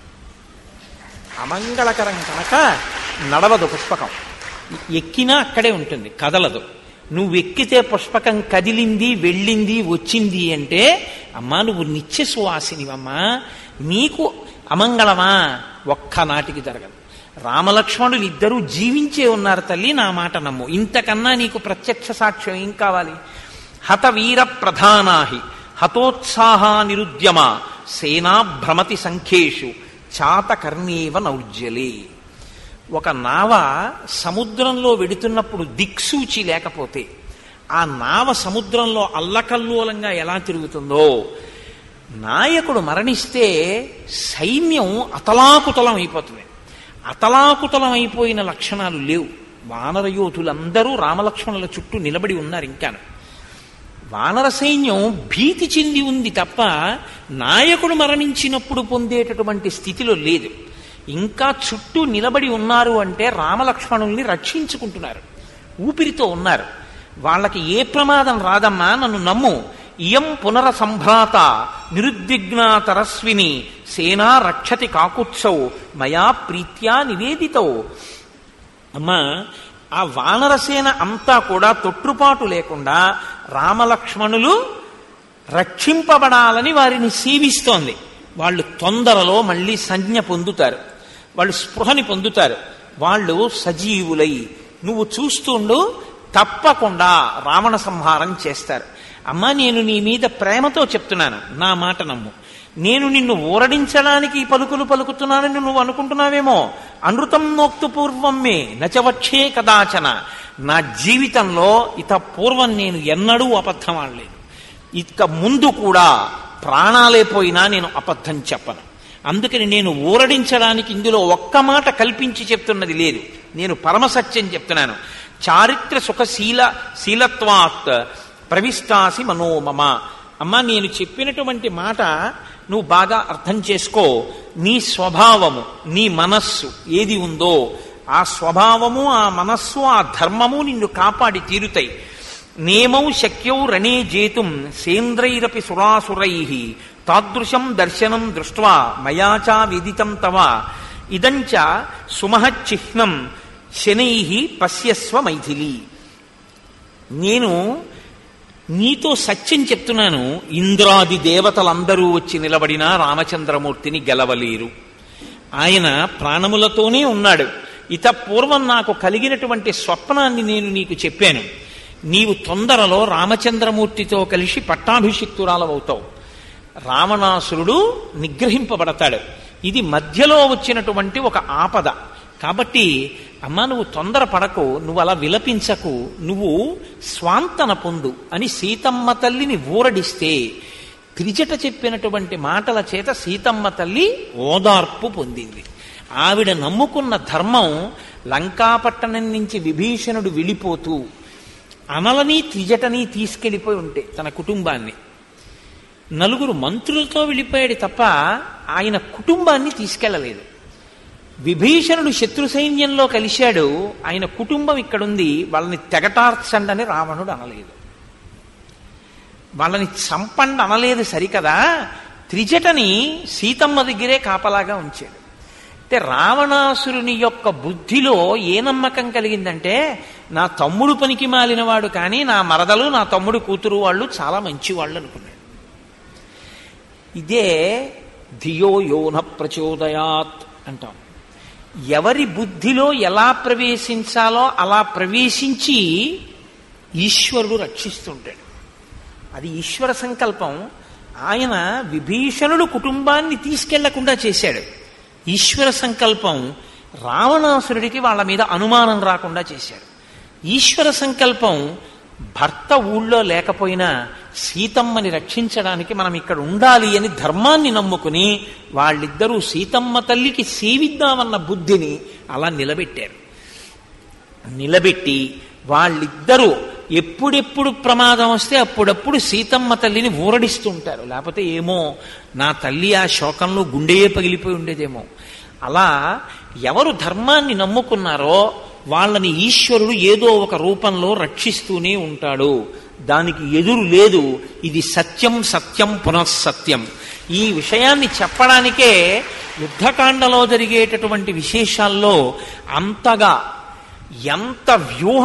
అమంగళకరం కనుక నడవదు పుష్పకం ఎక్కినా అక్కడే ఉంటుంది కదలదు నువ్వు ఎక్కితే పుష్పకం కదిలింది వెళ్ళింది వచ్చింది అంటే అమ్మా నువ్వు నిత్య సువాసినివమ్మా నీకు అమంగళమా ఒక్కనాటికి జరగదు రామలక్ష్మణులు ఇద్దరూ జీవించే ఉన్నారు తల్లి నా మాట నమ్ము ఇంతకన్నా నీకు ప్రత్యక్ష సాక్ష్యం ఏం కావాలి హతవీర ప్రధానాహి హతోత్సాహానిరుద్యమ సేనా భ్రమతి సంఖ్యేషు చాతకర్ణేవ నౌజ్జలే ఒక నావ సముద్రంలో వెడుతున్నప్పుడు దిక్సూచి లేకపోతే ఆ నావ సముద్రంలో అల్లకల్లోలంగా ఎలా తిరుగుతుందో నాయకుడు మరణిస్తే సైన్యం అతలాకుతలం అయిపోతుంది అతలాకుతలం అయిపోయిన లక్షణాలు లేవు వానరయోధులందరూ రామలక్ష్మణుల చుట్టూ నిలబడి ఉన్నారు ఇంకాను వానర సైన్యం భీతి చెంది ఉంది తప్ప నాయకుడు మరణించినప్పుడు పొందేటటువంటి స్థితిలో లేదు ఇంకా చుట్టూ నిలబడి ఉన్నారు అంటే రామలక్ష్మణుల్ని రక్షించుకుంటున్నారు ఊపిరితో ఉన్నారు వాళ్ళకి ఏ ప్రమాదం రాదమ్మా నన్ను నమ్ము ఇయం పునర సంభ్రాత నిరుద్విగ్నాతరస్విని సేనా రక్షతి కాకుత్సౌ మయా ప్రీత్యా నివేదితౌ అమ్మా ఆ వానరసేన అంతా కూడా తొట్టుపాటు లేకుండా రామలక్ష్మణులు రక్షింపబడాలని వారిని సేవిస్తోంది వాళ్ళు తొందరలో మళ్ళీ సంజ్ఞ పొందుతారు వాళ్ళు స్పృహని పొందుతారు వాళ్ళు సజీవులై నువ్వు చూస్తుండు తప్పకుండా రావణ సంహారం చేస్తారు అమ్మా నేను నీ మీద ప్రేమతో చెప్తున్నాను నా మాట నమ్ము నేను నిన్ను ఊరడించడానికి ఈ పలుకులు పలుకుతున్నానని నువ్వు అనుకుంటున్నావేమో అనృతం నోక్తు పూర్వం మే నచవక్షే కదాచన నా జీవితంలో ఇత పూర్వం నేను ఎన్నడూ అబద్ధం ఆడలేదు ఇక ముందు కూడా ప్రాణాలే పోయినా నేను అబద్ధం చెప్పను అందుకని నేను ఊరడించడానికి ఇందులో ఒక్క మాట కల్పించి చెప్తున్నది లేదు నేను పరమసత్యం చెప్తున్నాను చారిత్ర సుఖశీల శీలత్వాత్ ప్రవిష్టాసి మనోమమ అమ్మా నేను చెప్పినటువంటి మాట నువ్వు బాగా అర్థం చేసుకో నీ స్వభావము నీ మనస్సు ఏది ఉందో ఆ స్వభావము ఆ మనస్సు ఆ ధర్మము నిన్ను కాపాడి తీరుతాయి నేమౌ శక్యౌ రణే జేతుం సేంద్రైరపి సురాసురై తాదృశం దర్శనం దృష్ట్వా మయాచా విదితం తవ ఇదంచ సుమహచ్చిహ్నం శనై పశ్యస్వ మైథిలి నేను నీతో సత్యం చెప్తున్నాను ఇంద్రాది దేవతలందరూ వచ్చి నిలబడినా రామచంద్రమూర్తిని గెలవలేరు ఆయన ప్రాణములతోనే ఉన్నాడు ఇత పూర్వం నాకు కలిగినటువంటి స్వప్నాన్ని నేను నీకు చెప్పాను నీవు తొందరలో రామచంద్రమూర్తితో కలిసి పట్టాభిషిక్తురాలవుతావు రావణాసురుడు నిగ్రహింపబడతాడు ఇది మధ్యలో వచ్చినటువంటి ఒక ఆపద కాబట్టి అమ్మ నువ్వు తొందరపడకు నువ్వు అలా విలపించకు నువ్వు స్వాంతన పొందు అని సీతమ్మ తల్లిని ఊరడిస్తే త్రిజట చెప్పినటువంటి మాటల చేత సీతమ్మ తల్లి ఓదార్పు పొందింది ఆవిడ నమ్ముకున్న ధర్మం లంకాపట్టణం నుంచి విభీషణుడు వెళ్ళిపోతూ అనలని త్రిజటని తీసుకెళ్ళిపోయి ఉంటే తన కుటుంబాన్ని నలుగురు మంత్రులతో వెళ్ళిపోయాడు తప్ప ఆయన కుటుంబాన్ని తీసుకెళ్ళలేదు విభీషణుడు శత్రు సైన్యంలో కలిశాడు ఆయన కుటుంబం ఇక్కడుంది వాళ్ళని తెగటార్చండి అని రావణుడు అనలేదు వాళ్ళని చంపండి అనలేదు సరికదా త్రిజటని సీతమ్మ దగ్గరే కాపలాగా ఉంచాడు అంటే రావణాసురుని యొక్క బుద్ధిలో ఏ నమ్మకం కలిగిందంటే నా తమ్ముడు పనికి మాలినవాడు కానీ నా మరదలు నా తమ్ముడు కూతురు వాళ్ళు చాలా మంచివాళ్ళు అనుకున్నాడు ఇదే ధియో యోన ప్రచోదయాత్ అంటాం ఎవరి బుద్ధిలో ఎలా ప్రవేశించాలో అలా ప్రవేశించి ఈశ్వరుడు రక్షిస్తుంటాడు అది ఈశ్వర సంకల్పం ఆయన విభీషణుడు కుటుంబాన్ని తీసుకెళ్లకుండా చేశాడు ఈశ్వర సంకల్పం రావణాసురుడికి వాళ్ళ మీద అనుమానం రాకుండా చేశాడు ఈశ్వర సంకల్పం భర్త ఊళ్ళో లేకపోయినా సీతమ్మని రక్షించడానికి మనం ఇక్కడ ఉండాలి అని ధర్మాన్ని నమ్ముకుని వాళ్ళిద్దరూ సీతమ్మ తల్లికి సేవిద్దామన్న బుద్ధిని అలా నిలబెట్టారు నిలబెట్టి వాళ్ళిద్దరూ ఎప్పుడెప్పుడు ప్రమాదం వస్తే అప్పుడప్పుడు సీతమ్మ తల్లిని ఊరడిస్తుంటారు లేకపోతే ఏమో నా తల్లి ఆ శోకంలో గుండెయే పగిలిపోయి ఉండేదేమో అలా ఎవరు ధర్మాన్ని నమ్ముకున్నారో వాళ్ళని ఈశ్వరుడు ఏదో ఒక రూపంలో రక్షిస్తూనే ఉంటాడు దానికి ఎదురు లేదు ఇది సత్యం సత్యం పునఃసత్యం ఈ విషయాన్ని చెప్పడానికే యుద్ధకాండలో జరిగేటటువంటి విశేషాల్లో అంతగా ఎంత వ్యూహం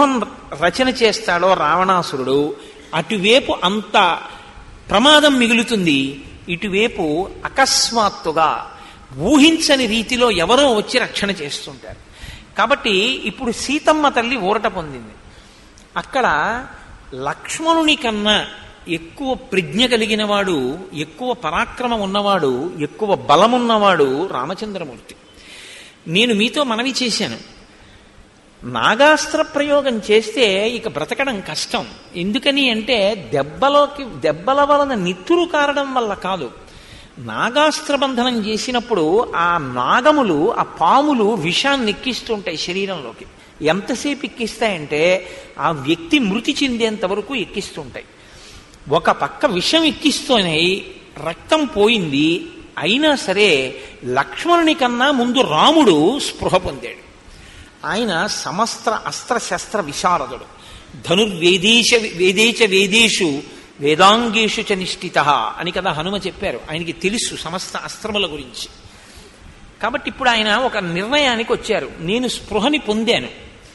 రచన చేస్తాడో రావణాసురుడు అటువైపు అంత ప్రమాదం మిగులుతుంది ఇటువైపు అకస్మాత్తుగా ఊహించని రీతిలో ఎవరో వచ్చి రక్షణ చేస్తుంటారు కాబట్టి ఇప్పుడు సీతమ్మ తల్లి ఊరట పొందింది అక్కడ లక్ష్మణుని కన్నా ఎక్కువ ప్రజ్ఞ కలిగిన వాడు ఎక్కువ పరాక్రమం ఉన్నవాడు ఎక్కువ బలమున్నవాడు రామచంద్రమూర్తి నేను మీతో మనవి చేశాను నాగాస్త్ర ప్రయోగం చేస్తే ఇక బ్రతకడం కష్టం ఎందుకని అంటే దెబ్బలోకి దెబ్బల వలన నిత్తురు కారడం వల్ల కాదు నాగాస్త్ర బంధనం చేసినప్పుడు ఆ నాగములు ఆ పాములు విషాన్ని ఎక్కిస్తుంటాయి శరీరంలోకి ఎంతసేపు ఎక్కిస్తాయంటే ఆ వ్యక్తి మృతి చెందేంత వరకు ఎక్కిస్తుంటాయి ఒక పక్క విషం ఎక్కిస్తూనే రక్తం పోయింది అయినా సరే లక్ష్మణుని కన్నా ముందు రాముడు స్పృహ పొందాడు ఆయన సమస్త అస్త్ర శస్త్ర విశారదుడు ధనుర్వేదేశ వేదేచ వేదేషు వేదాంగేషు చ నిష్ఠిత అని కదా హనుమ చెప్పారు ఆయనకి తెలుసు సమస్త అస్త్రముల గురించి కాబట్టి ఇప్పుడు ఆయన ఒక నిర్ణయానికి వచ్చారు నేను స్పృహని పొందాను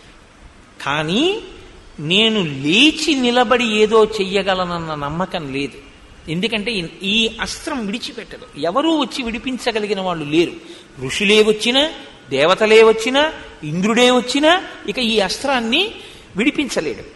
కానీ నేను లేచి నిలబడి ఏదో చెయ్యగలనన్న నమ్మకం లేదు ఎందుకంటే ఈ అస్త్రం విడిచిపెట్టదు ఎవరూ వచ్చి విడిపించగలిగిన వాళ్ళు లేరు ఋషులే వచ్చినా దేవతలే వచ్చినా ఇంద్రుడే వచ్చినా ఇక ఈ అస్త్రాన్ని విడిపించలేడు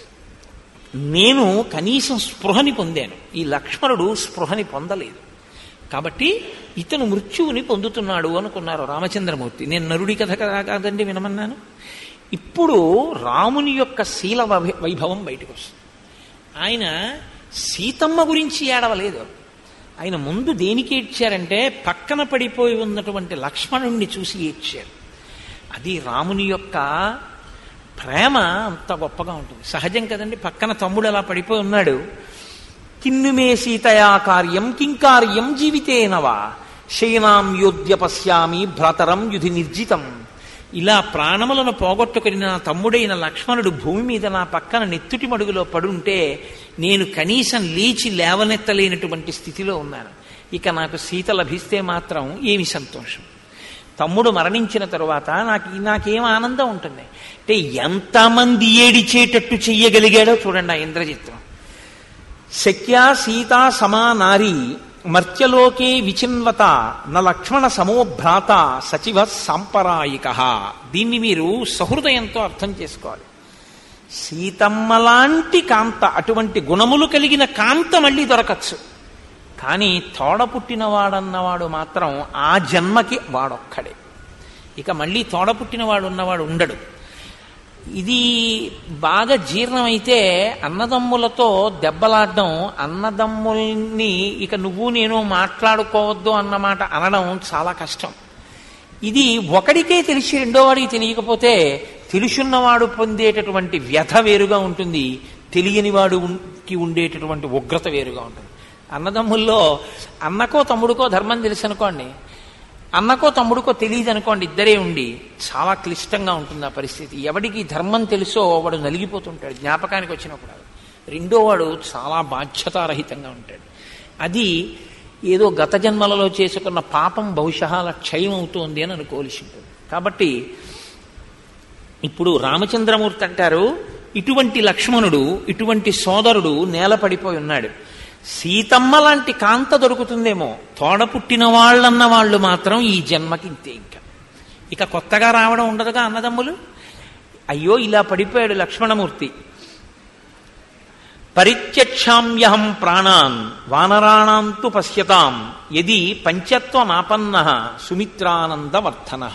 నేను కనీసం స్పృహని పొందాను ఈ లక్ష్మణుడు స్పృహని పొందలేదు కాబట్టి ఇతను మృత్యువుని పొందుతున్నాడు అనుకున్నారు రామచంద్రమూర్తి నేను నరుడి కథ కదా కాదండి వినమన్నాను ఇప్పుడు రాముని యొక్క శీల వైభ- వైభవం బయటకు వస్తుంది ఆయన సీతమ్మ గురించి ఏడవలేదు ఆయన ముందు దేనికి ఏడ్చారంటే పక్కన పడిపోయి ఉన్నటువంటి లక్ష్మణుణ్ణి చూసి ఏడ్చారు అది రాముని యొక్క ప్రేమ అంత గొప్పగా ఉంటుంది సహజం కదండి పక్కన తమ్ముడు అలా పడిపోయి ఉన్నాడు కిన్నుమే సీతయా కార్యం కింకార్యం జీవితేనవా శయనాం యోధ్య పశ్యామి భ్రాతరం యుధి నిర్జితం ఇలా ప్రాణములను పోగొట్టుకుని నా తమ్ముడైన లక్ష్మణుడు భూమి మీద నా పక్కన నెత్తుటి మడుగులో పడుంటే నేను కనీసం లేచి లేవనెత్తలేనటువంటి స్థితిలో ఉన్నాను ఇక నాకు సీత లభిస్తే మాత్రం ఏమి సంతోషం తమ్ముడు మరణించిన తరువాత నాకు నాకేం ఆనందం ఉంటుంది అంటే ఎంతమంది ఏడిచేటట్టు చెయ్యగలిగాడో చూడండి ఆ ఇంద్రజిత్వం శక్యా సీతా సమా నారీ మర్త్యలోకే విచిన్వత న లక్ష్మణ సమో భ్రాత సచివ సాంపరాయిక దీన్ని మీరు సహృదయంతో అర్థం చేసుకోవాలి సీతమ్మ లాంటి కాంత అటువంటి గుణములు కలిగిన కాంత మళ్ళీ దొరకచ్చు కానీ తోడ పుట్టినవాడన్నవాడు మాత్రం ఆ జన్మకి వాడొక్కడే ఇక మళ్ళీ తోడ పుట్టినవాడు ఉన్నవాడు ఉండడు ఇది బాగా జీర్ణమైతే అన్నదమ్ములతో దెబ్బలాడడం అన్నదమ్ముల్ని ఇక నువ్వు నేను మాట్లాడుకోవద్దు అన్నమాట అనడం చాలా కష్టం ఇది ఒకడికే తెలిసి రెండో వాడికి తెలియకపోతే తెలుసున్నవాడు పొందేటటువంటి వ్యధ వేరుగా ఉంటుంది తెలియని వాడుకి ఉండేటటువంటి ఉగ్రత వేరుగా ఉంటుంది అన్నదమ్ముల్లో అన్నకో తమ్ముడికో ధర్మం తెలుసు అనుకోండి అన్నకో తమ్ముడికో తెలియదు అనుకోండి ఇద్దరే ఉండి చాలా క్లిష్టంగా ఉంటుంది ఆ పరిస్థితి ఎవడికి ధర్మం తెలుసో వాడు నలిగిపోతుంటాడు జ్ఞాపకానికి వచ్చినప్పుడు రెండో వాడు చాలా బాధ్యతారహితంగా ఉంటాడు అది ఏదో గత జన్మలలో చేసుకున్న పాపం బహుశా అలా క్షయం అవుతోంది అని అనుకోవలసి ఉంటుంది కాబట్టి ఇప్పుడు రామచంద్రమూర్తి అంటారు ఇటువంటి లక్ష్మణుడు ఇటువంటి సోదరుడు నేల పడిపోయి ఉన్నాడు సీతమ్మ లాంటి కాంత దొరుకుతుందేమో తోడ పుట్టిన వాళ్ళన్న వాళ్ళు మాత్రం ఈ జన్మకి ఇంతే ఇంకా ఇక కొత్తగా రావడం ఉండదుగా అన్నదమ్ములు అయ్యో ఇలా పడిపోయాడు లక్ష్మణమూర్తి పరిత్యక్షామ్యహం ప్రాణాన్ వానరాణాంతు పశ్యతాం యది పంచత్వమాపన్న సుమిత్రానందవర్ధన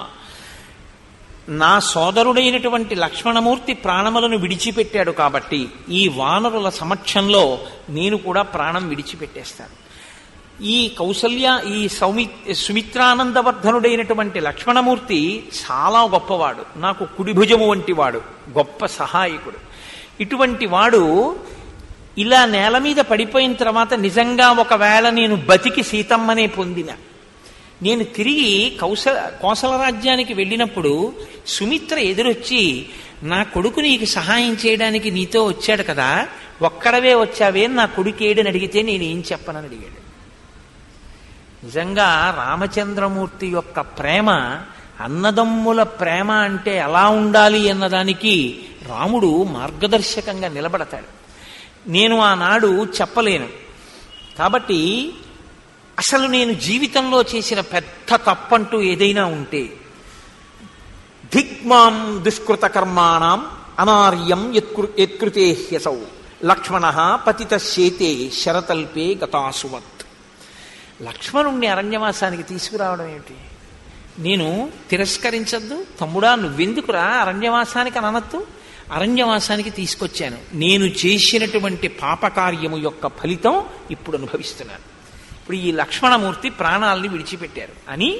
నా సోదరుడైనటువంటి లక్ష్మణమూర్తి ప్రాణములను విడిచిపెట్టాడు కాబట్టి ఈ వానరుల సమక్షంలో నేను కూడా ప్రాణం విడిచిపెట్టేస్తాను ఈ కౌసల్య ఈ సౌమి సుమిత్రానందవర్ధనుడైనటువంటి లక్ష్మణమూర్తి చాలా గొప్పవాడు నాకు కుడిభుజము వంటి వాడు గొప్ప సహాయకుడు ఇటువంటి వాడు ఇలా నేల మీద పడిపోయిన తర్వాత నిజంగా ఒకవేళ నేను బతికి సీతమ్మనే పొందిన నేను తిరిగి కౌశల కోసల రాజ్యానికి వెళ్ళినప్పుడు సుమిత్ర ఎదురొచ్చి నా కొడుకు నీకు సహాయం చేయడానికి నీతో వచ్చాడు కదా ఒక్కడవే వచ్చావే నా కొడుకేడని అడిగితే నేనేం చెప్పనని అడిగాడు నిజంగా రామచంద్రమూర్తి యొక్క ప్రేమ అన్నదమ్ముల ప్రేమ అంటే ఎలా ఉండాలి అన్నదానికి రాముడు మార్గదర్శకంగా నిలబడతాడు నేను ఆనాడు చెప్పలేను కాబట్టి అసలు నేను జీవితంలో చేసిన పెద్ద తప్పంటూ ఏదైనా ఉంటే దిగ్మాం దుష్కృత కర్మాణం అనార్యం యత్కృ యత్కృతే హ్యసౌ లక్ష్మణ పతిత శేతే శరతల్పే గతాసువత్ లక్ష్మణుణ్ణి అరణ్యవాసానికి తీసుకురావడం ఏమిటి నేను తిరస్కరించద్దు తమ్ముడా నువ్వెందుకురా అరణ్యవాసానికి అననత్తు అరణ్యవాసానికి తీసుకొచ్చాను నేను చేసినటువంటి పాపకార్యము యొక్క ఫలితం ఇప్పుడు అనుభవిస్తున్నాను ఇప్పుడు ఈ లక్ష్మణమూర్తి ప్రాణాలని విడిచిపెట్టారు అని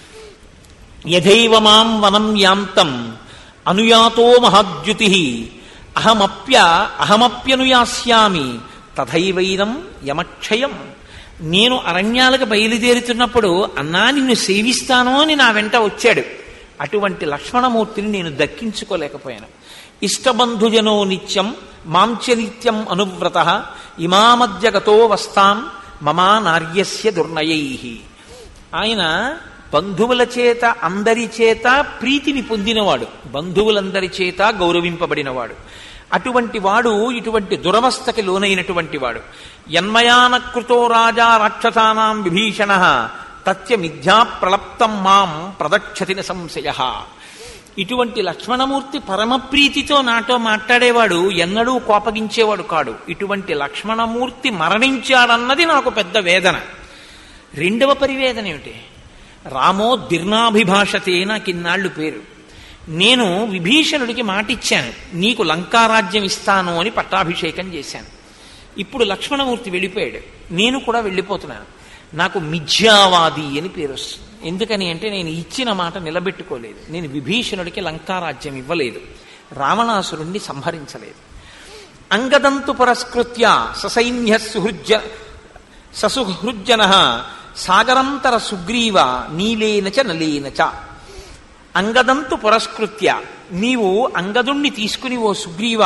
యథైవ మాం వనం యాంతం అనుయాతో మహాద్యుతి అహమప్య అహమప్యనుయాస్యామి తథైవైనం యమక్షయం నేను అరణ్యాలకు బయలుదేరుతున్నప్పుడు అన్నా నిన్ను సేవిస్తాను అని నా వెంట వచ్చాడు అటువంటి లక్ష్మణమూర్తిని నేను దక్కించుకోలేకపోయాను ఇష్టబంధుజనో నిత్యం మాంచ నిత్యం అనువ్రత ఇమామధ్య గతో వస్తాం మమా నార్యస్య దుర్నయై ఆయన బంధువుల చేత అందరి చేత ప్రీతిని పొందినవాడు బంధువులందరి చేత గౌరవింపబడినవాడు అటువంటి వాడు ఇటువంటి దురవస్థకి లోనైనటువంటి వాడు యన్మయానకృతో రాజా రాక్షసానాం విభీషణ తత్య మిథ్యా ప్రలప్తం మాం ప్రదక్షతిన సంశయ ఇటువంటి లక్ష్మణమూర్తి పరమప్రీతితో నాతో మాట్లాడేవాడు ఎన్నడూ కోపగించేవాడు కాడు ఇటువంటి లక్ష్మణమూర్తి మరణించాడన్నది నాకు పెద్ద వేదన రెండవ పరివేదన ఏమిటి రామో దిర్నాభిభాషతే నాకు ఇన్నాళ్ళు పేరు నేను విభీషణుడికి మాటిచ్చాను నీకు లంకారాజ్యం ఇస్తాను అని పట్టాభిషేకం చేశాను ఇప్పుడు లక్ష్మణమూర్తి వెళ్ళిపోయాడు నేను కూడా వెళ్ళిపోతున్నాను నాకు మిథ్యావాది అని పేరు వస్తుంది ఎందుకని అంటే నేను ఇచ్చిన మాట నిలబెట్టుకోలేదు నేను విభీషణుడికి లంకారాజ్యం ఇవ్వలేదు రావణాసురుణ్ణి సంహరించలేదు అంగదంతు పురస్కృత్య ససైన్య సుహృజ్య ససుహృజ్జన సాగరంతర సుగ్రీవ నీలేన చ నలేన చ అంగదంతు పురస్కృత్య నీవు అంగదుణ్ణి తీసుకుని ఓ సుగ్రీవ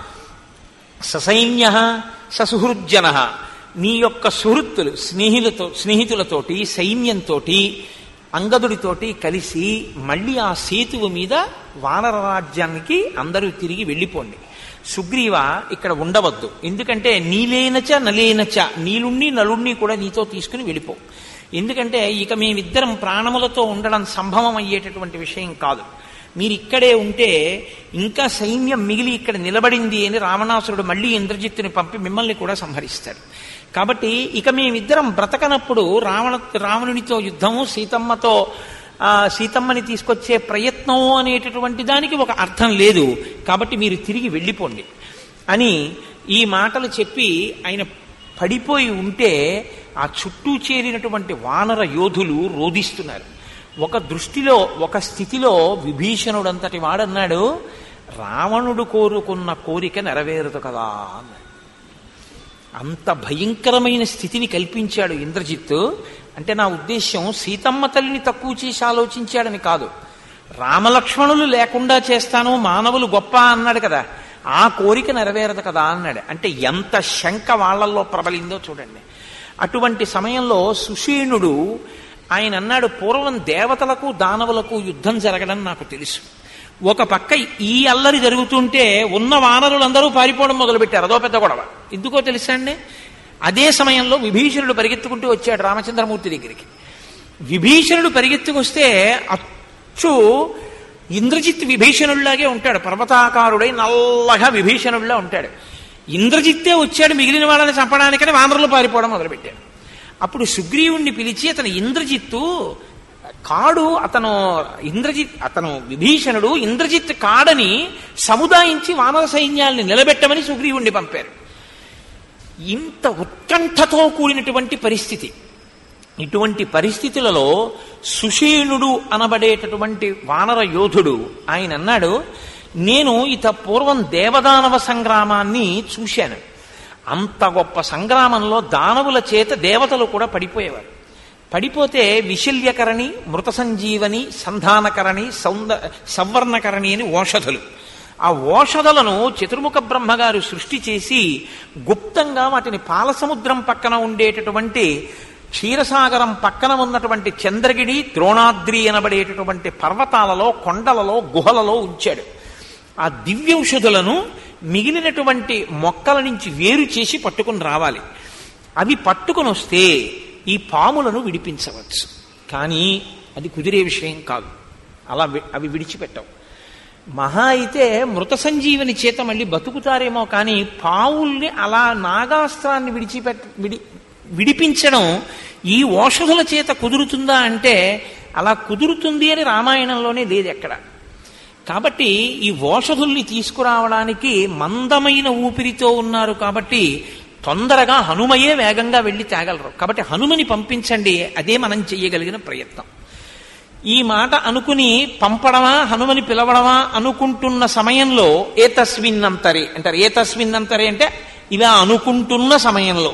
ససైన్య ససుహృజ్జన నీ యొక్క సుహృత్తులు స్నేహితులతో స్నేహితులతోటి సైన్యంతో అంగదుడితోటి కలిసి మళ్ళీ ఆ సేతువు మీద వానర రాజ్యానికి అందరూ తిరిగి వెళ్ళిపోండి సుగ్రీవ ఇక్కడ ఉండవద్దు ఎందుకంటే నీలేనచ నలేనచ నీలుణ్ణి నలుణ్ణి కూడా నీతో తీసుకుని వెళ్ళిపో ఎందుకంటే ఇక మేమిద్దరం ప్రాణములతో ఉండడం సంభవం అయ్యేటటువంటి విషయం కాదు మీరు ఇక్కడే ఉంటే ఇంకా సైన్యం మిగిలి ఇక్కడ నిలబడింది అని రావణాసురుడు మళ్ళీ ఇంద్రజిత్తుని పంపి మిమ్మల్ని కూడా సంహరిస్తాడు కాబట్టి ఇక మేమిద్దరం బ్రతకనప్పుడు రావణ రావణునితో యుద్ధము సీతమ్మతో ఆ, సీతమ్మని తీసుకొచ్చే ప్రయత్నం అనేటటువంటి దానికి ఒక అర్థం లేదు కాబట్టి మీరు తిరిగి వెళ్ళిపోండి అని ఈ మాటలు చెప్పి ఆయన పడిపోయి ఉంటే ఆ చుట్టూ చేరినటువంటి వానర యోధులు రోధిస్తున్నారు ఒక దృష్టిలో ఒక స్థితిలో విభీషణుడంతటి వాడన్నాడు రావణుడు కోరుకున్న కోరిక నెరవేరదు కదా అన్నాడు అంత భయంకరమైన స్థితిని కల్పించాడు ఇంద్రజిత్తు అంటే నా ఉద్దేశ్యం సీతమ్మ తల్లిని తక్కువ చేసి ఆలోచించాడని కాదు రామలక్ష్మణులు లేకుండా చేస్తాను మానవులు గొప్ప అన్నాడు కదా ఆ కోరిక నెరవేరదు కదా అన్నాడు అంటే ఎంత శంక వాళ్ళల్లో ప్రబలిందో చూడండి అటువంటి సమయంలో సుషీణుడు ఆయన అన్నాడు పూర్వం దేవతలకు దానవులకు యుద్ధం జరగడం నాకు తెలుసు ఒక పక్క ఈ అల్లరి జరుగుతుంటే ఉన్న వానరులందరూ పారిపోవడం మొదలుపెట్టారు అదో పెద్ద గొడవ ఎందుకో తెలుసా అండి అదే సమయంలో విభీషణుడు పరిగెత్తుకుంటూ వచ్చాడు రామచంద్రమూర్తి దగ్గరికి విభీషణుడు పరిగెత్తుకొస్తే అచ్చు ఇంద్రజిత్ విభీషణుడిలాగే ఉంటాడు పర్వతాకారుడై నల్లగా విభీషణుడిలా ఉంటాడు ఇంద్రజిత్తే వచ్చాడు మిగిలిన వాళ్ళని చంపడానికని వానరులు పారిపోవడం మొదలుపెట్టాడు అప్పుడు సుగ్రీవుణ్ణి పిలిచి అతను ఇంద్రజిత్తు కాడు అతను ఇంద్రజిత్ అతను విభీషణుడు ఇంద్రజిత్ కాడని సముదాయించి వానర సైన్యాల్ని నిలబెట్టమని సుగ్రీవుణ్ణి పంపారు ఇంత ఉత్కంఠతో కూడినటువంటి పరిస్థితి ఇటువంటి పరిస్థితులలో సుషీణుడు అనబడేటటువంటి వానర యోధుడు ఆయన అన్నాడు నేను ఇత పూర్వం దేవదానవ సంగ్రామాన్ని చూశాను అంత గొప్ప సంగ్రామంలో దానవుల చేత దేవతలు కూడా పడిపోయేవారు పడిపోతే విశల్యకరణి మృత సంజీవని సంధానకరణి సౌంద సవర్ణకరణి అని ఓషధులు ఆ ఓషధలను చతుర్ముఖ బ్రహ్మగారు సృష్టి చేసి గుప్తంగా వాటిని పాలసముద్రం పక్కన ఉండేటటువంటి క్షీరసాగరం పక్కన ఉన్నటువంటి చంద్రగిరి ద్రోణాద్రి అనబడేటటువంటి పర్వతాలలో కొండలలో గుహలలో ఉంచాడు ఆ దివ్యౌషధులను మిగిలినటువంటి మొక్కల నుంచి వేరు చేసి పట్టుకుని రావాలి అవి పట్టుకుని వస్తే ఈ పాములను విడిపించవచ్చు కానీ అది కుదిరే విషయం కాదు అలా వి- అవి విడిచిపెట్టవు మహా అయితే మృత సంజీవని చేత మళ్ళీ బతుకుతారేమో కానీ పావుల్ని అలా నాగాస్త్రాన్ని విడిచిపెట్ట విడి విడిపించడం ఈ ఓషధుల చేత కుదురుతుందా అంటే అలా కుదురుతుంది అని రామాయణంలోనే లేదు ఎక్కడ కాబట్టి ఈ ఓషధుల్ని తీసుకురావడానికి మందమైన ఊపిరితో ఉన్నారు కాబట్టి తొందరగా హనుమయే వేగంగా వెళ్ళి తేగలరు కాబట్టి హనుమని పంపించండి అదే మనం చెయ్యగలిగిన ప్రయత్నం ఈ మాట అనుకుని పంపడమా హనుమని పిలవడమా అనుకుంటున్న సమయంలో ఏ తస్మిన్నంతరే అంటారు ఏ తస్మిన్నంతరే అంటే ఇలా అనుకుంటున్న సమయంలో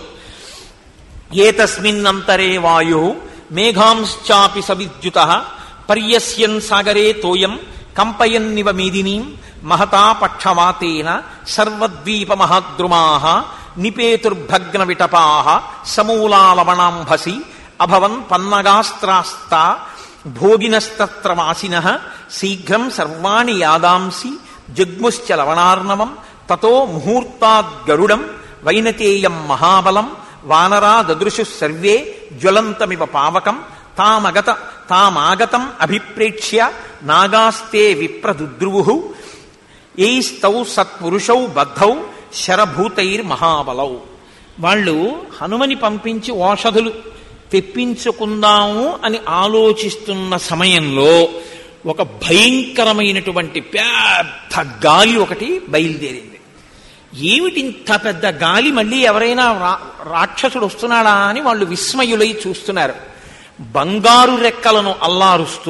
ఏ తస్మిన్నంతరే వాయు మేఘాంశ్చాపి సవిద్యుత పర్యస్యన్ సాగరే తోయం కంపయన్నివ మీదినీం మహతా పక్షవాతేన సర్వద్వీప మహాద్రుమా నిపేతుర్భగ్న విటపా సమూలాలవణాంభసి అభవన్ పన్నగాస్త్రాస్త భోగినస్తత్ర వాసిన శీఘ్రం సర్వాణి యాదాంసి జగ్ముశ్చ లవణార్ణవం తతో ముహూర్తాద్గరుడం వైనతేయం మహాబలం వానరా దదృశు సర్వే జ్వలంతమివ పావకం తామగత తామాగతం అభిప్రేక్ష్య నాగాస్తే విప్రదుద్రువు ఏస్తౌ సత్పురుషౌ బద్ధౌ శరభూతైర్మహాబలౌ వాళ్ళు హనుమని పంపించి ఓషధులు తెప్పించుకుందాము అని ఆలోచిస్తున్న సమయంలో ఒక భయంకరమైనటువంటి పెద్ద గాలి ఒకటి బయలుదేరింది ఏమిటి ఇంత పెద్ద గాలి మళ్ళీ ఎవరైనా రా- రాక్షసుడు వస్తున్నాడా అని వాళ్ళు విస్మయులై చూస్తున్నారు బంగారు రెక్కలను అల్లారుస్తూ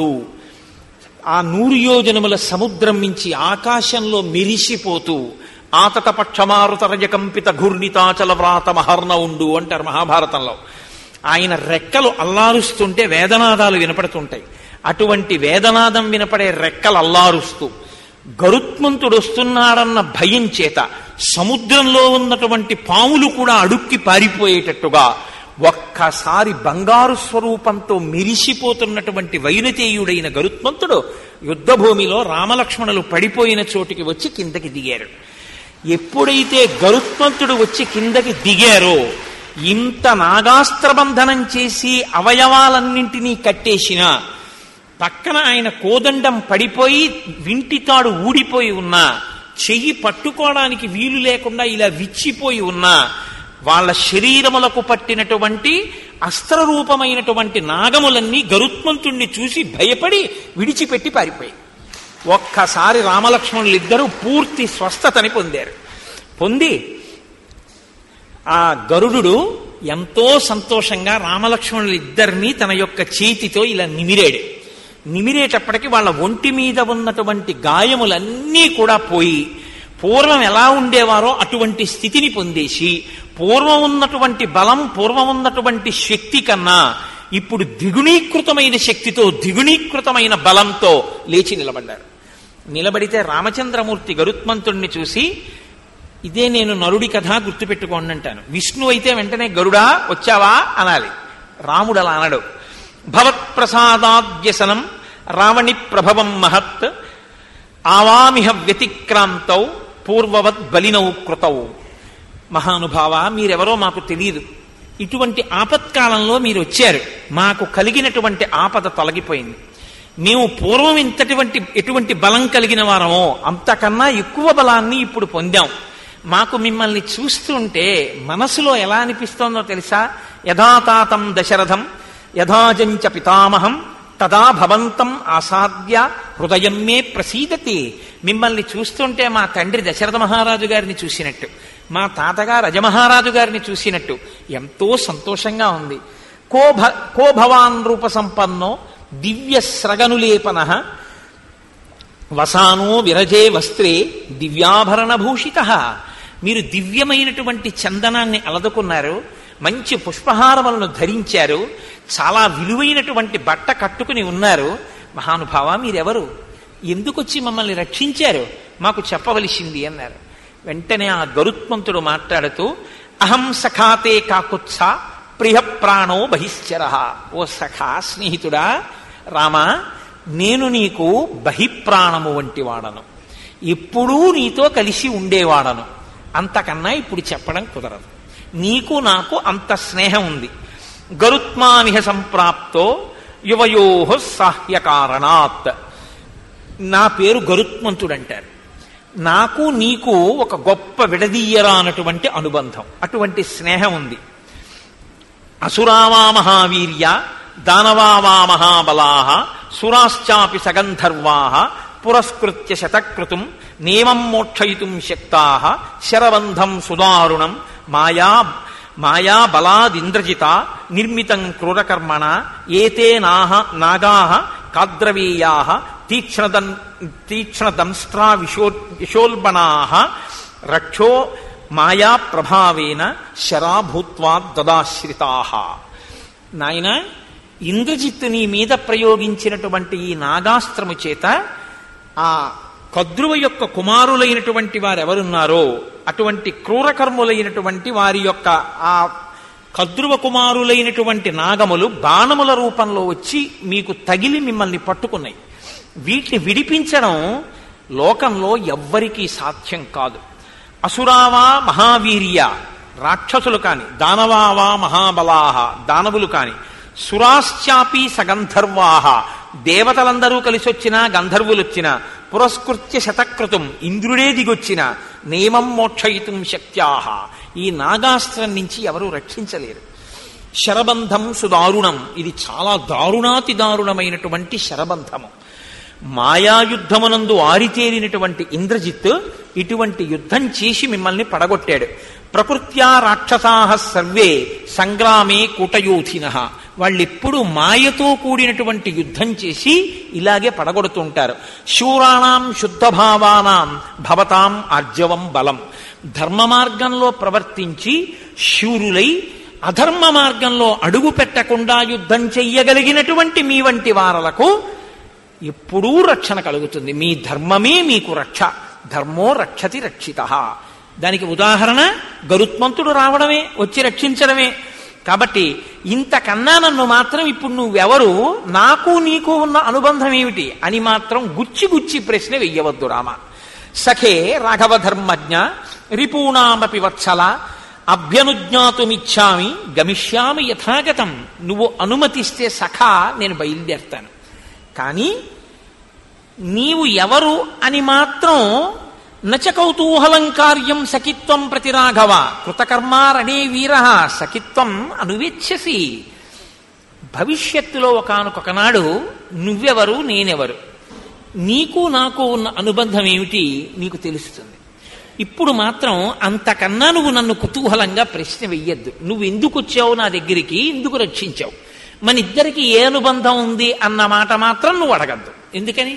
ఆ నూరు యోజనముల సముద్రం మించి ఆకాశంలో మెరిసిపోతూ ఆతత పక్షమారుత రజకంపిత ఘూర్ణితాచల వ్రాత మహర్ణ ఉండు అంటారు మహాభారతంలో ఆయన రెక్కలు అల్లారుస్తుంటే వేదనాదాలు వినపడుతుంటాయి అటువంటి వేదనాదం వినపడే రెక్కలు అల్లారుస్తూ గరుత్మంతుడు వస్తున్నాడన్న భయం చేత సముద్రంలో ఉన్నటువంటి పాములు కూడా అడుక్కి పారిపోయేటట్టుగా ఒక్కసారి బంగారు స్వరూపంతో మిరిసిపోతున్నటువంటి వైనతేయుడైన గరుత్మంతుడు యుద్ధభూమిలో రామలక్ష్మణులు పడిపోయిన చోటికి వచ్చి కిందకి దిగారు ఎప్పుడైతే గరుత్మంతుడు వచ్చి కిందకి దిగారో ఇంత నాగాస్త్రబంధనం చేసి అవయవాలన్నింటినీ కట్టేసినా పక్కన ఆయన కోదండం పడిపోయి వింటితాడు ఊడిపోయి ఉన్నా చెయ్యి పట్టుకోవడానికి వీలు లేకుండా ఇలా విచ్చిపోయి ఉన్నా వాళ్ళ శరీరములకు పట్టినటువంటి అస్త్రరూపమైనటువంటి నాగములన్నీ గరుత్మంతుణ్ణి చూసి భయపడి విడిచిపెట్టి పారిపోయి ఒక్కసారి రామలక్ష్మణులు ఇద్దరూ పూర్తి స్వస్థతని పొందారు పొంది ఆ గరుడు ఎంతో సంతోషంగా రామలక్ష్మణులు ఇద్దరిని తన యొక్క చేతితో ఇలా నిమిరాడు నిమిరేటప్పటికి వాళ్ళ ఒంటి మీద ఉన్నటువంటి గాయములన్నీ కూడా పోయి పూర్వం ఎలా ఉండేవారో అటువంటి స్థితిని పొందేసి పూర్వం ఉన్నటువంటి బలం పూర్వం ఉన్నటువంటి శక్తి కన్నా ఇప్పుడు ద్విగుణీకృతమైన శక్తితో ద్విగుణీకృతమైన బలంతో లేచి నిలబడ్డారు నిలబడితే రామచంద్రమూర్తి గరుత్మంతుణ్ణి చూసి ఇదే నేను నరుడి కథ గుర్తుపెట్టుకోండి అంటాను విష్ణు అయితే వెంటనే గరుడా వచ్చావా అనాలి రాముడు అలా అనడు భవత్ప్రసాదాద్యసనం రావణి ప్రభవం మహత్ ఆవామిహ వ్యతిక్రాంతౌ పూర్వవత్ బలినౌ కృతౌ మహానుభావ మీరెవరో మాకు తెలియదు ఇటువంటి ఆపత్కాలంలో మీరు వచ్చారు మాకు కలిగినటువంటి ఆపద తొలగిపోయింది మేము పూర్వం ఇంతటువంటి ఎటువంటి బలం కలిగిన వారమో అంతకన్నా ఎక్కువ బలాన్ని ఇప్పుడు పొందాం మాకు మిమ్మల్ని చూస్తుంటే మనసులో ఎలా అనిపిస్తోందో తెలుసా యథాతాతం దశరథం యథాజంచ పితామహం తదా భవంతం ఆసాద్య హృదయం మే ప్రసీదతి మిమ్మల్ని చూస్తుంటే మా తండ్రి దశరథ మహారాజు గారిని చూసినట్టు మా తాతగారు రజమహారాజు గారిని చూసినట్టు ఎంతో సంతోషంగా ఉంది కో భ కో భవాన్ రూప సంపన్నో దివ్య స్రగనులేపన వసానో విరజే వస్త్రే దివ్యాభరణ భూషిత మీరు దివ్యమైనటువంటి చందనాన్ని అలదుకున్నారు మంచి పుష్పహారములను ధరించారు చాలా విలువైనటువంటి బట్ట కట్టుకుని ఉన్నారు మహానుభావ మీరెవరు ఎందుకొచ్చి మమ్మల్ని రక్షించారు మాకు చెప్పవలసింది అన్నారు వెంటనే ఆ గరుత్మంతుడు మాట్లాడుతూ అహం సఖాతే కాకుత్స ప్రియ ప్రాణో బహిశ్చర ఓ సఖా స్నేహితుడా రామా నేను నీకు బహిప్రాణము వంటి వాడను ఎప్పుడూ నీతో కలిసి ఉండేవాడను అంతకన్నా ఇప్పుడు చెప్పడం కుదరదు నీకు నాకు అంత స్నేహం ఉంది గరుత్మానిహ సంప్రాప్తో యువయో సాహ్యకారణాత్ నా పేరు గరుత్మంతుడు అంటారు నాకు నీకు ఒక గొప్ప విడదీయరా అన్నటువంటి అనుబంధం అటువంటి స్నేహం ఉంది అసురావా మహావీర్య దానవావా మహాబలా సురాశ్చాపి సగంధర్వా పురస్కృత్య శతకృతం నేమం మోక్షయితుం శక్తా శరబంధం సుదారుణం మాయా మాయా బలాదింద్రజిత నిర్మితం క్రూరకర్మణ ఏతే నాహ నాగా కాద్రవీయా తీక్ష్ణదన్ తీక్ష్ణదంస్ట్రా విశో విశోల్బణా రక్షో మాయా ప్రభావేన శరాభూత్వా దదాశ్రితా నాయన ఇంద్రజిత్తు నీ మీద ప్రయోగించినటువంటి ఈ నాగాస్త్రము చేత ఆ కద్రువ యొక్క కుమారులైనటువంటి వారెవరున్నారో అటువంటి క్రూరకర్ములైనటువంటి వారి యొక్క ఆ కద్రువ కుమారులైనటువంటి నాగములు బాణముల రూపంలో వచ్చి మీకు తగిలి మిమ్మల్ని పట్టుకున్నాయి వీటిని విడిపించడం లోకంలో ఎవ్వరికీ సాధ్యం కాదు అసురావా మహావీర్య రాక్షసులు కాని దానవావా మహాబలాహ దానవులు కాని సురాశ్చాపి సగంధర్వాహ దేవతలందరూ కలిసి వచ్చినా గంధర్వులు వచ్చినా పురస్కృత్య శతకృతం ఇంద్రుడే దిగొచ్చిన నియమం మోక్షయితుం శక్త్యాహ ఈ నాగాస్త్రం నుంచి ఎవరూ రక్షించలేరు శరబంధం సుదారుణం ఇది చాలా దారుణాతి దారుణమైనటువంటి శరబంధము మాయాయుద్ధమునందు ఆరితేరినటువంటి ఇంద్రజిత్ ఇటువంటి యుద్ధం చేసి మిమ్మల్ని పడగొట్టాడు ప్రకృత్యా రాక్షసాహ సర్వే సంగ్రామే కూటయోధిన వాళ్ళెప్పుడు మాయతో కూడినటువంటి యుద్ధం చేసి ఇలాగే పడగొడుతుంటారు శూరాణం శుద్ధభావానాం భవతాం ఆర్జవం బలం ధర్మ మార్గంలో ప్రవర్తించి శూరులై అధర్మ మార్గంలో అడుగు పెట్టకుండా యుద్ధం చెయ్యగలిగినటువంటి మీ వంటి వారలకు ఎప్పుడూ రక్షణ కలుగుతుంది మీ ధర్మమే మీకు రక్ష ధర్మో రక్షతి రక్షిత దానికి ఉదాహరణ గరుత్మంతుడు రావడమే వచ్చి రక్షించడమే కాబట్టి ఇంతకన్నా నన్ను మాత్రం ఇప్పుడు నువ్వెవరు నాకు నీకు ఉన్న అనుబంధం ఏమిటి అని మాత్రం గుచ్చి గుచ్చి ప్రశ్న వెయ్యవద్దు రామ సఖే రాఘవ ధర్మజ్ఞ రిపూణామపి వత్సల అభ్యనుజ్ఞాతుమిచ్చామి గమిష్యామి యథాగతం నువ్వు అనుమతిస్తే సఖా నేను బయలుదేరుతాను కానీ నీవు ఎవరు అని మాత్రం నచ కౌతూహలం కార్యం సఖిత్వం ప్రతి రాఘవ కృతకర్మారణే వీర సఖిత్వం అనువేచ్ఛసి భవిష్యత్తులో ఒకనొకనాడు నువ్వెవరు నేనెవరు నీకు నాకు ఉన్న అనుబంధం ఏమిటి నీకు తెలుస్తుంది ఇప్పుడు మాత్రం అంతకన్నా నువ్వు నన్ను కుతూహలంగా ప్రశ్న వెయ్యొద్దు నువ్వు ఎందుకు వచ్చావు నా దగ్గరికి ఎందుకు రక్షించావు మన ఇద్దరికి ఏ అనుబంధం ఉంది అన్న మాట మాత్రం నువ్వు అడగద్దు ఎందుకని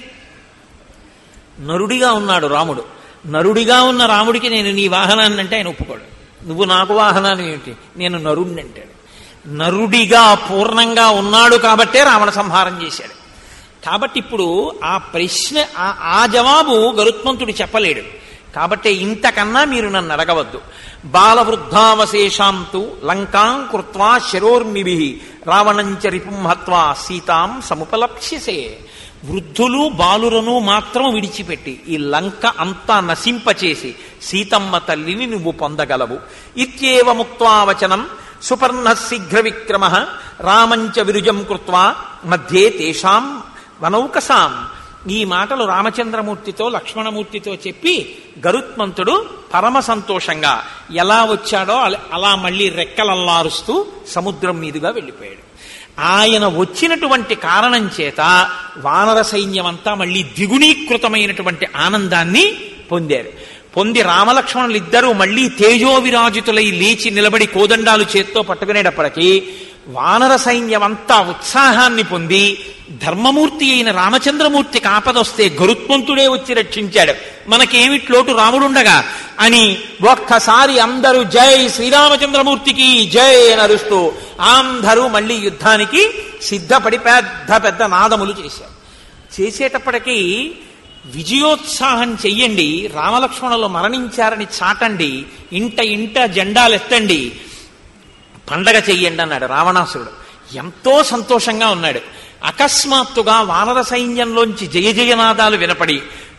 నరుడిగా ఉన్నాడు రాముడు నరుడిగా ఉన్న రాముడికి నేను నీ వాహనాన్ని అంటే ఆయన ఒప్పుకోడు నువ్వు నాకు వాహనాన్ని ఏమిటి నేను నరుడిని అంటాడు నరుడిగా పూర్ణంగా ఉన్నాడు కాబట్టే రావణ సంహారం చేశాడు కాబట్టి ఇప్పుడు ఆ ప్రశ్న ఆ- ఆ జవాబు గరుత్మంతుడు చెప్పలేడు కాబట్టి ఇంతకన్నా మీరు నన్ను అడగవద్దు బాలవృద్ధావశేషాంతు లంకాం కృత్వా శరోర్మిభి రావణంచ రిపుంహత్వా సీతాం సముపలక్ష్యసే వృద్ధులు బాలురను మాత్రం విడిచిపెట్టి ఈ లంక అంతా నశింపచేసి సీతమ్మ తల్లిని నువ్వు పొందగలవు ఇత్యేవ ముక్త్వా వచనం సుపర్ణ శీఘ్ర విక్రమ రామంచ విరుజం కృత్వా మధ్యే తేషాం వనౌకసాం ఈ మాటలు రామచంద్రమూర్తితో లక్ష్మణమూర్తితో చెప్పి గరుత్మంతుడు పరమ సంతోషంగా ఎలా వచ్చాడో అల- అలా మళ్ళీ రెక్కలల్లారుస్తూ సముద్రం మీదుగా వెళ్ళిపోయాడు ఆయన వచ్చినటువంటి కారణం చేత వానర సైన్యం అంతా మళ్ళీ ద్విగుణీకృతమైనటువంటి ఆనందాన్ని పొందారు పొంది రామలక్ష్మణులు ఇద్దరూ మళ్ళీ తేజోవిరాజితులై లేచి నిలబడి కోదండాలు చేత్తో పట్టుకునేటప్పటికీ వానర సైన్యం అంతా ఉత్సాహాన్ని పొంది ధర్మమూర్తి అయిన రామచంద్రమూర్తికి ఆపదొస్తే గరుత్మంతుడే వచ్చి రక్షించాడు మనకేమిటి లోటు రాముడుండగా అని ఒక్కసారి అందరూ జై శ్రీరామచంద్రమూర్తికి జై అని అరుస్తూ అందరూ మళ్ళీ యుద్ధానికి సిద్ధపడి పెద్ద పెద్ద నాదములు చేశారు చేసేటప్పటికీ విజయోత్సాహం చెయ్యండి రామలక్ష్మణులు మరణించారని చాటండి ఇంట ఇంట జెండాలు ఎత్తండి పండగ చెయ్యండి అన్నాడు రావణాసురుడు ఎంతో సంతోషంగా ఉన్నాడు అకస్మాత్తుగా వానర సైన్యంలోంచి జయ జయనాదాలు వినపడి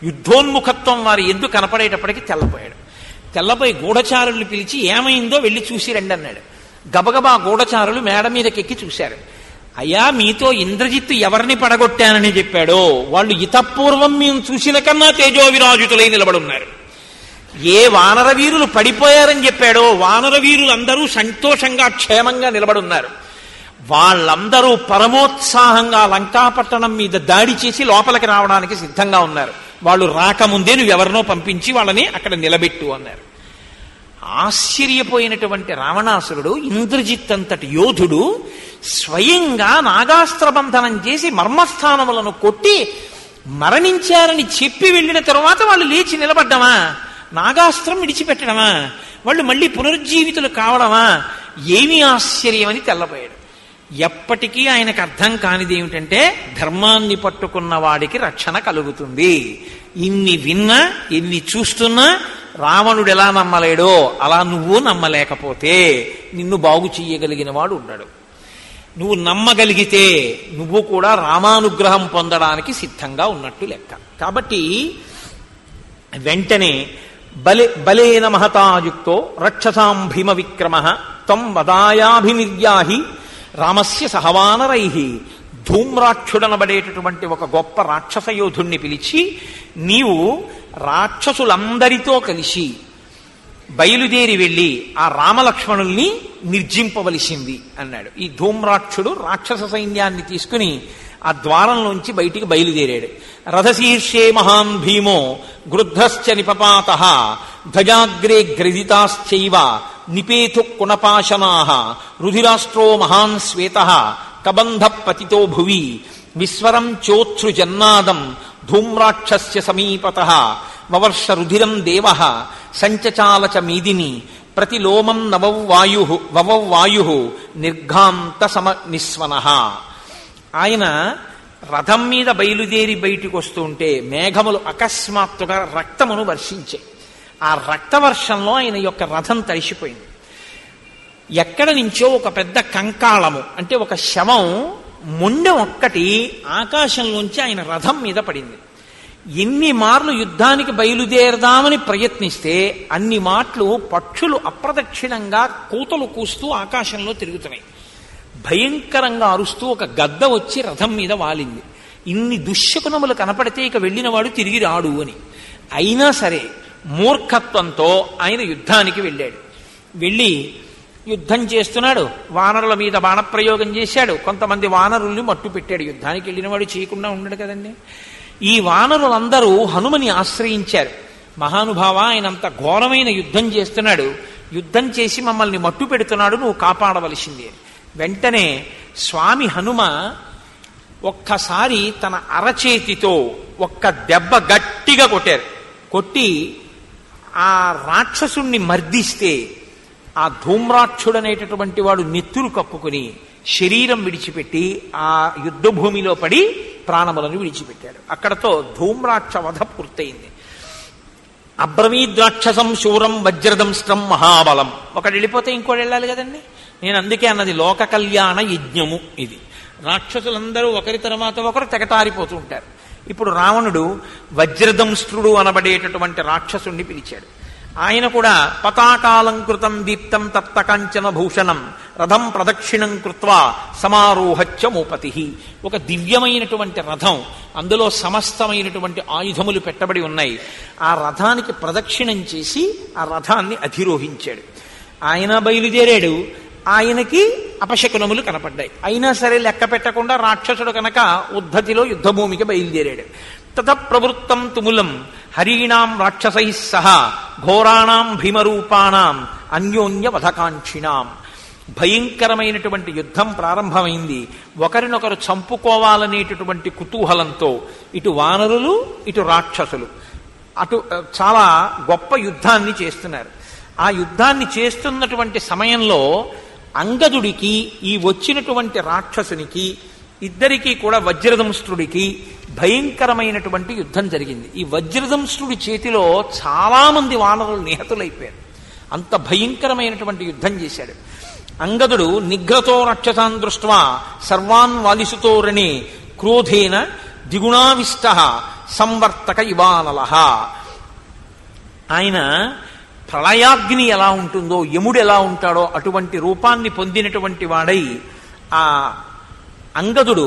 యుద్ధోన్ముఖత్వం వారి ఎందుకు కనపడేటప్పటికి తెల్లపోయాడు తెల్లపోయి గూఢచారుల్ని పిలిచి ఏమైందో వెళ్ళి చూసి రండి అన్నాడు గబగబా గూఢచారులు మేడ మీదకెక్కి చూశారు అయ్యా మీతో ఇంద్రజిత్తు ఎవరిని పడగొట్టానని చెప్పాడో వాళ్ళు ఇతపూర్వం మేము చూసిన కన్నా తేజోవిరాజుతులై నిలబడున్నారు ఏ వానర వీరులు పడిపోయారని చెప్పాడో వానర వీరులందరూ సంతోషంగా క్షేమంగా నిలబడున్నారు వాళ్ళందరూ పరమోత్సాహంగా లంకాపట్టణం మీద దాడి చేసి లోపలికి రావడానికి సిద్ధంగా ఉన్నారు వాళ్ళు రాకముందే నువ్వు ఎవరినో పంపించి వాళ్ళని అక్కడ నిలబెట్టు అన్నారు ఆశ్చర్యపోయినటువంటి రావణాసురుడు ఇంద్రజిత్ అంతటి యోధుడు స్వయంగా నాగాస్త్ర బంధనం చేసి మర్మస్థానములను కొట్టి మరణించారని చెప్పి వెళ్ళిన తరువాత వాళ్ళు లేచి నిలబడ్డమా నాగాస్త్రం విడిచిపెట్టడమా వాళ్ళు మళ్ళీ పునరుజ్జీవితులు కావడమా ఏమి ఆశ్చర్యమని తెల్లపోయాడు ఎప్పటికీ ఆయనకు అర్థం కానిది ఏమిటంటే ధర్మాన్ని పట్టుకున్న వాడికి రక్షణ కలుగుతుంది ఇన్ని విన్నా ఇన్ని చూస్తున్నా రావణుడు ఎలా నమ్మలేడో అలా నువ్వు నమ్మలేకపోతే నిన్ను బాగు చెయ్యగలిగిన వాడు ఉన్నాడు నువ్వు నమ్మగలిగితే నువ్వు కూడా రామానుగ్రహం పొందడానికి సిద్ధంగా ఉన్నట్టు లెక్క కాబట్టి వెంటనే బలే బలేన మహతాయుక్తో రక్షసాం భీమ విక్రమ తం వదాయాభినిర్యాహి రామస్య సహవానరై ధూమ్రాక్షుడనబడేటటువంటి ఒక గొప్ప రాక్షస యోధుణ్ణి పిలిచి నీవు రాక్షసులందరితో కలిసి బయలుదేరి వెళ్ళి ఆ రామలక్ష్మణుల్ని నిర్జింపవలసింది అన్నాడు ఈ ధూమ్రాక్షుడు రాక్షస సైన్యాన్ని తీసుకుని ఆ ద్వారంలోంచి బయటికి బయలుదేరాడు రథశీర్షే మహాన్ భీమో గృద్ధశ్చ నిపపాత ధ్వజాగ్రే గ్రదితాశ్చైవ నిపేతు కుణపాశనా రుధిరాష్ట్రో మహాన్ శ్వేత కబంధ పతితో భువి విస్వరం చోత్సృజన్నాదం ధూమ్రాక్షస్య సమీపత వవర్ష రుధిరం దేవ సంచచాల చ మీదిని ప్రతిలోమం నవవాయు వవవాయు నిర్ఘాంత సమ నిస్వన ఆయన రథం మీద బయలుదేరి బయటికి వస్తూ ఉంటే మేఘములు అకస్మాత్తుగా రక్తమును వర్షించాయి ఆ రక్తవర్షంలో ఆయన యొక్క రథం తడిసిపోయింది ఎక్కడ నుంచో ఒక పెద్ద కంకాళము అంటే ఒక శవం మొండెం ఒక్కటి ఆకాశంలోంచి ఆయన రథం మీద పడింది ఎన్ని మార్లు యుద్ధానికి బయలుదేరదామని ప్రయత్నిస్తే అన్ని మాటలు పక్షులు అప్రదక్షిణంగా కూతలు కూస్తూ ఆకాశంలో తిరుగుతున్నాయి భయంకరంగా అరుస్తూ ఒక గద్ద వచ్చి రథం మీద వాలింది ఇన్ని దుశ్శకునములు కనపడితే ఇక వెళ్ళినవాడు తిరిగి రాడు అని అయినా సరే మూర్ఖత్వంతో ఆయన యుద్ధానికి వెళ్ళాడు వెళ్ళి యుద్ధం చేస్తున్నాడు వానరుల మీద బాణప్రయోగం చేశాడు కొంతమంది వానరుల్ని మట్టు పెట్టాడు యుద్ధానికి వెళ్ళినవాడు చేయకుండా ఉండడు కదండి ఈ వానరులందరూ హనుమని ఆశ్రయించారు మహానుభావ ఆయన అంత ఘోరమైన యుద్ధం చేస్తున్నాడు యుద్ధం చేసి మమ్మల్ని మట్టు పెడుతున్నాడు నువ్వు కాపాడవలసింది వెంటనే స్వామి హనుమ ఒక్కసారి తన అరచేతితో ఒక్క దెబ్బ గట్టిగా కొట్టారు కొట్టి ఆ రాక్షసుణ్ణి మర్దిస్తే ఆ ధూమ్రాక్షుడనేటటువంటి వాడు నెత్తురు కప్పుకుని శరీరం విడిచిపెట్టి ఆ యుద్ధ భూమిలో పడి ప్రాణములను విడిచిపెట్టాడు అక్కడతో ధూమ్రాక్ష వధ పూర్తయింది అబ్రవీద్రాక్షసం శూరం వజ్రదంస్ట్రం మహాబలం ఒకడు వెళ్ళిపోతే ఇంకోటి వెళ్ళాలి కదండి నేను అందుకే అన్నది లోక కళ్యాణ యజ్ఞము ఇది రాక్షసులందరూ ఒకరి తర్వాత ఒకరు తెగటారిపోతూ ఉంటారు ఇప్పుడు రావణుడు వజ్రదంష్ట్రుడు అనబడేటటువంటి రాక్షసుణ్ణి పిలిచాడు ఆయన కూడా పతాకాలంకృతం దీప్తం తప్తకాంచన భూషణం రథం ప్రదక్షిణం కృత్వా సమారోహచ్చ మూపతి ఒక దివ్యమైనటువంటి రథం అందులో సమస్తమైనటువంటి ఆయుధములు పెట్టబడి ఉన్నాయి ఆ రథానికి ప్రదక్షిణం చేసి ఆ రథాన్ని అధిరోహించాడు ఆయన బయలుదేరాడు ఆయనకి అపశకునములు కనపడ్డాయి అయినా సరే లెక్క పెట్టకుండా రాక్షసుడు కనుక ఉద్ధతిలో యుద్ధభూమికి బయలుదేరాడు తత ప్రవృత్తం తుములం హరీణాం రాక్షసై సహా ఘోరాణం భీమరూపాణం అన్యోన్య వధకాంక్షిణాం భయంకరమైనటువంటి యుద్ధం ప్రారంభమైంది ఒకరినొకరు చంపుకోవాలనేటటువంటి కుతూహలంతో ఇటు వానరులు ఇటు రాక్షసులు అటు చాలా గొప్ప యుద్ధాన్ని చేస్తున్నారు ఆ యుద్ధాన్ని చేస్తున్నటువంటి సమయంలో అంగదుడికి ఈ వచ్చినటువంటి రాక్షసునికి ఇద్దరికీ కూడా వజ్రదంష్ట్రుడికి భయంకరమైనటువంటి యుద్ధం జరిగింది ఈ వజ్రదంష్ట్రుడి చేతిలో చాలామంది వానరులు నిహతులైపోయారు అంత భయంకరమైనటువంటి యుద్ధం చేశాడు అంగదుడు నిగ్రతో రక్షసాన్ దృష్ట్వా సర్వాన్ వాలిసుతోరణి క్రోధేన దిగుణావిష్ట సంవర్తక ఇవానలహ ఆయన ప్రళయాగ్ని ఎలా ఉంటుందో యముడు ఎలా ఉంటాడో అటువంటి రూపాన్ని పొందినటువంటి వాడై ఆ అంగదుడు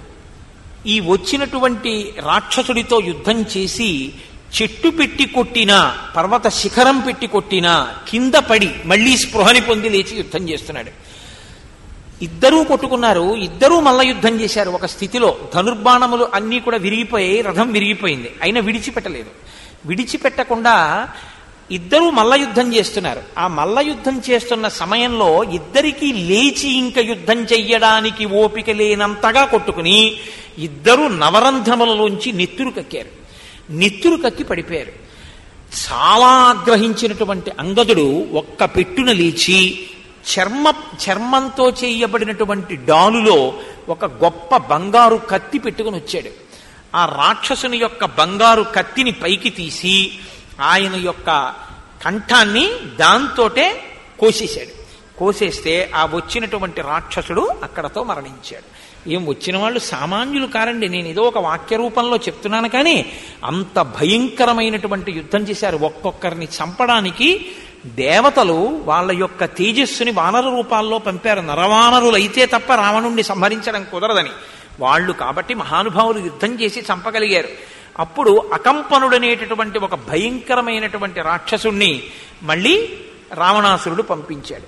ఈ వచ్చినటువంటి రాక్షసుడితో యుద్ధం చేసి చెట్టు పెట్టి కొట్టినా పర్వత శిఖరం పెట్టి కొట్టినా కింద పడి మళ్ళీ స్పృహని పొంది లేచి యుద్ధం చేస్తున్నాడు ఇద్దరూ కొట్టుకున్నారు ఇద్దరూ మల్ల యుద్ధం చేశారు ఒక స్థితిలో ధనుర్బాణములు అన్నీ కూడా విరిగిపోయాయి రథం విరిగిపోయింది అయినా విడిచిపెట్టలేదు విడిచిపెట్టకుండా ఇద్దరూ మల్ల యుద్ధం చేస్తున్నారు ఆ మల్ల యుద్ధం చేస్తున్న సమయంలో ఇద్దరికీ లేచి ఇంక యుద్ధం చెయ్యడానికి ఓపిక లేనంతగా కొట్టుకుని ఇద్దరూ నవరంధ్రములలోంచి నెత్తురు కక్కారు నెత్తురు కక్కి పడిపోయారు చాలా ఆగ్రహించినటువంటి అంగదుడు ఒక్క పెట్టున లేచి చర్మ చర్మంతో చేయబడినటువంటి డాలులో ఒక గొప్ప బంగారు కత్తి పెట్టుకుని వచ్చాడు ఆ రాక్షసుని యొక్క బంగారు కత్తిని పైకి తీసి ఆయన యొక్క కంఠాన్ని దాంతోటే కోసేశాడు కోసేస్తే ఆ వచ్చినటువంటి రాక్షసుడు అక్కడతో మరణించాడు ఏం వచ్చిన వాళ్ళు సామాన్యులు కారండి నేను ఏదో ఒక వాక్య రూపంలో చెప్తున్నాను కానీ అంత భయంకరమైనటువంటి యుద్ధం చేశారు ఒక్కొక్కరిని చంపడానికి దేవతలు వాళ్ళ యొక్క తేజస్సుని వానర రూపాల్లో పంపారు నరవానరులు అయితే తప్ప రావణుణ్ణి సంహరించడం కుదరదని వాళ్ళు కాబట్టి మహానుభావులు యుద్ధం చేసి చంపగలిగారు అప్పుడు అకంపనుడనేటటువంటి ఒక భయంకరమైనటువంటి రాక్షసుణ్ణి మళ్ళీ రావణాసురుడు పంపించాడు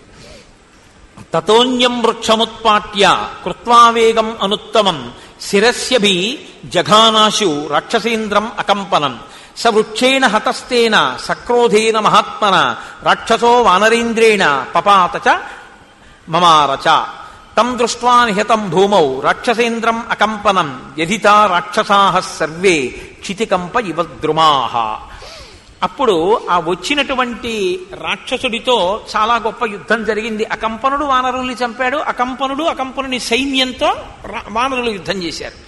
తతోన్యం వృక్షముత్పాట్య కృత్వావేగం అనుత్తమం శిరస్యభి జఘానాశు రాక్షసేంద్రం అకంపనం స వృక్షేణ హతస్తేన సక్రోధేన మహాత్మన రాక్షసో వానరేంద్రేణ పపాత చ మమారచ తం దృష్ట్వా నిహతం భూమౌ రాక్షసేంద్రం అకంపనం యధితా రాక్షసా సర్వే క్షితికంప ఇవ ద్రుమాహ అప్పుడు ఆ వచ్చినటువంటి రాక్షసుడితో చాలా గొప్ప యుద్ధం జరిగింది అకంపనుడు వానరుల్ని చంపాడు అకంపనుడు అకంపనుని సైన్యంతో రా- వానరులు యుద్ధం చేశారు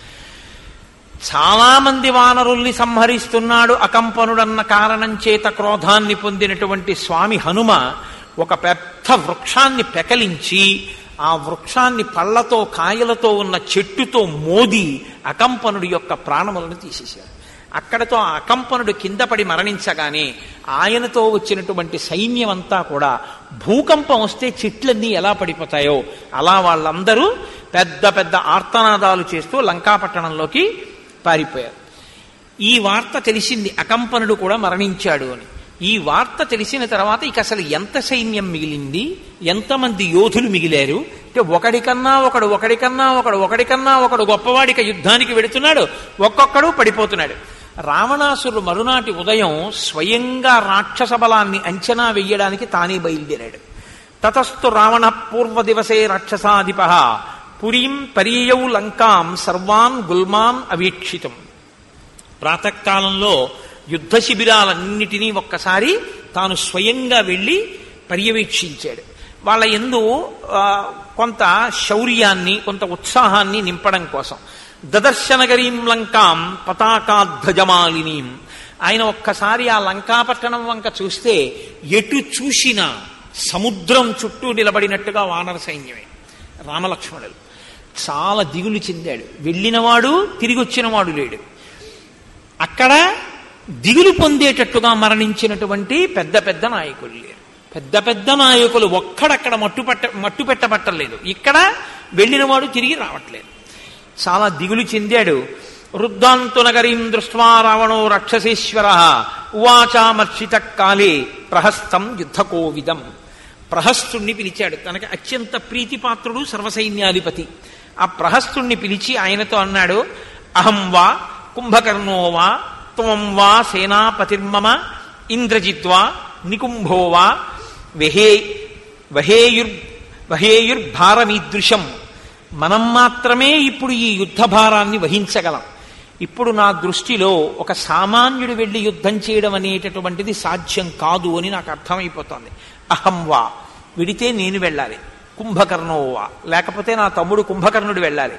చాలా మంది వానరుల్ని సంహరిస్తున్నాడు అకంపనుడన్న కారణం చేత క్రోధాన్ని పొందినటువంటి స్వామి హనుమ ఒక పెద్ద వృక్షాన్ని పెకలించి ఆ వృక్షాన్ని పళ్ళతో కాయలతో ఉన్న చెట్టుతో మోది అకంపనుడి యొక్క ప్రాణములను తీసేశారు అక్కడతో ఆ అకంపనుడు కింద పడి మరణించగానే ఆయనతో వచ్చినటువంటి సైన్యం అంతా కూడా భూకంపం వస్తే చెట్లన్నీ ఎలా పడిపోతాయో అలా వాళ్ళందరూ పెద్ద పెద్ద ఆర్తనాదాలు చేస్తూ లంకాపట్టణంలోకి పారిపోయారు ఈ వార్త తెలిసింది అకంపనుడు కూడా మరణించాడు అని ఈ వార్త తెలిసిన తర్వాత ఇక అసలు ఎంత సైన్యం మిగిలింది ఎంతమంది యోధులు మిగిలారు అంటే ఒకడికన్నా ఒకడు ఒకడికన్నా ఒకడు ఒకడికన్నా ఒకడు గొప్పవాడిక యుద్ధానికి వెడుతున్నాడు ఒక్కొక్కడు పడిపోతున్నాడు రావణాసురుడు మరునాటి ఉదయం స్వయంగా రాక్షస బలాన్ని అంచనా వెయ్యడానికి తానే బయలుదేరాడు తతస్థు రావణ పూర్వ దివసే రాక్షసాధిప పురీం పరీయౌ లంకాం సర్వాన్ గుల్మాన్ అవీక్షితం ప్రాతకాలంలో యుద్ధ శిబిరాలన్నిటినీ ఒక్కసారి తాను స్వయంగా వెళ్ళి పర్యవేక్షించాడు వాళ్ళ ఎందు ఆ, కొంత శౌర్యాన్ని కొంత ఉత్సాహాన్ని నింపడం కోసం దదర్శనగరీం లంకాం పతాకాధ్వజమాలినీం ఆయన ఒక్కసారి ఆ లంకాపట్టణం వంక చూస్తే ఎటు చూసినా సముద్రం చుట్టూ నిలబడినట్టుగా వానర సైన్యమే రామలక్ష్మణులు చాలా దిగులు చెందాడు వెళ్ళినవాడు తిరిగి వచ్చినవాడు లేడు అక్కడ దిగులు పొందేటట్టుగా మరణించినటువంటి పెద్ద పెద్ద నాయకులు లేరు పెద్ద పెద్ద నాయకులు ఒక్కడక్కడ మట్టు పట్ట మట్టు పెట్టబట్టలేదు ఇక్కడ వెళ్ళినవాడు తిరిగి రావట్లేదు చాలా దిగులు చెందాడు వృద్ధాంతు నగరీం దృష్ట్వా రావణో రక్షసేశ్వర ఉవాచామర్షిత కాలే ప్రహస్తం యుద్ధకోవిదం ప్రహస్తుణ్ణి పిలిచాడు తనకి అత్యంత ప్రీతిపాత్రుడు సర్వసైన్యాధిపతి ఆ ప్రహస్తుణ్ణి పిలిచి ఆయనతో అన్నాడు అహం వా కుంభకర్ణో వా త్వం వా సేనాపతిర్మమ ఇంద్రజిద్వా నికుంభో వా వెహే వహేయుర్ వహేయుర్భారమీదృశం మనం మాత్రమే ఇప్పుడు ఈ యుద్ధ భారాన్ని వహించగలం ఇప్పుడు నా దృష్టిలో ఒక సామాన్యుడు వెళ్ళి యుద్ధం చేయడం అనేటటువంటిది సాధ్యం కాదు అని నాకు అర్థమైపోతోంది అహం వా విడితే నేను వెళ్ళాలి కుంభకర్ణో వా లేకపోతే నా తమ్ముడు కుంభకర్ణుడు వెళ్ళాలి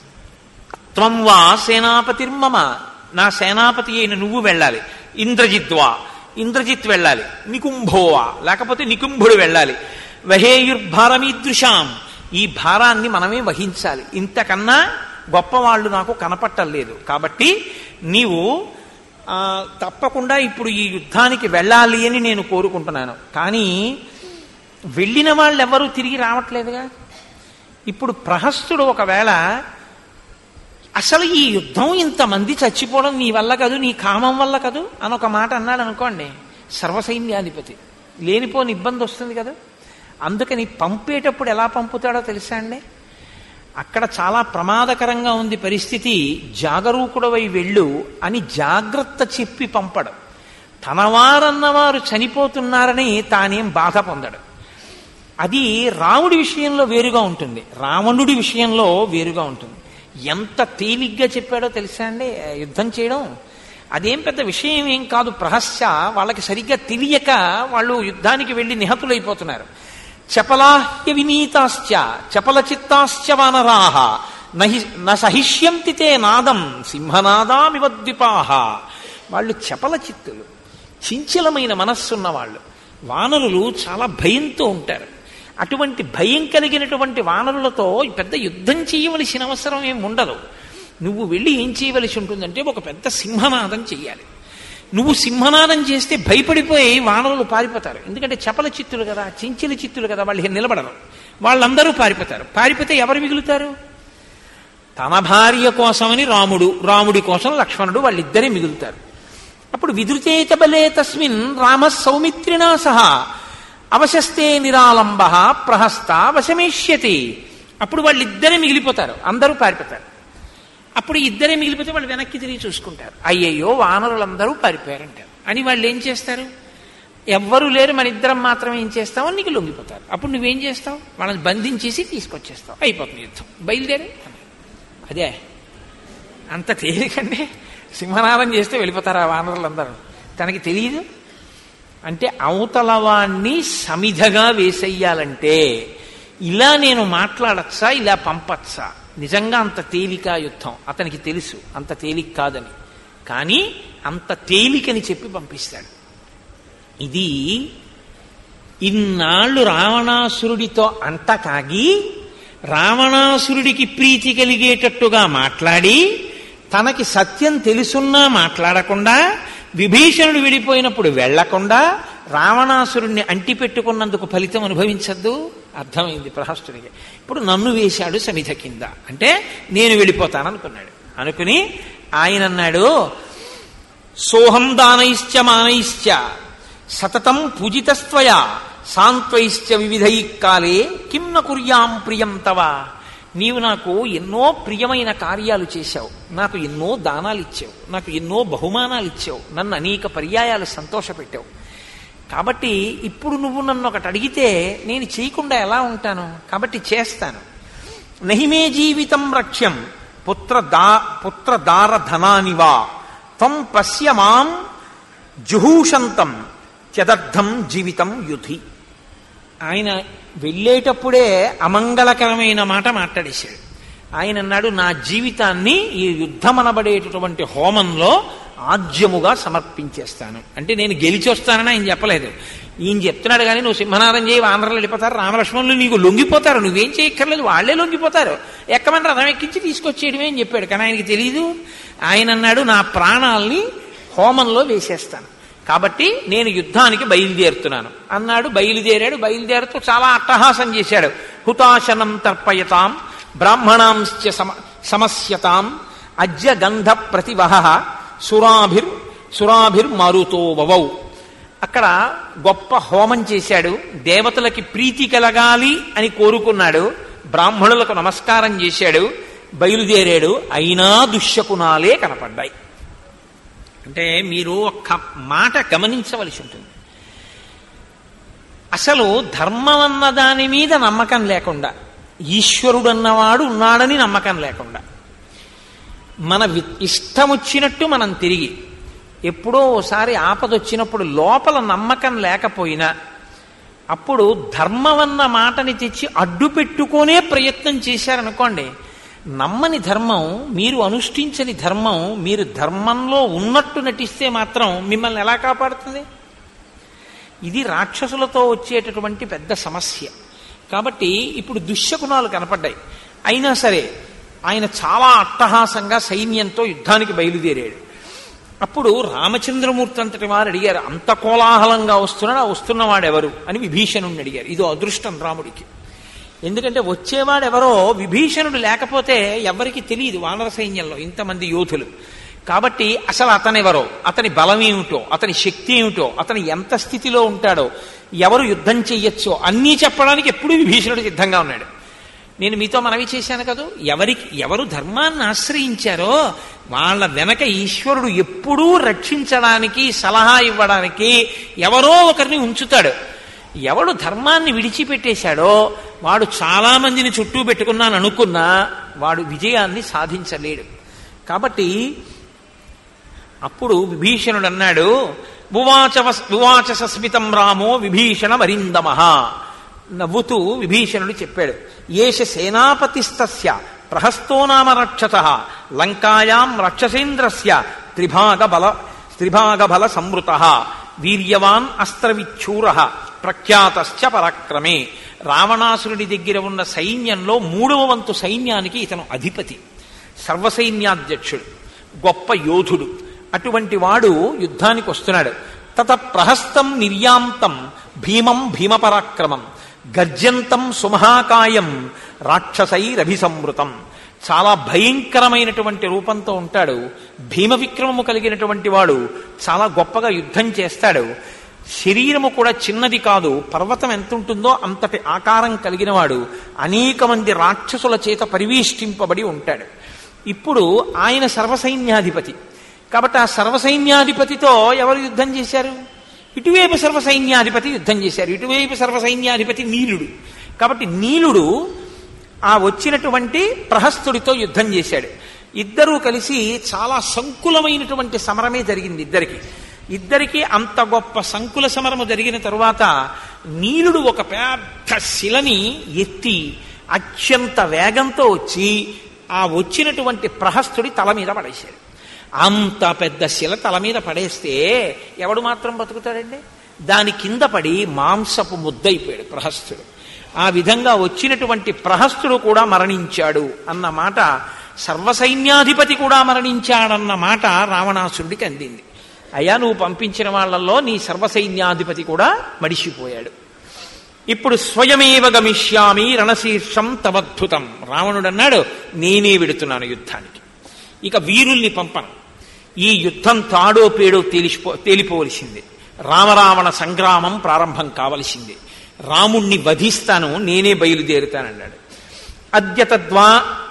త్వం వా సేనాపతిర్మమ నా సేనాపతి అయిన నువ్వు వెళ్ళాలి ఇంద్రజిత్వా ఇంద్రజిత్ వెళ్ళాలి నికుంభోవా లేకపోతే నికుంభుడు వెళ్ళాలి వహేయుర్భారమీదృశాం ఈ భారాన్ని మనమే వహించాలి ఇంతకన్నా గొప్పవాళ్ళు నాకు కనపట్టలేదు కాబట్టి నీవు ఆ, తప్పకుండా ఇప్పుడు ఈ యుద్ధానికి వెళ్ళాలి అని నేను కోరుకుంటున్నాను కానీ వెళ్ళిన వాళ్ళు ఎవరూ తిరిగి రావట్లేదుగా ఇప్పుడు ప్రహస్తుడు ఒకవేళ అసలు ఈ యుద్ధం ఇంతమంది చచ్చిపోవడం నీ వల్ల కాదు నీ కామం వల్ల కాదు అని ఒక మాట అన్నాడు అనుకోండి సర్వసైన్యాధిపతి లేనిపోని ఇబ్బంది వస్తుంది కదా అందుకని పంపేటప్పుడు ఎలా పంపుతాడో తెలుసా అండి అక్కడ చాలా ప్రమాదకరంగా ఉంది పరిస్థితి జాగరూకుడవై వెళ్ళు అని జాగ్రత్త చెప్పి పంపడు తనవారన్నవారు చనిపోతున్నారని తానేం బాధ పొందడు అది రాముడి విషయంలో వేరుగా ఉంటుంది రావణుడి విషయంలో వేరుగా ఉంటుంది ఎంత తేలిగ్గా చెప్పాడో తెలుసా అండి యుద్ధం చేయడం అదేం పెద్ద విషయం ఏం కాదు ప్రహస్య వాళ్ళకి సరిగ్గా తెలియక వాళ్ళు యుద్ధానికి వెళ్ళి నిహతులైపోతున్నారు చపలాహ్య వినీతాశ్చ చపల చిత్తాశ్చ వానరాహ నహి న సహిష్యంతి తే నాదం సింహనాదామివ ద్విపాహ వాళ్ళు చపల చిత్తులు చించలమైన మనస్సున్న వాళ్ళు వానరులు చాలా భయంతో ఉంటారు అటువంటి భయం కలిగినటువంటి వానరులతో పెద్ద యుద్ధం చేయవలసిన అవసరం ఏం ఉండదు నువ్వు వెళ్ళి ఏం చేయవలసి ఉంటుందంటే ఒక పెద్ద సింహనాదం చెయ్యాలి నువ్వు సింహనాదం చేస్తే భయపడిపోయి వానరులు పారిపోతారు ఎందుకంటే చపల చిత్తులు కదా చించిల చిత్తులు కదా వాళ్ళు నిలబడరు వాళ్ళందరూ పారిపోతారు పారిపోతే ఎవరు మిగులుతారు తన భార్య కోసమని రాముడు రాముడి కోసం లక్ష్మణుడు వాళ్ళిద్దరే మిగులుతారు అప్పుడు విధృతేత బలే తస్మిన్ రామ సౌమిత్రినా సహా అవశస్తే నిరాలంబ ప్రహస్త వశమేష్యతి అప్పుడు వాళ్ళిద్దరే మిగిలిపోతారు అందరూ పారిపోతారు అప్పుడు ఇద్దరే మిగిలిపోతే వాళ్ళు వెనక్కి తిరిగి చూసుకుంటారు అయ్యయ్యో వానరులందరూ పారిపోయారంటారు అని వాళ్ళు ఏం చేస్తారు ఎవ్వరూ లేరు మన ఇద్దరం మాత్రం ఏం చేస్తామో నీకు లొంగిపోతారు అప్పుడు నువ్వేం చేస్తావు వాళ్ళని బంధించేసి తీసుకొచ్చేస్తావు అయిపోతుంది యుద్ధం బయలుదేరి అదే అంత తేలికండి సింహనాదం చేస్తే వెళ్ళిపోతారు ఆ వానరులందరూ తనకి తెలియదు అంటే అవతల వాణ్ణి సమిధగా వేసెయ్యాలంటే ఇలా నేను మాట్లాడచ్చా ఇలా పంపచ్చా నిజంగా అంత తేలిక యుద్ధం అతనికి తెలుసు అంత తేలిక కాదని కానీ అంత తేలికని చెప్పి పంపిస్తాడు ఇది ఇన్నాళ్ళు రావణాసురుడితో అంట కాగి రావణాసురుడికి ప్రీతి కలిగేటట్టుగా మాట్లాడి తనకి సత్యం తెలుసున్నా మాట్లాడకుండా విభీషణుడు విడిపోయినప్పుడు వెళ్లకుండా రావణాసురుణ్ణి అంటిపెట్టుకున్నందుకు ఫలితం అనుభవించద్దు అర్థమైంది ప్రహస్తుడికి ఇప్పుడు నన్ను వేశాడు సమిధ కింద అంటే నేను వెళ్ళిపోతాననుకున్నాడు అనుకుని ఆయన అన్నాడు సోహం దానైశ్చ మానైశ్చ సతతం పూజితస్త్వయా సాంత్వైశ్చ వివిధై కాలే కిం న కుర్యాం ప్రియం తవ నీవు నాకు ఎన్నో ప్రియమైన కార్యాలు చేశావు నాకు ఎన్నో దానాలు ఇచ్చావు నాకు ఎన్నో బహుమానాలు ఇచ్చావు నన్ను అనేక పర్యాయాలు సంతోషపెట్టావు కాబట్టి ఇప్పుడు నువ్వు నన్ను ఒకటి అడిగితే నేను చేయకుండా ఎలా ఉంటాను కాబట్టి చేస్తాను నహిమే జీవితం రక్ష్యం పుత్ర దా పుత్ర దార ధనానివా త్వం పశ్య మాం జుహూషంతం చదర్థం జీవితం యుధి ఆయన వెళ్ళేటప్పుడే అమంగళకరమైన మాట మాట్లాడేశాడు ఆయన అన్నాడు నా జీవితాన్ని ఈ యుద్ధమనబడేటటువంటి హోమంలో ఆజ్యముగా సమర్పించేస్తాను అంటే నేను గెలిచి వస్తానని ఆయన చెప్పలేదు ఈయన చెప్తున్నాడు కానీ నువ్వు సింహనాదం చేయి ఆంధ్రలో వెళ్ళిపోతారు రామలక్ష్మణులు నీకు లొంగిపోతారు నువ్వేం చేయక్కర్లేదు వాళ్లే లొంగిపోతారు ఎక్కమని రథం ఎక్కించి తీసుకొచ్చేయడమే అని చెప్పాడు కానీ ఆయనకి తెలియదు ఆయన అన్నాడు నా ప్రాణాల్ని హోమంలో వేసేస్తాను కాబట్టి నేను యుద్ధానికి బయలుదేరుతున్నాను అన్నాడు బయలుదేరాడు బయలుదేరుతూ చాలా అట్టహాసం చేశాడు హుతాశనం తర్పయతాం బ్రాహ్మణాంశ్చ సమ సమస్యతాం అజ్య గంధ ప్రతివహ సురాభిర్ సురాభిర్ మారుతో వవౌ అక్కడ గొప్ప హోమం చేశాడు దేవతలకి ప్రీతి కలగాలి అని కోరుకున్నాడు బ్రాహ్మణులకు నమస్కారం చేశాడు బయలుదేరాడు అయినా దుశ్శకునాలే కనపడ్డాయి అంటే మీరు ఒక్క మాట గమనించవలసి ఉంటుంది అసలు ధర్మం అన్న దాని మీద నమ్మకం లేకుండా ఈశ్వరుడన్నవాడు ఉన్నాడని నమ్మకం లేకుండా మన వి- ఇష్టం వచ్చినట్టు మనం తిరిగి ఎప్పుడో ఓసారి ఆపద వచ్చినప్పుడు లోపల నమ్మకం లేకపోయినా అప్పుడు ధర్మం అన్న మాటని తెచ్చి అడ్డు పెట్టుకునే ప్రయత్నం చేశారనుకోండి నమ్మని ధర్మం మీరు అనుష్ఠించని ధర్మం మీరు ధర్మంలో ఉన్నట్టు నటిస్తే మాత్రం మిమ్మల్ని ఎలా కాపాడుతుంది ఇది రాక్షసులతో వచ్చేటటువంటి పెద్ద సమస్య కాబట్టి ఇప్పుడు దుశ్శకునాలు కనపడ్డాయి అయినా సరే ఆయన చాలా అట్టహాసంగా సైన్యంతో యుద్ధానికి బయలుదేరాడు అప్పుడు రామచంద్రమూర్తి అంతటి వారు అడిగారు అంత కోలాహలంగా వస్తున్నాడు ఆ వస్తున్నవాడెవరు అని విభీషణుడిని అడిగారు ఇదో అదృష్టం రాముడికి ఎందుకంటే వచ్చేవాడెవరో విభీషణుడు లేకపోతే ఎవరికి తెలియదు వానర సైన్యంలో ఇంతమంది యోధులు కాబట్టి అసలు అతనెవరో అతని బలం ఏమిటో అతని శక్తి ఏమిటో అతని ఎంత స్థితిలో ఉంటాడో ఎవరు యుద్ధం చెయ్యొచ్చో అన్నీ చెప్పడానికి ఎప్పుడూ విభీషణుడు సిద్ధంగా ఉన్నాడు నేను మీతో మనవి చేశాను కదూ ఎవరికి ఎవరు ధర్మాన్ని ఆశ్రయించారో వాళ్ళ వెనక ఈశ్వరుడు ఎప్పుడూ రక్షించడానికి సలహా ఇవ్వడానికి ఎవరో ఒకరిని ఉంచుతాడు ఎవడు ధర్మాన్ని విడిచిపెట్టేశాడో వాడు చాలా మందిని చుట్టూ పెట్టుకున్నాను అనుకున్నా వాడు విజయాన్ని సాధించలేడు కాబట్టి అప్పుడు విభీషణుడు అన్నాడు ఉవాచ వస్- ఉవాచ సస్మితం రామో విభీషణ వరిందమ నవ్వుతూ విభీషణుడు చెప్పాడు ఏష సేనాపతిస్తస్య ప్రహస్తో నామ రక్షత లంకాయాం రక్షసేంద్రస్య త్రిభాగ బల త్రిభాగ బల సంవృత వీర్యవాన్ అస్త్రవిచ్చూర ప్రఖ్యాతశ్చ పరాక్రమే రావణాసురుడి దగ్గర ఉన్న సైన్యంలో మూడవ వంతు సైన్యానికి ఇతను అధిపతి సర్వసైన్యాధ్యక్షుడు గొప్ప యోధుడు అటువంటి వాడు యుద్ధానికి వస్తున్నాడు తత ప్రహస్తం నిర్యాంతం భీమం భీమపరాక్రమం గర్జంతం సుమహాకాయం రాక్షసైరభిసంవృతం చాలా భయంకరమైనటువంటి రూపంతో ఉంటాడు భీమ విక్రమము కలిగినటువంటి వాడు చాలా గొప్పగా యుద్ధం చేస్తాడు శరీరము కూడా చిన్నది కాదు పర్వతం ఎంత ఉంటుందో అంతటి ఆకారం కలిగిన వాడు అనేక మంది రాక్షసుల చేత పరివేష్టింపబడి ఉంటాడు ఇప్పుడు ఆయన సర్వసైన్యాధిపతి కాబట్టి ఆ సర్వసైన్యాధిపతితో ఎవరు యుద్ధం చేశారు ఇటువైపు సర్వసైన్యాధిపతి యుద్ధం చేశారు ఇటువైపు సర్వసైన్యాధిపతి నీలుడు కాబట్టి నీలుడు ఆ వచ్చినటువంటి ప్రహస్తుడితో యుద్ధం చేశాడు ఇద్దరూ కలిసి చాలా సంకులమైనటువంటి సమరమే జరిగింది ఇద్దరికి ఇద్దరికి అంత గొప్ప సంకుల సమరము జరిగిన తరువాత నీలుడు ఒక పెద్ద శిలని ఎత్తి అత్యంత వేగంతో వచ్చి ఆ వచ్చినటువంటి ప్రహస్తుడి తల మీద పడేశాడు అంత పెద్ద శిల తల మీద పడేస్తే ఎవడు మాత్రం బతుకుతాడండి దాని కింద పడి మాంసపు ముద్దయిపోయాడు ప్రహస్తుడు ఆ విధంగా వచ్చినటువంటి ప్రహస్తుడు కూడా మరణించాడు అన్న మాట సర్వసైన్యాధిపతి కూడా మరణించాడన్న మాట రావణాసురుడికి అందింది అయ్యా నువ్వు పంపించిన వాళ్ళల్లో నీ సర్వసైన్యాధిపతి కూడా మడిసిపోయాడు ఇప్పుడు స్వయమేవ గమిష్యామి రణశీర్షం తవద్భుతం రావణుడు అన్నాడు నేనే వెడుతున్నాను యుద్ధానికి ఇక వీరుల్ని పంపను ఈ యుద్ధం తాడో పేడో తేలిసిపో తేలిపోవలసింది రామరావణ సంగ్రామం ప్రారంభం కావలసింది రాముణ్ణి వధిస్తాను నేనే బయలుదేరుతానన్నాడు అద్యతద్వా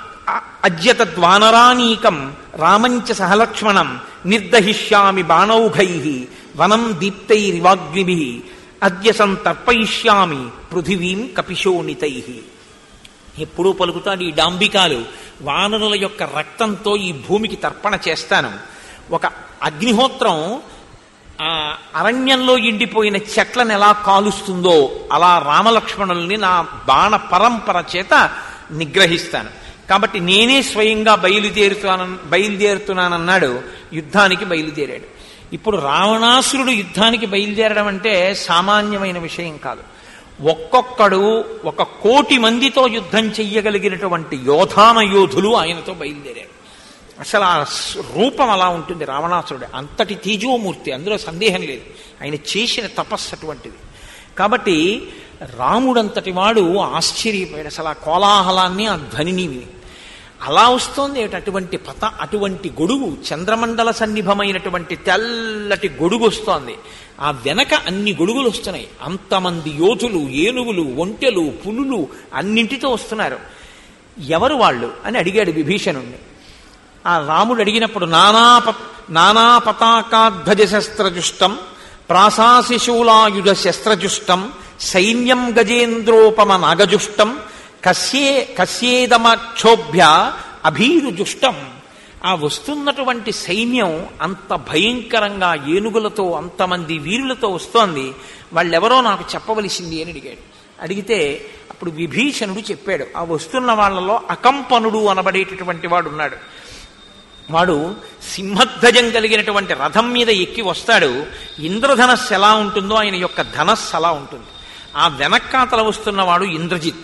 అద్యతద్వానరానీకం రామంచ సహలక్ష్మణం నిర్దహిష్యామి బాణౌఘై వనం దీప్తైరివాగ్నిభి అద్య సంతర్పయిష్యామి పృథివీం కపిశోణితై ఎప్పుడూ పలుకుతాడు ఈ డాంబికాలు వానరుల యొక్క రక్తంతో ఈ భూమికి తర్పణ చేస్తాను ఒక అగ్నిహోత్రం ఆ అరణ్యంలో ఎండిపోయిన చెట్లను ఎలా కాలుస్తుందో అలా రామలక్ష్మణుల్ని నా బాణ పరంపర చేత నిగ్రహిస్తాను కాబట్టి నేనే స్వయంగా బయలుదేరుతాన బయలుదేరుతున్నానన్నాడు యుద్ధానికి బయలుదేరాడు ఇప్పుడు రావణాసురుడు యుద్ధానికి బయలుదేరడం అంటే సామాన్యమైన విషయం కాదు ఒక్కొక్కడు ఒక కోటి మందితో యుద్ధం చెయ్యగలిగినటువంటి యోధాన యోధులు ఆయనతో బయలుదేరారు అసలు ఆ స్- రూపం అలా ఉంటుంది రావణాసురుడు అంతటి తేజోమూర్తి అందులో సందేహం లేదు ఆయన చేసిన తపస్సు అటువంటిది కాబట్టి రాముడంతటి వాడు ఆశ్చర్యపోయాడు అసలు ఆ కోలాహలాన్ని ఆ ధ్వనిని విని అలా వస్తోంది ఏమిటి అటువంటి పత అటువంటి గొడుగు చంద్రమండల సన్నిభమైనటువంటి తెల్లటి గొడుగు వస్తోంది ఆ వెనక అన్ని గొడుగులు వస్తున్నాయి అంతమంది యోధులు ఏనుగులు ఒంటెలు పులులు అన్నింటితో వస్తున్నారు ఎవరు వాళ్ళు అని అడిగాడు విభీషణుణ్ణి ఆ రాముడు అడిగినప్పుడు నానా ప- నానా పతాకాధ్వజ శస్త్రజుష్టం ప్రాసాశిశూలాయుధ శస్త్రజుష్టం సైన్యం గజేంద్రోపమ నాగజుష్టం కస్యే కస్యేదమక్షోభ్య అభీరుజుష్టం ఆ వస్తున్నటువంటి సైన్యం అంత భయంకరంగా ఏనుగులతో అంతమంది వీరులతో వస్తోంది వాళ్ళెవరో నాకు చెప్పవలసింది అని అడిగాడు అడిగితే అప్పుడు విభీషణుడు చెప్పాడు ఆ వస్తున్న వాళ్ళలో అకంపనుడు అనబడేటటువంటి వాడు ఉన్నాడు వాడు సింహధ్వజం కలిగినటువంటి రథం మీద ఎక్కి వస్తాడు ఇంద్రధనస్సు ఎలా ఉంటుందో ఆయన యొక్క ధనస్సు అలా ఉంటుంది ఆ వెనక్కాతల వస్తున్నవాడు ఇంద్రజిత్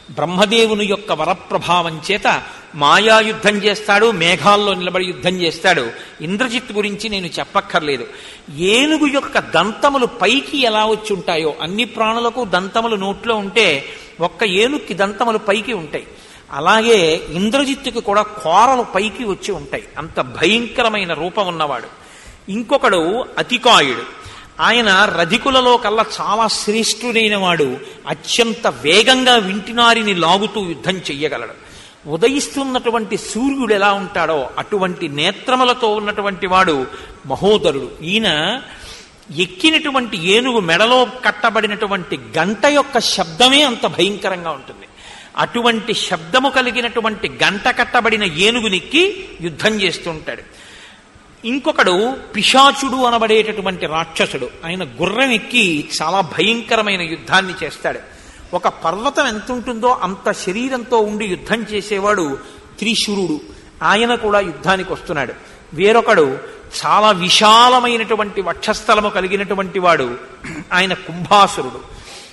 బ్రహ్మదేవుని యొక్క వరప్రభావం చేత మాయా యుద్ధం చేస్తాడు మేఘాల్లో నిలబడి యుద్ధం చేస్తాడు ఇంద్రజిత్ గురించి నేను చెప్పక్కర్లేదు ఏనుగు యొక్క దంతములు పైకి ఎలా వచ్చి ఉంటాయో అన్ని ప్రాణులకు దంతములు నోట్లో ఉంటే ఒక్క ఏనుక్కి దంతములు పైకి ఉంటాయి అలాగే ఇంద్రజిత్తుకి కూడా కోరలు పైకి వచ్చి ఉంటాయి అంత భయంకరమైన రూపం ఉన్నవాడు ఇంకొకడు అతికాయుడు ఆయన రధికులలో కల్లా చాలా శ్రేష్ఠుడైన వాడు అత్యంత వేగంగా వింటినారిని లాగుతూ యుద్ధం చెయ్యగలడు ఉదయిస్తున్నటువంటి సూర్యుడు ఎలా ఉంటాడో అటువంటి నేత్రములతో ఉన్నటువంటి వాడు మహోదరుడు ఈయన ఎక్కినటువంటి ఏనుగు మెడలో కట్టబడినటువంటి గంట యొక్క శబ్దమే అంత భయంకరంగా ఉంటుంది అటువంటి శబ్దము కలిగినటువంటి గంట కట్టబడిన ఏనుగునిక్కి యుద్ధం చేస్తుంటాడు ఇంకొకడు పిశాచుడు అనబడేటటువంటి రాక్షసుడు ఆయన గుర్రం ఎక్కి చాలా భయంకరమైన యుద్ధాన్ని చేస్తాడు ఒక పర్వతం ఎంత ఉంటుందో అంత శరీరంతో ఉండి యుద్ధం చేసేవాడు త్రిశూరుడు ఆయన కూడా యుద్ధానికి వస్తున్నాడు వేరొకడు చాలా విశాలమైనటువంటి వక్షస్థలము కలిగినటువంటి వాడు ఆయన కుంభాసురుడు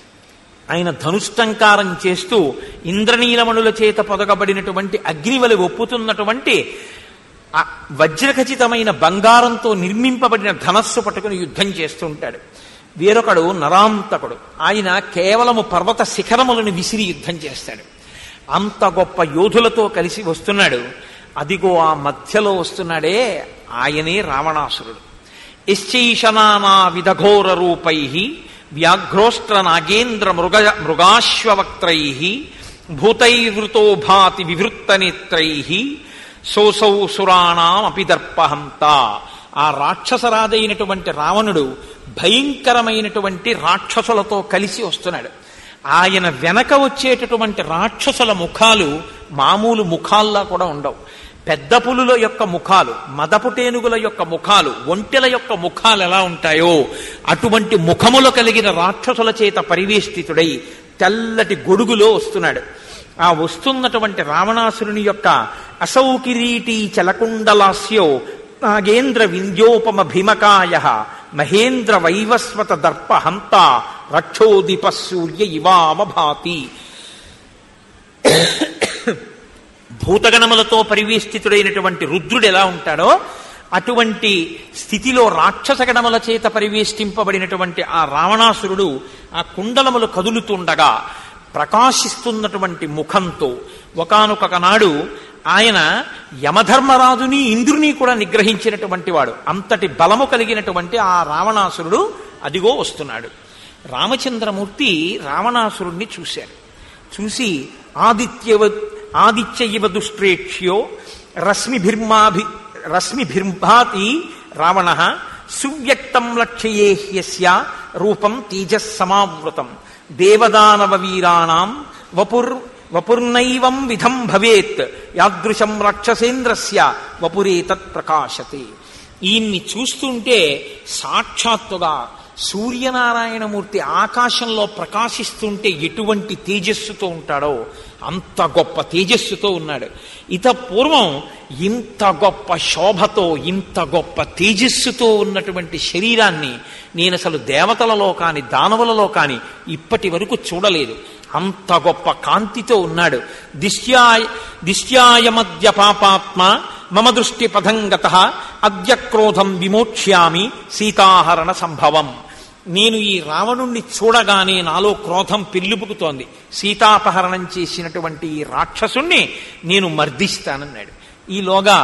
ఆయన ధనుష్టంకారం చేస్తూ ఇంద్రనీలమణుల చేత పొదగబడినటువంటి అగ్నివలి ఒప్పుతున్నటువంటి ఆ వజ్రఖచితమైన బంగారంతో నిర్మింపబడిన ధనస్సు పట్టుకుని యుద్ధం చేస్తుంటాడు వేరొకడు నరాంతకుడు ఆయన కేవలము పర్వత శిఖరములను విసిరి యుద్ధం చేస్తాడు అంత గొప్ప యోధులతో కలిసి వస్తున్నాడు అదిగో ఆ మధ్యలో వస్తున్నాడే ఆయనే రావణాసురుడు యశ్చైషనానా విధఘోర రూపై వ్యాఘ్రోష్ట్ర నాగేంద్ర మృగ మృగాశ్వవక్త్రై భూతైవృతో భాతి వివృత్త నేత్రై సోసౌ సురాణం అపిదర్పహంత ఆ రాక్షసరాజైనటువంటి రావణుడు భయంకరమైనటువంటి రాక్షసులతో కలిసి వస్తున్నాడు ఆయన వెనక వచ్చేటటువంటి రాక్షసుల ముఖాలు మామూలు ముఖాల్లా కూడా ఉండవు పెద్ద పులుల యొక్క ముఖాలు మదపుటేనుగుల యొక్క ముఖాలు ఒంటెల యొక్క ముఖాలు ఎలా ఉంటాయో అటువంటి ముఖములు కలిగిన రాక్షసుల చేత పరివేష్టితుడై తెల్లటి గొడుగులో వస్తున్నాడు ఆ వస్తున్నటువంటి రావణాసురుని యొక్క అసౌకిరీటీ చలకుండలాస్యో నాగేంద్ర వింధ్యోపమ భీమకాయ మహేంద్ర వైవస్వత దర్ప హంత రక్షోదిప సూర్య ఇవామభాతి భూతగణములతో పరివేష్టితుడైనటువంటి రుద్రుడు ఎలా ఉంటాడో అటువంటి స్థితిలో రాక్షస గణముల చేత పరివేష్టింపబడినటువంటి ఆ రావణాసురుడు ఆ కుండలములు కదులుతుండగా ప్రకాశిస్తున్నటువంటి ముఖంతో ఒకనొక నాడు ఆయన యమధర్మరాజుని ఇంద్రుని కూడా నిగ్రహించినటువంటి వాడు అంతటి బలము కలిగినటువంటి ఆ రావణాసురుడు అదిగో వస్తున్నాడు రామచంద్రమూర్తి రావణాసురుణ్ణి చూశాడు చూసి ఆదిత్యవ ఆదిత్య ఇవ దుష్ట్రేక్ష్యో రశ్మిభిర్మాభి రశ్మిభిర్భాతి రావణ సువ్యక్తం లక్ష్యే హ్యస్య రూపం తేజస్సమావృతం దేవదానవ వీరాణం వపుర్ వపుర్నైవం విధం భవేత్ యాదృశం రాక్షసేంద్రస్య వపురేతత్ ప్రకాశతే ఈయన్ని చూస్తుంటే సాక్షాత్తుగా సూర్యనారాయణమూర్తి ఆకాశంలో ప్రకాశిస్తుంటే ఎటువంటి తేజస్సుతో ఉంటాడో అంత గొప్ప తేజస్సుతో ఉన్నాడు ఇత పూర్వం ఇంత గొప్ప శోభతో ఇంత గొప్ప తేజస్సుతో ఉన్నటువంటి శరీరాన్ని నేను అసలు దేవతలలో కాని దానవులలో కాని ఇప్పటి వరకు చూడలేదు అంత గొప్ప కాంతితో ఉన్నాడు దిశ్యాయ దిశ్యాయమద్య పాపాత్మ మమ దృష్టి పథంగత అద్య క్రోధం విమోక్ష్యామి సీతాహరణ సంభవం నేను ఈ రావణుణ్ణి చూడగానే నాలో క్రోధం పెళ్ళిపుకుతోంది సీతాపహరణం చేసినటువంటి ఈ రాక్షసుణ్ణి నేను మర్దిస్తానన్నాడు ఈలోగా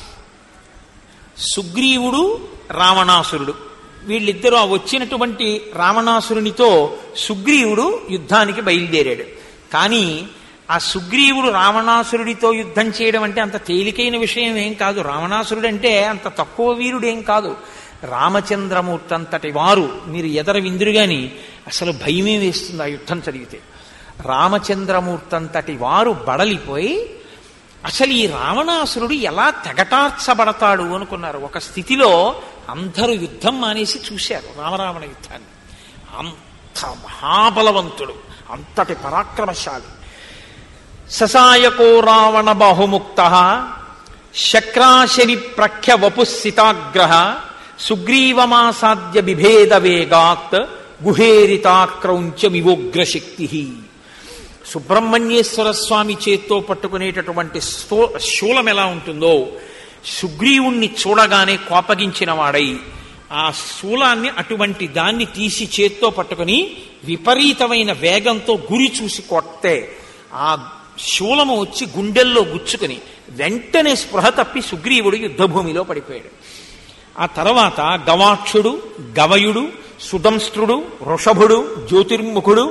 సుగ్రీవుడు రావణాసురుడు వీళ్ళిద్దరూ ఆ వచ్చినటువంటి రావణాసురునితో సుగ్రీవుడు యుద్ధానికి బయలుదేరాడు కానీ ఆ సుగ్రీవుడు రావణాసురుడితో యుద్ధం చేయడం అంటే అంత తేలికైన విషయం ఏం కాదు రావణాసురుడు అంటే అంత తక్కువ వీరుడేం కాదు రామచంద్రమూర్తి అంతటి వారు మీరు ఎదర విందురు గాని అసలు భయమే వేస్తుంది ఆ యుద్ధం చదివితే రామచంద్రమూర్తి అంతటి వారు బడలిపోయి అసలు ఈ రావణాసురుడు ఎలా తెగటార్చబడతాడు అనుకున్నారు ఒక స్థితిలో అందరూ యుద్ధం మానేసి చూశారు రామరావణ యుద్ధాన్ని అంత మహాబలవంతుడు అంతటి పరాక్రమశాలి ససాయకో రావణ బాహుముక్త శక్రాశని ప్రఖ్య వపుస్థితాగ్రహ సుగ్రీవమాసాద్య బిభేద వేగాత్ గుహేరితాక్రౌంచమివోగ్రశక్తి సుబ్రహ్మణ్యేశ్వర స్వామి చేత్తో పట్టుకునేటటువంటి స్థూ- శూలం ఎలా ఉంటుందో సుగ్రీవుణ్ణి చూడగానే కోపగించిన వాడై ఆ శూలాన్ని అటువంటి దాన్ని తీసి చేత్తో పట్టుకుని విపరీతమైన వేగంతో గురి చూసి కొట్టే ఆ శూలము వచ్చి గుండెల్లో గుచ్చుకుని వెంటనే స్పృహ తప్పి సుగ్రీవుడు యుద్ధభూమిలో పడిపోయాడు ఆ తర్వాత గవాక్షుడు గవయుడు సుదంస్త్రుడు వృషభుడు జ్యోతిర్ముఖుడు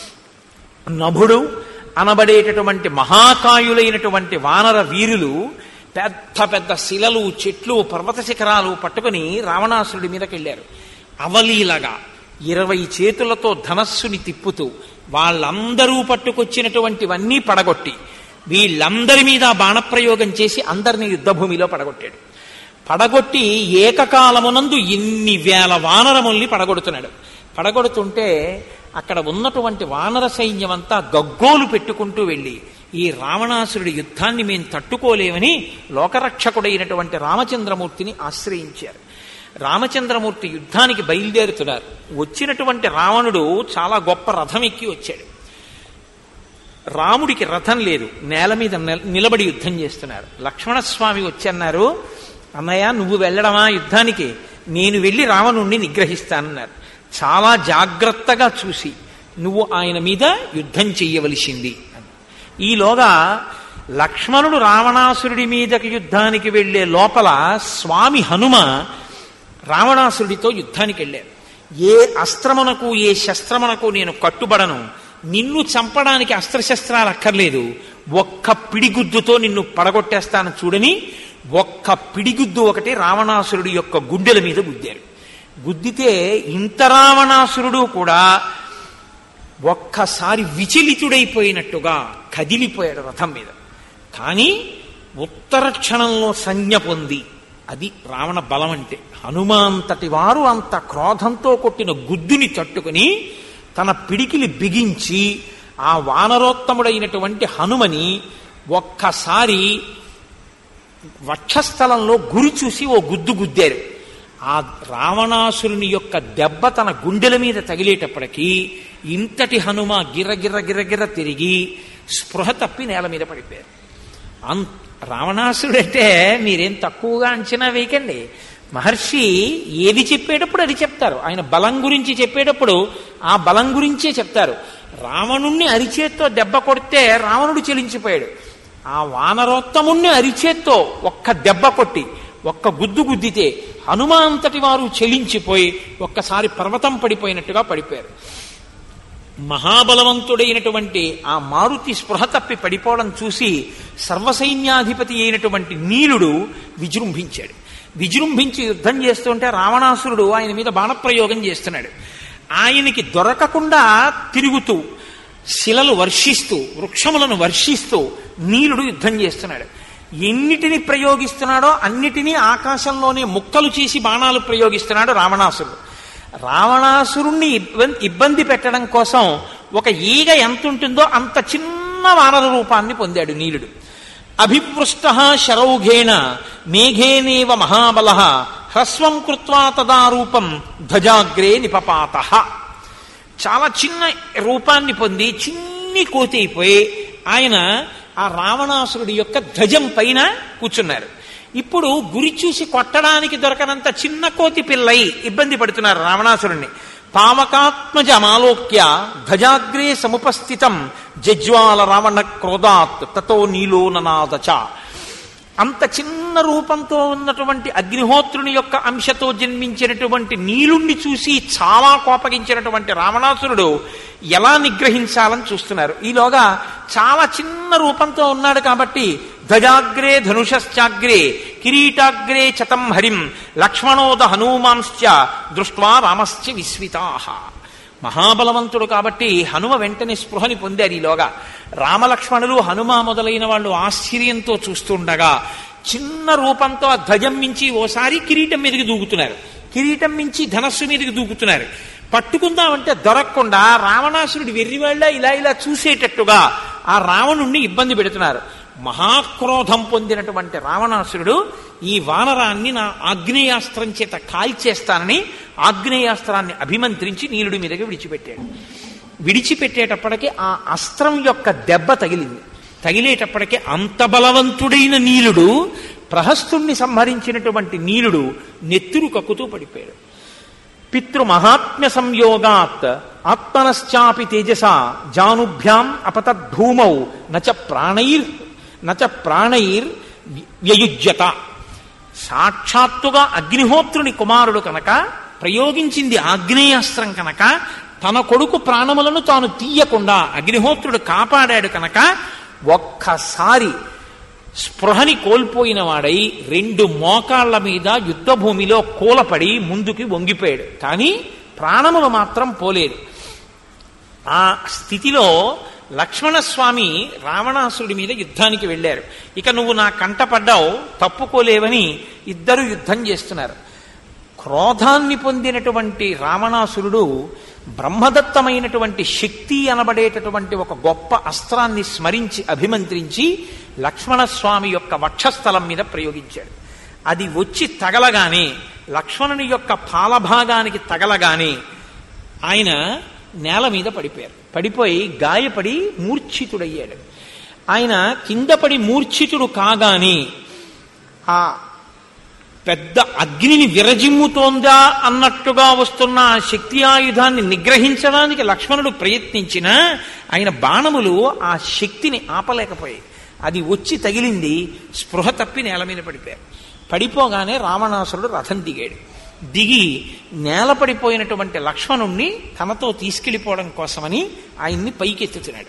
నభుడు అనబడేటటువంటి మహాకాయులైనటువంటి వానర వీరులు పెద్ద పెద్ద శిలలు చెట్లు పర్వత శిఖరాలు పట్టుకుని రావణాసురుడి మీదకి వెళ్ళారు అవలీలగా ఇరవై చేతులతో ధనస్సుని తిప్పుతూ వాళ్ళందరూ పట్టుకొచ్చినటువంటివన్నీ పడగొట్టి వీళ్ళందరి మీద బాణప్రయోగం చేసి అందరినీ యుద్ధభూమిలో పడగొట్టాడు పడగొట్టి ఏకకాలమునందు ఇన్ని వేల వానరముల్ని పడగొడుతున్నాడు పడగొడుతుంటే అక్కడ ఉన్నటువంటి వానర సైన్యం అంతా గగ్గోలు పెట్టుకుంటూ వెళ్ళి ఈ రావణాసురుడి యుద్ధాన్ని మేము తట్టుకోలేమని లోకరక్షకుడైనటువంటి రామచంద్రమూర్తిని ఆశ్రయించారు రామచంద్రమూర్తి యుద్ధానికి బయలుదేరుతున్నారు వచ్చినటువంటి రావణుడు చాలా గొప్ప రథం ఎక్కి వచ్చాడు రాముడికి రథం లేదు నేల మీద నిల- నిలబడి యుద్ధం చేస్తున్నారు లక్ష్మణస్వామి వచ్చి అన్నారు అన్నయ్య నువ్వు వెళ్ళడమా యుద్ధానికి నేను వెళ్ళి రావణుణ్ణి నిగ్రహిస్తానన్నారు చాలా జాగ్రత్తగా చూసి నువ్వు ఆయన మీద యుద్ధం చెయ్యవలసింది అని ఈలోగా లక్ష్మణుడు రావణాసురుడి మీదకి యుద్ధానికి వెళ్ళే లోపల స్వామి హనుమ రావణాసురుడితో యుద్ధానికి వెళ్ళారు ఏ అస్త్రమునకు ఏ శస్త్రమునకు నేను కట్టుబడను నిన్ను చంపడానికి అస్త్రశస్త్రాలు అక్కర్లేదు ఒక్క పిడిగుద్దుతో నిన్ను పడగొట్టేస్తాను చూడని ఒక్క పిడిగుద్దు ఒకటి రావణాసురుడి యొక్క గుండెల మీద గుద్దారు గుద్దితే ఇంత రావణాసురుడు కూడా ఒక్కసారి విచలితుడైపోయినట్టుగా కదిలిపోయాడు రథం మీద కానీ ఉత్తర క్షణంలో సంజ్ఞ పొంది అది రావణ బలం అంటే హనుమాంతటి వారు అంత క్రోధంతో కొట్టిన గుద్దుని తట్టుకుని తన పిడికిలి బిగించి ఆ వానరోత్తముడైనటువంటి హనుమని ఒక్కసారి వక్షస్థలంలో గురి చూసి ఓ గుద్దు గుద్దారు ఆ రావణాసురుని యొక్క దెబ్బ తన గుండెల మీద తగిలేటప్పటికీ ఇంతటి హనుమ గిర్ర గిర్ర గిర్ర గిర్ర తిరిగి స్పృహ తప్పి నేల మీద పడిపోయారు అం రావణాసురుడు అంటే మీరేం తక్కువగా అంచనా వేయకండి మహర్షి ఏది చెప్పేటప్పుడు అది చెప్తారు ఆయన బలం గురించి చెప్పేటప్పుడు ఆ బలం గురించే చెప్తారు రావణుణ్ణి అరిచేత్తో దెబ్బ కొడితే రావణుడు చెలించిపోయాడు ఆ వానరోత్తముణ్ణి అరిచేత్తో ఒక్క దెబ్బ కొట్టి ఒక్క గుద్దు గుద్దితే హనుమాంతటి వారు చెలించిపోయి ఒక్కసారి పర్వతం పడిపోయినట్టుగా పడిపోయారు మహాబలవంతుడైనటువంటి ఆ మారుతి స్పృహ తప్పి పడిపోవడం చూసి సర్వసైన్యాధిపతి అయినటువంటి నీలుడు విజృంభించాడు విజృంభించి యుద్ధం చేస్తుంటే రావణాసురుడు ఆయన మీద బాణప్రయోగం చేస్తున్నాడు ఆయనకి దొరకకుండా తిరుగుతూ శిలలు వర్షిస్తూ వృక్షములను వర్షిస్తూ నీలుడు యుద్ధం చేస్తున్నాడు ఎన్నిటిని ప్రయోగిస్తున్నాడో అన్నిటినీ ఆకాశంలోనే ముక్కలు చేసి బాణాలు ప్రయోగిస్తున్నాడు రావణాసురుడు రావణాసురుణ్ణి ఇబ్బంది ఇబ్బంది పెట్టడం కోసం ఒక ఈగ ఎంత ఉంటుందో అంత చిన్న వానర రూపాన్ని పొందాడు నీలుడు అభివృష్ట శరౌఘేణ మేఘేనేవ మహాబల హ్రస్వం కృత్వా తదా రూపం ధ్వజాగ్రే నిపపాత చాలా చిన్న రూపాన్ని పొంది చిన్ని కోతి అయిపోయి ఆయన ఆ రావణాసురుడి యొక్క ధ్వజం పైన కూర్చున్నారు ఇప్పుడు గురి చూసి కొట్టడానికి దొరకనంత చిన్న కోతి పిల్లై ఇబ్బంది పడుతున్నారు రావణాసురుణ్ణి పావకాత్మజమాలోక్య ధ్వజాగ్రే సముపస్థితం జజ్వాల రావణ క్రోధాత్ తతో నీలో ననాదచ అంత చిన్న రూపంతో ఉన్నటువంటి అగ్నిహోత్రుని యొక్క అంశతో జన్మించినటువంటి నీలుణ్ణి చూసి చాలా కోపగించినటువంటి రావణాసురుడు ఎలా నిగ్రహించాలని చూస్తున్నారు ఈలోగా చాలా చిన్న రూపంతో ఉన్నాడు కాబట్టి ధ్వజాగ్రే ధనుషశ్చాగ్రే కిరీటాగ్రే చతం హరిం లక్ష్మణోద హనుమాంశ్చ దృష్ట్వా రామశ్చ విస్మితాహ మహాబలవంతుడు కాబట్టి హనుమ వెంటనే స్పృహని పొందారు ఈలోగా రామలక్ష్మణులు హనుమ మొదలైన వాళ్ళు ఆశ్చర్యంతో చూస్తుండగా చిన్న రూపంతో ఆ ధ్వజం మించి ఓసారి కిరీటం మీదకి దూకుతున్నారు కిరీటం మించి ధనస్సు మీదకి దూకుతున్నారు పట్టుకుందామంటే దొరకకుండా రావణాసురుడు వెర్రివాళ్ళ ఇలా ఇలా చూసేటట్టుగా ఆ రావణుణ్ణి ఇబ్బంది పెడుతున్నారు మహాక్రోధం పొందినటువంటి రావణాసురుడు ఈ వానరాన్ని నా ఆగ్నేయాస్త్రం చేత కాల్చేస్తానని ఆగ్నేయాస్త్రాన్ని అభిమంత్రించి నీలుడి మీదకి విడిచిపెట్టాడు విడిచిపెట్టేటప్పటికి ఆ అస్త్రం యొక్క దెబ్బ తగిలింది తగిలేటప్పటికి అంత బలవంతుడైన నీలుడు ప్రహస్తుణ్ణి సంహరించినటువంటి నీలుడు నెత్తురు కక్కుతూ పడిపోయాడు పితృమహాత్మ్య సంయోగాత్ ఆత్మనశ్చాపి తేజస జానుభ్యాం అపతద్ధూమౌ నచ ప్రాణైర్ నచ ప్రాణైర్ వ్యయుజ్యత సాక్షాత్తుగా అగ్నిహోత్రుని కుమారుడు కనుక ప్రయోగించింది ఆగ్నేయాస్త్రం కనుక తన కొడుకు ప్రాణములను తాను తీయకుండా అగ్నిహోత్రుడు కాపాడాడు కనుక ఒక్కసారి స్పృహని కోల్పోయిన వాడై రెండు మోకాళ్ల మీద యుద్ధభూమిలో కూలపడి ముందుకి వంగిపోయాడు కానీ ప్రాణములు మాత్రం పోలేదు ఆ స్థితిలో లక్ష్మణస్వామి రావణాసుడి మీద యుద్ధానికి వెళ్ళారు ఇక నువ్వు నా కంటపడ్డావు తప్పుకోలేవని ఇద్దరు యుద్ధం చేస్తున్నారు క్రోధాన్ని పొందినటువంటి రావణాసురుడు బ్రహ్మదత్తమైనటువంటి శక్తి అనబడేటటువంటి ఒక గొప్ప అస్త్రాన్ని స్మరించి అభిమంత్రించి లక్ష్మణస్వామి యొక్క వక్షస్థలం మీద ప్రయోగించాడు అది వచ్చి తగలగానే లక్ష్మణుని యొక్క పాలభాగానికి తగలగానే ఆయన నేల మీద పడిపోయారు పడిపోయి గాయపడి మూర్ఛితుడయ్యాడు ఆయన కింద పడి మూర్ఛితుడు కాగానే ఆ పెద్ద అగ్నిని విరజిమ్ముతోందా అన్నట్టుగా వస్తున్న ఆ శక్తి ఆయుధాన్ని నిగ్రహించడానికి లక్ష్మణుడు ప్రయత్నించినా ఆయన బాణములు ఆ శక్తిని ఆపలేకపోయాయి అది వచ్చి తగిలింది స్పృహ తప్పి నేల మీద పడిపోయారు పడిపోగానే రావణాసురుడు రథం దిగాడు దిగి నేల పడిపోయినటువంటి లక్ష్మణుణ్ణి తనతో తీసుకెళ్లిపోవడం కోసమని ఆయన్ని పైకెత్తుతున్నాడు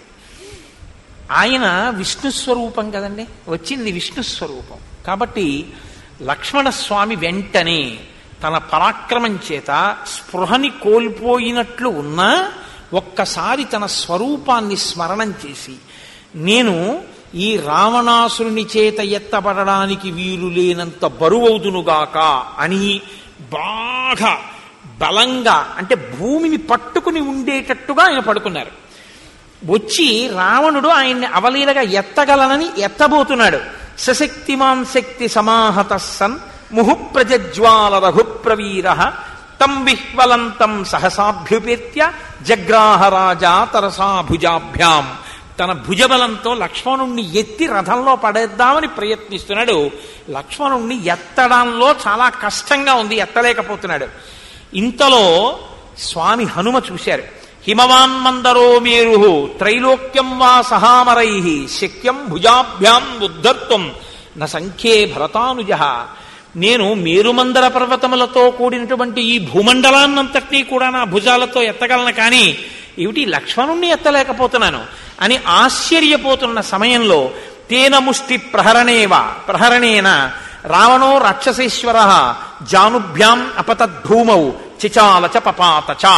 ఆయన విష్ణు స్వరూపం కదండి వచ్చింది విష్ణు స్వరూపం కాబట్టి లక్ష్మణస్వామి వెంటనే తన పరాక్రమం చేత స్పృహని కోల్పోయినట్లు ఉన్నా ఒక్కసారి తన స్వరూపాన్ని స్మరణం చేసి నేను ఈ రావణాసురుని చేత ఎత్తబడడానికి వీలు లేనంత బరువవుదునుగాక అని బాగా బలంగా అంటే భూమిని పట్టుకుని ఉండేటట్టుగా ఆయన పడుకున్నారు వచ్చి రావణుడు ఆయన్ని అవలీలగా ఎత్తగలనని ఎత్తబోతున్నాడు సశక్తిమాన్ శక్తి సమాహత సన్ ముహుప్రజ్వాల రఘుప్రవీర తం విహ్వలంతం సహసాభ్యుపేత్య జగ్రాహ రాజా తరసా భుజాభ్యాం తన భుజబలంతో లక్ష్మణుణ్ణి ఎత్తి రథంలో పడేద్దామని ప్రయత్నిస్తున్నాడు లక్ష్మణుణ్ణి ఎత్తడంలో చాలా కష్టంగా ఉంది ఎత్తలేకపోతున్నాడు ఇంతలో స్వామి హనుమ చూశారు హిమవాన్ మందరో మేరు త్రైలోక్యం వా సహామరై శక్యం భుజాభ్యాం ఉద్ధర్తం న సంఖ్యే భరతానుజ నేను మేరుమందర పర్వతములతో కూడినటువంటి ఈ భూమండలాన్నంతటినీ కూడా నా భుజాలతో ఎత్తగలను కానీ ఏమిటి లక్ష్మణుణ్ణి ఎత్తలేకపోతున్నాను అని ఆశ్చర్యపోతున్న సమయంలో తేన ముష్టి ప్రహరణేవ ప్రహరణేన రావణో రాక్షసేశ్వర జానుభ్యాం అపతద్ధూమౌ చిచాల చ పపాత చ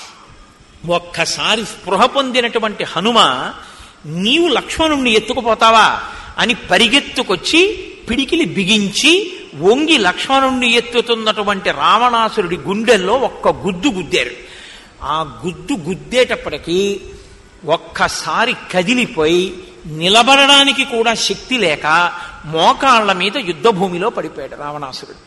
ఒక్కసారి స్పృహ పొందినటువంటి హనుమ నీవు లక్ష్మణుణ్ణి ఎత్తుకుపోతావా అని పరిగెత్తుకొచ్చి పిడికిలి బిగించి వంగి లక్ష్మణుణ్ణి ఎత్తుతున్నటువంటి రావణాసురుడి గుండెల్లో ఒక్క గుద్దు గుద్దారు ఆ గుద్దు గుద్దేటప్పటికీ ఒక్కసారి కదిలిపోయి నిలబడడానికి కూడా శక్తి లేక మోకాళ్ల మీద యుద్ధభూమిలో పడిపోయాడు రావణాసురుడు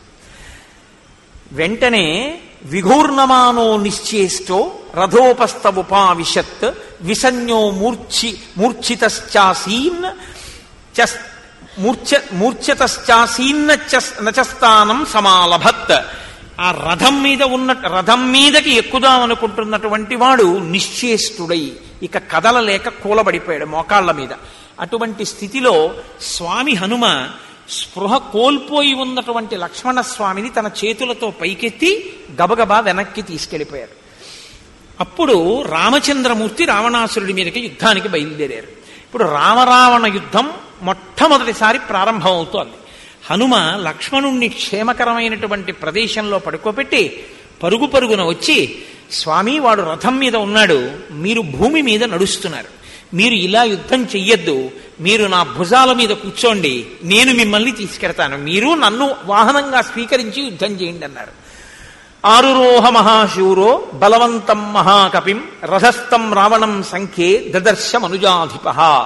వెంటనే విఘూర్ణమానో నిశ్చేష్టో రథోపస్తవుపావిశత్ విసన్యో మూర్ఛి మూర్ఛితశ్చాసీన్ చస్- మూర్ఛ మూర్ఛతశ్చాసీన్న చస్- నచస్థానం సమాలభత్ ఆ రథం మీద ఉన్న రథం మీదకి ఎక్కుదాం అనుకుంటున్నటువంటి వాడు నిశ్చేష్టుడై ఇక కదలలేక కూలబడిపోయాడు మోకాళ్ల మీద అటువంటి స్థితిలో స్వామి హనుమ స్పృహ కోల్పోయి ఉన్నటువంటి లక్ష్మణ స్వామిని తన చేతులతో పైకెత్తి గబగబా వెనక్కి తీసుకెళ్లిపోయారు అప్పుడు రామచంద్రమూర్తి రావణాసురుడి మీదకి యుద్ధానికి బయలుదేరారు ఇప్పుడు రామరావణ యుద్ధం మొట్టమొదటిసారి ప్రారంభమవుతోంది హనుమ లక్ష్మణుణ్ణి క్షేమకరమైనటువంటి ప్రదేశంలో పడుకోబెట్టి పరుగు పరుగున వచ్చి స్వామి వాడు రథం మీద ఉన్నాడు మీరు భూమి మీద నడుస్తున్నారు మీరు ఇలా యుద్ధం చెయ్యొద్దు మీరు నా భుజాల మీద కూర్చోండి నేను మిమ్మల్ని తీసుకెడతాను మీరు నన్ను వాహనంగా స్వీకరించి యుద్ధం చేయండి అన్నారు ఆరురోహ మహాశూరో బలవంతం మహాకపిం రథస్థం రావణం సంఖ్యే దదర్శ మనుజాధిప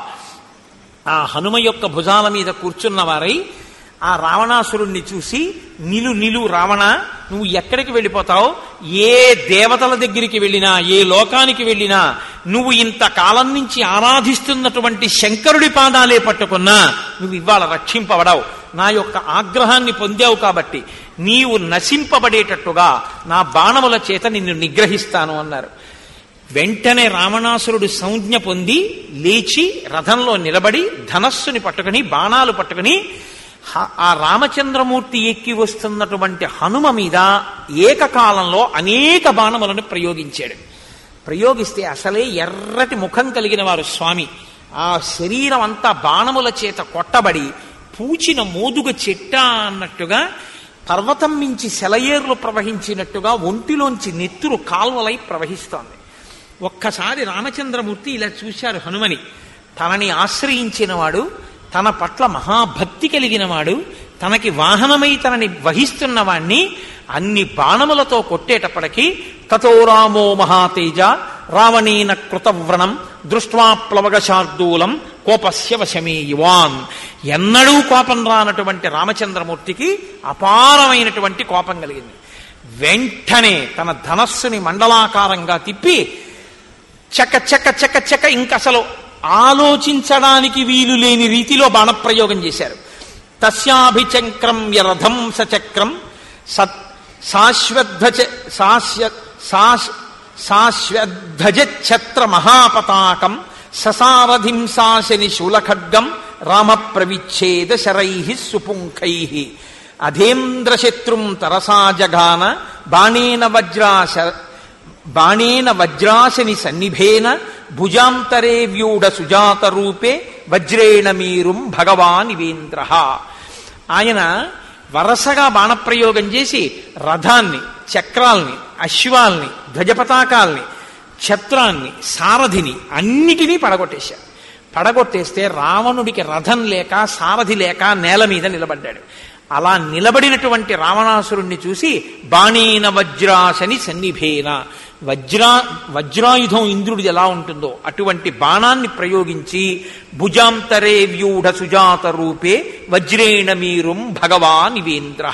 ఆ హనుమ యొక్క భుజాల మీద కూర్చున్న వారై ఆ రావణాసురుణ్ణి చూసి నిలు నిలు రావణ నువ్వు ఎక్కడికి వెళ్ళిపోతావు ఏ దేవతల దగ్గరికి వెళ్ళినా ఏ లోకానికి వెళ్ళినా నువ్వు ఇంతకాలం నుంచి ఆరాధిస్తున్నటువంటి శంకరుడి పాదాలే పట్టుకున్నా నువ్వు ఇవాళ రక్షింపబడవు నా యొక్క ఆగ్రహాన్ని పొందావు కాబట్టి నీవు నశింపబడేటట్టుగా నా బాణముల చేత నిన్ను నిగ్రహిస్తాను అన్నారు వెంటనే రావణాసురుడు సంజ్ఞ పొంది లేచి రథంలో నిలబడి ధనస్సుని పట్టుకుని బాణాలు పట్టుకుని హ- ఆ రామచంద్రమూర్తి ఎక్కి వస్తున్నటువంటి హనుమ మీద ఏకకాలంలో అనేక బాణములను ప్రయోగించాడు ప్రయోగిస్తే అసలే ఎర్రటి ముఖం కలిగిన వారు స్వామి ఆ శరీరం అంతా బాణముల చేత కొట్టబడి పూచిన మోదుగ చెట్ట అన్నట్టుగా పర్వతం మించి సెలయేర్లు ప్రవహించినట్టుగా ఒంటిలోంచి నెత్తురు కాల్వలై ప్రవహిస్తోంది ఒక్కసారి రామచంద్రమూర్తి ఇలా చూశారు హనుమని తనని ఆశ్రయించినవాడు తన పట్ల మహాభక్తి కలిగినవాడు తనకి వాహనమై తనని వహిస్తున్న వాణ్ణి అన్ని బాణములతో కొట్టేటప్పటికీ తతో రామో మహాతేజ రావణేన కృతవ్రణం దృష్ట్వా ప్లవగశార్దూలం కోపస్య వశమే యువాన్ ఎన్నడూ కోపం రానటువంటి రామచంద్రమూర్తికి అపారమైనటువంటి కోపం కలిగింది వెంటనే తన ధనస్సుని మండలాకారంగా తిప్పి చక చక చక చక ఇంకసలు ఆలోచించడానికి వీలు లేని రీతిలో బాణప్రయోగం చేశారు తస్యాభిచక్రం యరథం సచక్రం సత్ శాశ్వధ్వజ శాశ్వ శాశ్ శాశ్వధ్వజఛత్ర మహాపతాకం ససారథిం శాసని శూలఖడ్గం రామ ప్రవిచ్ఛేద శరై సుపుంఖై అధేంద్రశత్రుం తరసా జగాన బాణేన వజ్రాశ బాణేన వజ్రాశని సన్నిభేన భుజాంతరే వ్యూఢ సుజాత రూపే వజ్రేణ మీరుం భగవానివేంద్ర ఆయన వరసగా బాణప్రయోగం చేసి రథాన్ని చక్రాల్ని అశ్వాల్ని ధ్వజపతాకాల్ని ఛత్రాన్ని సారథిని అన్నిటినీ పడగొట్టేశారు పడగొట్టేస్తే రావణుడికి రథం లేక సారథి లేక నేల మీద నిలబడ్డాడు అలా నిలబడినటువంటి రావణాసురుణ్ణి చూసి బాణేన వజ్రాశని సన్నిభేన వజ్రా వజ్రాయుధం ఇంద్రుడిది ఎలా ఉంటుందో అటువంటి బాణాన్ని ప్రయోగించి భుజాంతరే వ్యూఢ సుజాత రూపే వజ్రేణ మీరుం భగవానివేంద్ర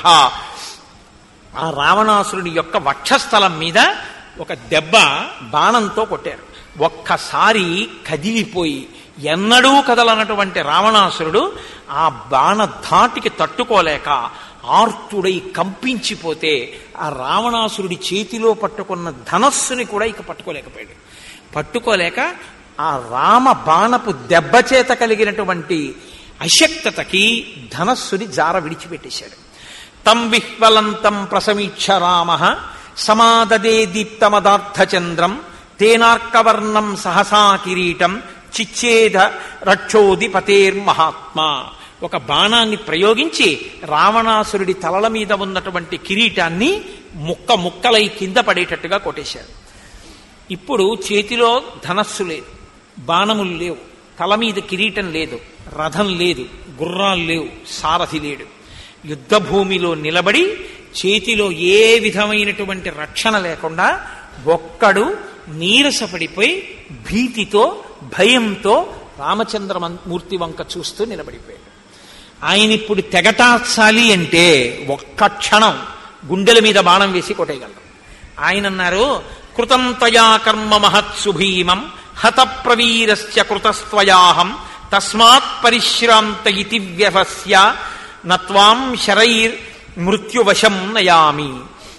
ఆ రావణాసురుని యొక్క వక్షస్థలం మీద ఒక దెబ్బ బాణంతో కొట్టారు ఒక్కసారి కదిలిపోయి ఎన్నడూ కదలనటువంటి రావణాసురుడు ఆ బాణ ధాటికి తట్టుకోలేక ఆర్తుడై కంపించిపోతే ఆ రావణాసురుడి చేతిలో పట్టుకున్న ధనస్సుని కూడా ఇక పట్టుకోలేకపోయాడు పట్టుకోలేక ఆ రామ బాణపు దెబ్బ చేత కలిగినటువంటి అశక్తతకి ధనస్సుని జార విడిచిపెట్టేశాడు తం విహ్వలంతం ప్రసమీక్ష రామ సమాదదే దీప్తమదార్థచంద్రం తేనార్కవర్ణం సహసా కిరీటం చిచ్చేద రక్షోది పతేర్మహాత్మా ఒక బాణాన్ని ప్రయోగించి రావణాసురుడి తలల మీద ఉన్నటువంటి కిరీటాన్ని ముక్క ముక్కలై కింద పడేటట్టుగా కొట్టేశారు ఇప్పుడు చేతిలో ధనస్సు లేదు బాణములు లేవు తల మీద కిరీటం లేదు రథం లేదు గుర్రాలు లేవు సారథి లేడు యుద్ధ భూమిలో నిలబడి చేతిలో ఏ విధమైనటువంటి రక్షణ లేకుండా ఒక్కడు నీరసపడిపోయి భీతితో భయంతో రామచంద్రమూర్తి వంక చూస్తూ నిలబడిపోయాడు ఆయన ఇప్పుడు తెగటార్చాలి అంటే ఒక్క క్షణం గుండెల మీద బాణం వేసి కొట్టేయగలరు ఆయన అన్నారు కృతం తయా కర్మ మహత్సు భీమం హత ప్రవీరస్య కృతస్త్వయాహం తస్మాత్ పరిశ్రాంత ఇతి వ్యవస్య నత్వాం శరైర్ మృత్యువశం నయామి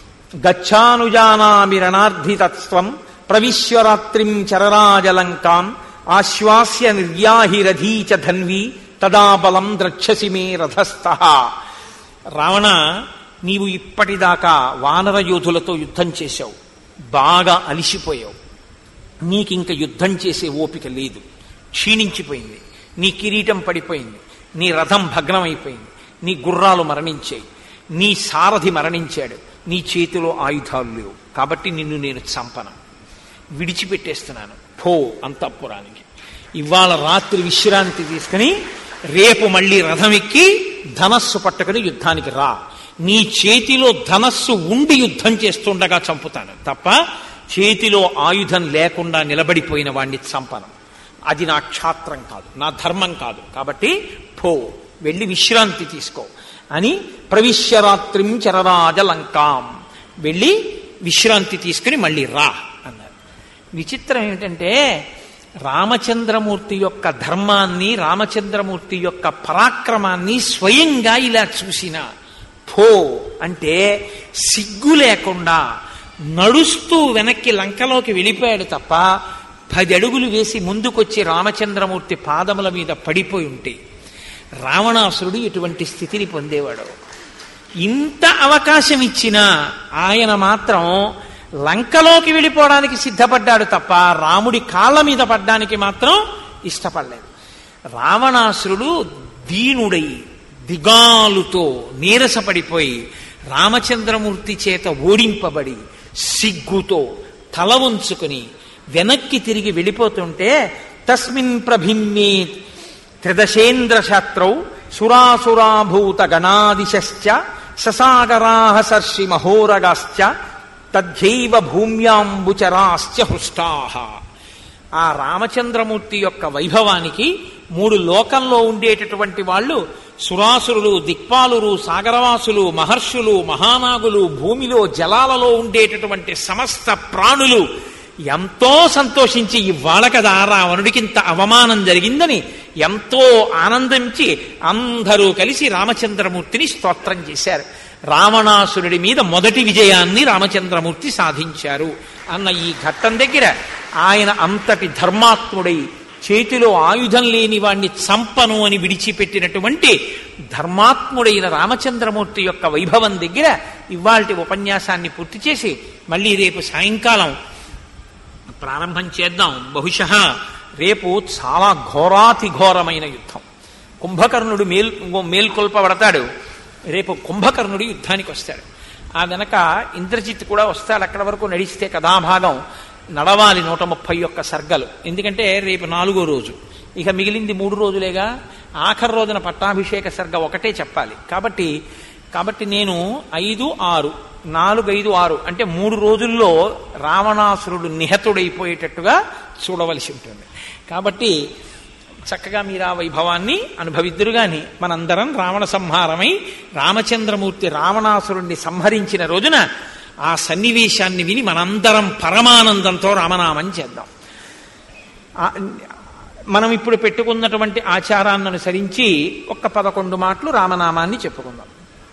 గచ్చానుజానామి రణార్థితత్వం ప్రవిశ్వరాత్రిం చరరాజలంకాం ఆశ్వాస్య నిర్యాహిరధీ చ ధన్వి తదా బలం ద్రక్షసి మే రథస్థ రావణ నీవు ఇప్పటిదాకా వానర యోధులతో యుద్ధం చేశావు బాగా అలిసిపోయావు నీకింక యుద్ధం చేసే ఓపిక లేదు క్షీణించిపోయింది నీ కిరీటం పడిపోయింది నీ రథం భగ్నమైపోయింది నీ గుర్రాలు మరణించాయి నీ సారథి మరణించాడు నీ చేతిలో ఆయుధాలు లేవు కాబట్టి నిన్ను నేను చంపను విడిచిపెట్టేస్తున్నాను పో అంతఃపురానికి ఇవాళ రాత్రి విశ్రాంతి తీసుకుని రేపు మళ్ళీ రథం ఎక్కి ధనస్సు పట్టుకుని యుద్ధానికి రా నీ చేతిలో ధనస్సు ఉండి యుద్ధం చేస్తుండగా చంపుతాను తప్ప చేతిలో ఆయుధం లేకుండా నిలబడిపోయిన వాణ్ణి చంపను అది నా క్షాత్రం కాదు నా ధర్మం కాదు కాబట్టి పో వెళ్ళి విశ్రాంతి తీసుకో అని ప్రవిశ్యరాత్రిం చరరాజ లంకాం వెళ్ళి విశ్రాంతి తీసుకుని మళ్ళీ రా అన్నారు విచిత్రం ఏమిటంటే రామచంద్రమూర్తి యొక్క ధర్మాన్ని రామచంద్రమూర్తి యొక్క పరాక్రమాన్ని స్వయంగా ఇలా చూసిన పో అంటే సిగ్గు లేకుండా నడుస్తూ వెనక్కి లంకలోకి వెళ్ళిపోయాడు తప్ప పది అడుగులు వేసి ముందుకొచ్చి రామచంద్రమూర్తి పాదముల మీద పడిపోయి ఉంటే రావణాసురుడు ఇటువంటి స్థితిని పొందేవాడు ఇంత అవకాశం ఇచ్చినా ఆయన మాత్రం లంకలోకి వెళ్ళిపోవడానికి సిద్ధపడ్డాడు తప్ప రాముడి కాళ్ళ మీద పడ్డానికి మాత్రం ఇష్టపడలేదు రావణాసురుడు దీనుడై దిగాలుతో నీరసపడిపోయి రామచంద్రమూర్తి చేత ఓడింపబడి సిగ్గుతో తల ఉంచుకుని వెనక్కి తిరిగి వెళ్ళిపోతుంటే తస్మిన్ ప్రభిన్నే త్రిదశేంద్ర శాస్త్రౌ సురాసురాభూత గణాదిశ్చ ససాగరాహ సర్షి మహోరగాశ్చ తద్యైవ భూమ్యాంబుచరాశ్చ హృష్టాహ ఆ రామచంద్రమూర్తి యొక్క వైభవానికి మూడు లోకంలో ఉండేటటువంటి వాళ్ళు సురాసురులు దిక్పాలురు సాగరవాసులు మహర్షులు మహానాగులు భూమిలో జలాలలో ఉండేటటువంటి సమస్త ప్రాణులు ఎంతో సంతోషించి ఇవాళ కదా రావణుడికి ఇంత అవమానం జరిగిందని ఎంతో ఆనందించి అందరూ కలిసి రామచంద్రమూర్తిని స్తోత్రం చేశారు రావణాసురుడి మీద మొదటి విజయాన్ని రామచంద్రమూర్తి సాధించారు అన్న ఈ ఘట్టం దగ్గర ఆయన అంతటి ధర్మాత్ముడై చేతిలో ఆయుధం లేని వాణ్ణి చంపను అని విడిచిపెట్టినటువంటి ధర్మాత్ముడైన రామచంద్రమూర్తి యొక్క వైభవం దగ్గర ఇవాల్టి ఉపన్యాసాన్ని పూర్తి చేసి మళ్ళీ రేపు సాయంకాలం ప్రారంభం చేద్దాం బహుశ రేపు చాలా ఘోరాతి ఘోరమైన యుద్ధం కుంభకర్ణుడు మేల్ మేల్కొల్పబడతాడు రేపు కుంభకర్ణుడు యుద్ధానికి వస్తాడు ఆ వెనక ఇంద్రజిత్ కూడా వస్తాడు అక్కడ వరకు నడిస్తే కథాభాగం నడవాలి నూట ముప్పై ఒక్క సర్గలు ఎందుకంటే రేపు నాలుగో రోజు ఇక మిగిలింది మూడు రోజులేగా ఆఖరి రోజున పట్టాభిషేక సర్గ ఒకటే చెప్పాలి కాబట్టి కాబట్టి నేను ఐదు ఆరు నాలుగు ఐదు ఆరు అంటే మూడు రోజుల్లో రావణాసురుడు నిహతుడైపోయేటట్టుగా చూడవలసి ఉంటుంది కాబట్టి చక్కగా మీరు ఆ వైభవాన్ని అనుభవిద్దురు గాని మనందరం రావణ సంహారమై రామచంద్రమూర్తి రావణాసురుణ్ణి సంహరించిన రోజున ఆ సన్నివేశాన్ని విని మనందరం పరమానందంతో రామనామం చేద్దాం ఆ- మనం ఇప్పుడు పెట్టుకున్నటువంటి ఆచారాన్ని అనుసరించి ఒక్క పదకొండు మాటలు రామనామాన్ని చెప్పుకుందాం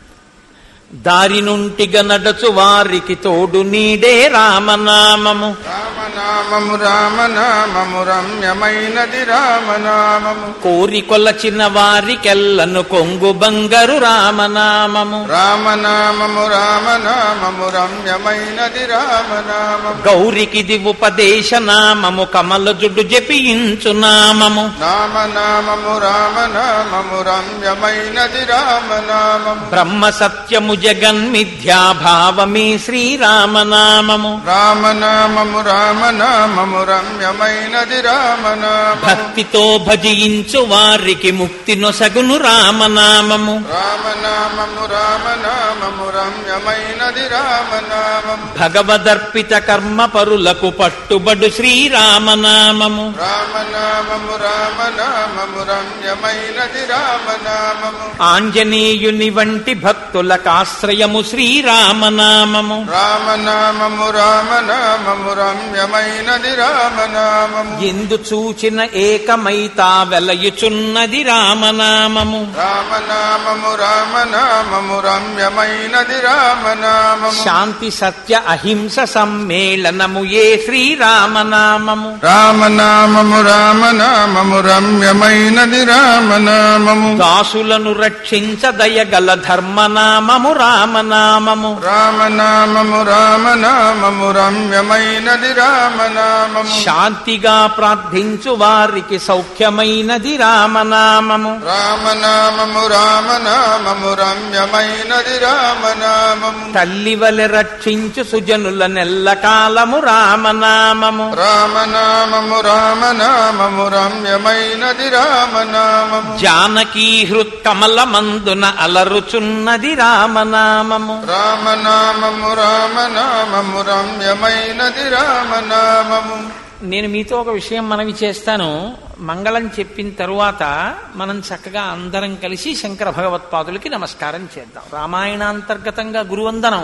దారి నుంటిగా నడచు వారికి తోడు నీడే రామనామము రామనామము రామనామము రమ్యమైనది రామనామము కోరి కొలచిన వారికెల్లను కొంగు బంగారు రామనామము రామనామము రామనామము రమ్యమైనది రామనామము గౌరికిది ఉపదేశ నామము కమల జుడ్డు జపించు నామము నామనామము రామనామము రమ్యమైనది రామనామము బ్రహ్మ సత్యము జగన్మిథ్యా భావమే శ్రీరామనామము రామనామము రామనామము రమ్యమైనది రామనామము భక్తితో భజించు వారికి ముక్తి నొసగును రామనామము రామనామము రామనామము రమ్యమైనది రామనామము భగవదర్పిత కర్మ పరులకు పట్టుబడు శ్రీరామనామము రామనామము రామనామము రమ్యమైనది రామనామము ఆంజనేయుని వంటి భక్తులకు ఆశ్రయము శ్రీరామనామము రామనామము రామనామము రమ్యమైనది రామనామము ఎందు చూచిన ఏకమైతా వెలయుచున్నది రామనామము రామనామము రామనామము రమ్యమైనది రామనామము శాంతి సత్య అహింస సమ్మేళనము ఏ శ్రీరామనామము రామనామము రామనామము రమ్యమైనది రామనామము దాసులను రక్షించ దయగల ధర్మనామము రామనామము రామనామము రామనామము రమ్యమైనది రామనామము శాంతిగా ప్రార్థించు వారికి సౌఖ్యమైనది రామనామము రామనామము రామనామము రమ్యమైనది రామనామము తల్లి వలె రక్షించు సుజనుల నెల్ల కాలము రామనామము రామనామము రామనామము రమ్యమైనది రామనామము జానకీ హృత్కమల మందున అలరుచున్నది రామనామము రామనామము రామనామము రమ్యమైనది రామనామము నేను మీతో ఒక విషయం మనవి చేస్తాను మంగళం చెప్పిన తరువాత మనం చక్కగా అందరం కలిసి శంకర భగవత్పాదులకి నమస్కారం చేద్దాం రామాయణాంతర్గతంగా గురువందనం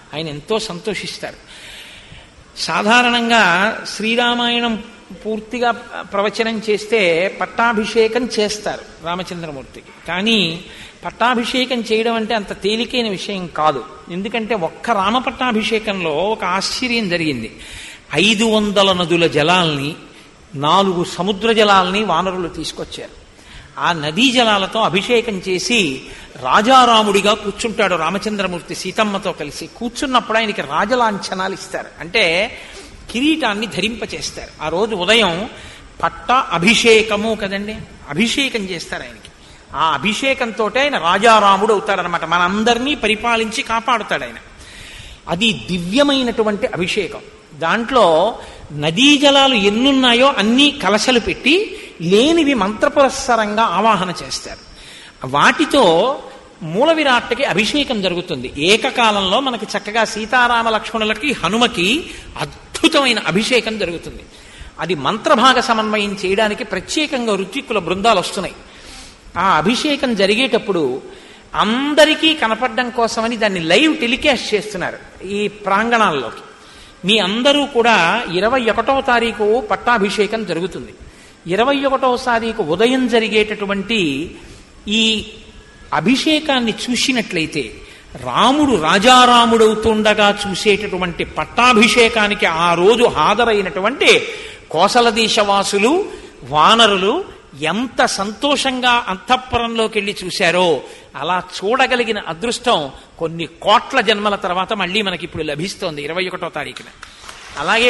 ఆయన ఎంతో సంతోషిస్తారు సాధారణంగా శ్రీరామాయణం పూర్తిగా ప్రవచనం చేస్తే పట్టాభిషేకం చేస్తారు రామచంద్రమూర్తికి కానీ పట్టాభిషేకం చేయడం అంటే అంత తేలికైన విషయం కాదు ఎందుకంటే ఒక్క రామ పట్టాభిషేకంలో ఒక ఆశ్చర్యం జరిగింది ఐదు వందల నదుల జలాల్ని నాలుగు సముద్ర జలాల్ని వానరులు తీసుకొచ్చారు ఆ నదీ జలాలతో అభిషేకం చేసి రాజారాముడిగా కూర్చుంటాడు రామచంద్రమూర్తి సీతమ్మతో కలిసి కూర్చున్నప్పుడు ఆయనకి రాజలాంఛనాలు ఇస్తారు అంటే కిరీటాన్ని ధరింపచేస్తారు ఆ రోజు ఉదయం పట్ట అభిషేకము కదండి అభిషేకం చేస్తారు ఆయనకి ఆ అభిషేకంతో ఆయన రాజారాముడు అవుతాడనమాట మనందరినీ పరిపాలించి కాపాడుతాడు ఆయన అది దివ్యమైనటువంటి అభిషేకం దాంట్లో నదీ జలాలు ఎన్నున్నాయో అన్నీ కలశలు పెట్టి లేనివి మంత్రపురస్సరంగా ఆవాహన చేస్తారు వాటితో మూల విరాట్కి అభిషేకం జరుగుతుంది ఏకకాలంలో మనకి చక్కగా సీతారామ లక్ష్మణులకి హనుమకి అద్భుతమైన అభిషేకం జరుగుతుంది అది మంత్రభాగ సమన్వయం చేయడానికి ప్రత్యేకంగా రుచికుల బృందాలు వస్తున్నాయి ఆ అభిషేకం జరిగేటప్పుడు అందరికీ కనపడడం కోసమని దాన్ని లైవ్ టెలికాస్ట్ చేస్తున్నారు ఈ ప్రాంగణాల్లోకి మీ అందరూ కూడా ఇరవై ఒకటవ తారీఖు పట్టాభిషేకం జరుగుతుంది ఇరవై ఒకటవ తారీఖు ఉదయం జరిగేటటువంటి ఈ అభిషేకాన్ని చూసినట్లయితే రాముడు రాజారాముడవుతుండగా చూసేటటువంటి పట్టాభిషేకానికి ఆ రోజు హాజరైనటువంటి కోసల దేశవాసులు వానరులు ఎంత సంతోషంగా అంతఃపురంలోకి వెళ్ళి చూశారో అలా చూడగలిగిన అదృష్టం కొన్ని కోట్ల జన్మల తర్వాత మళ్ళీ మనకి ఇప్పుడు లభిస్తోంది ఇరవై ఒకటో తారీఖున అలాగే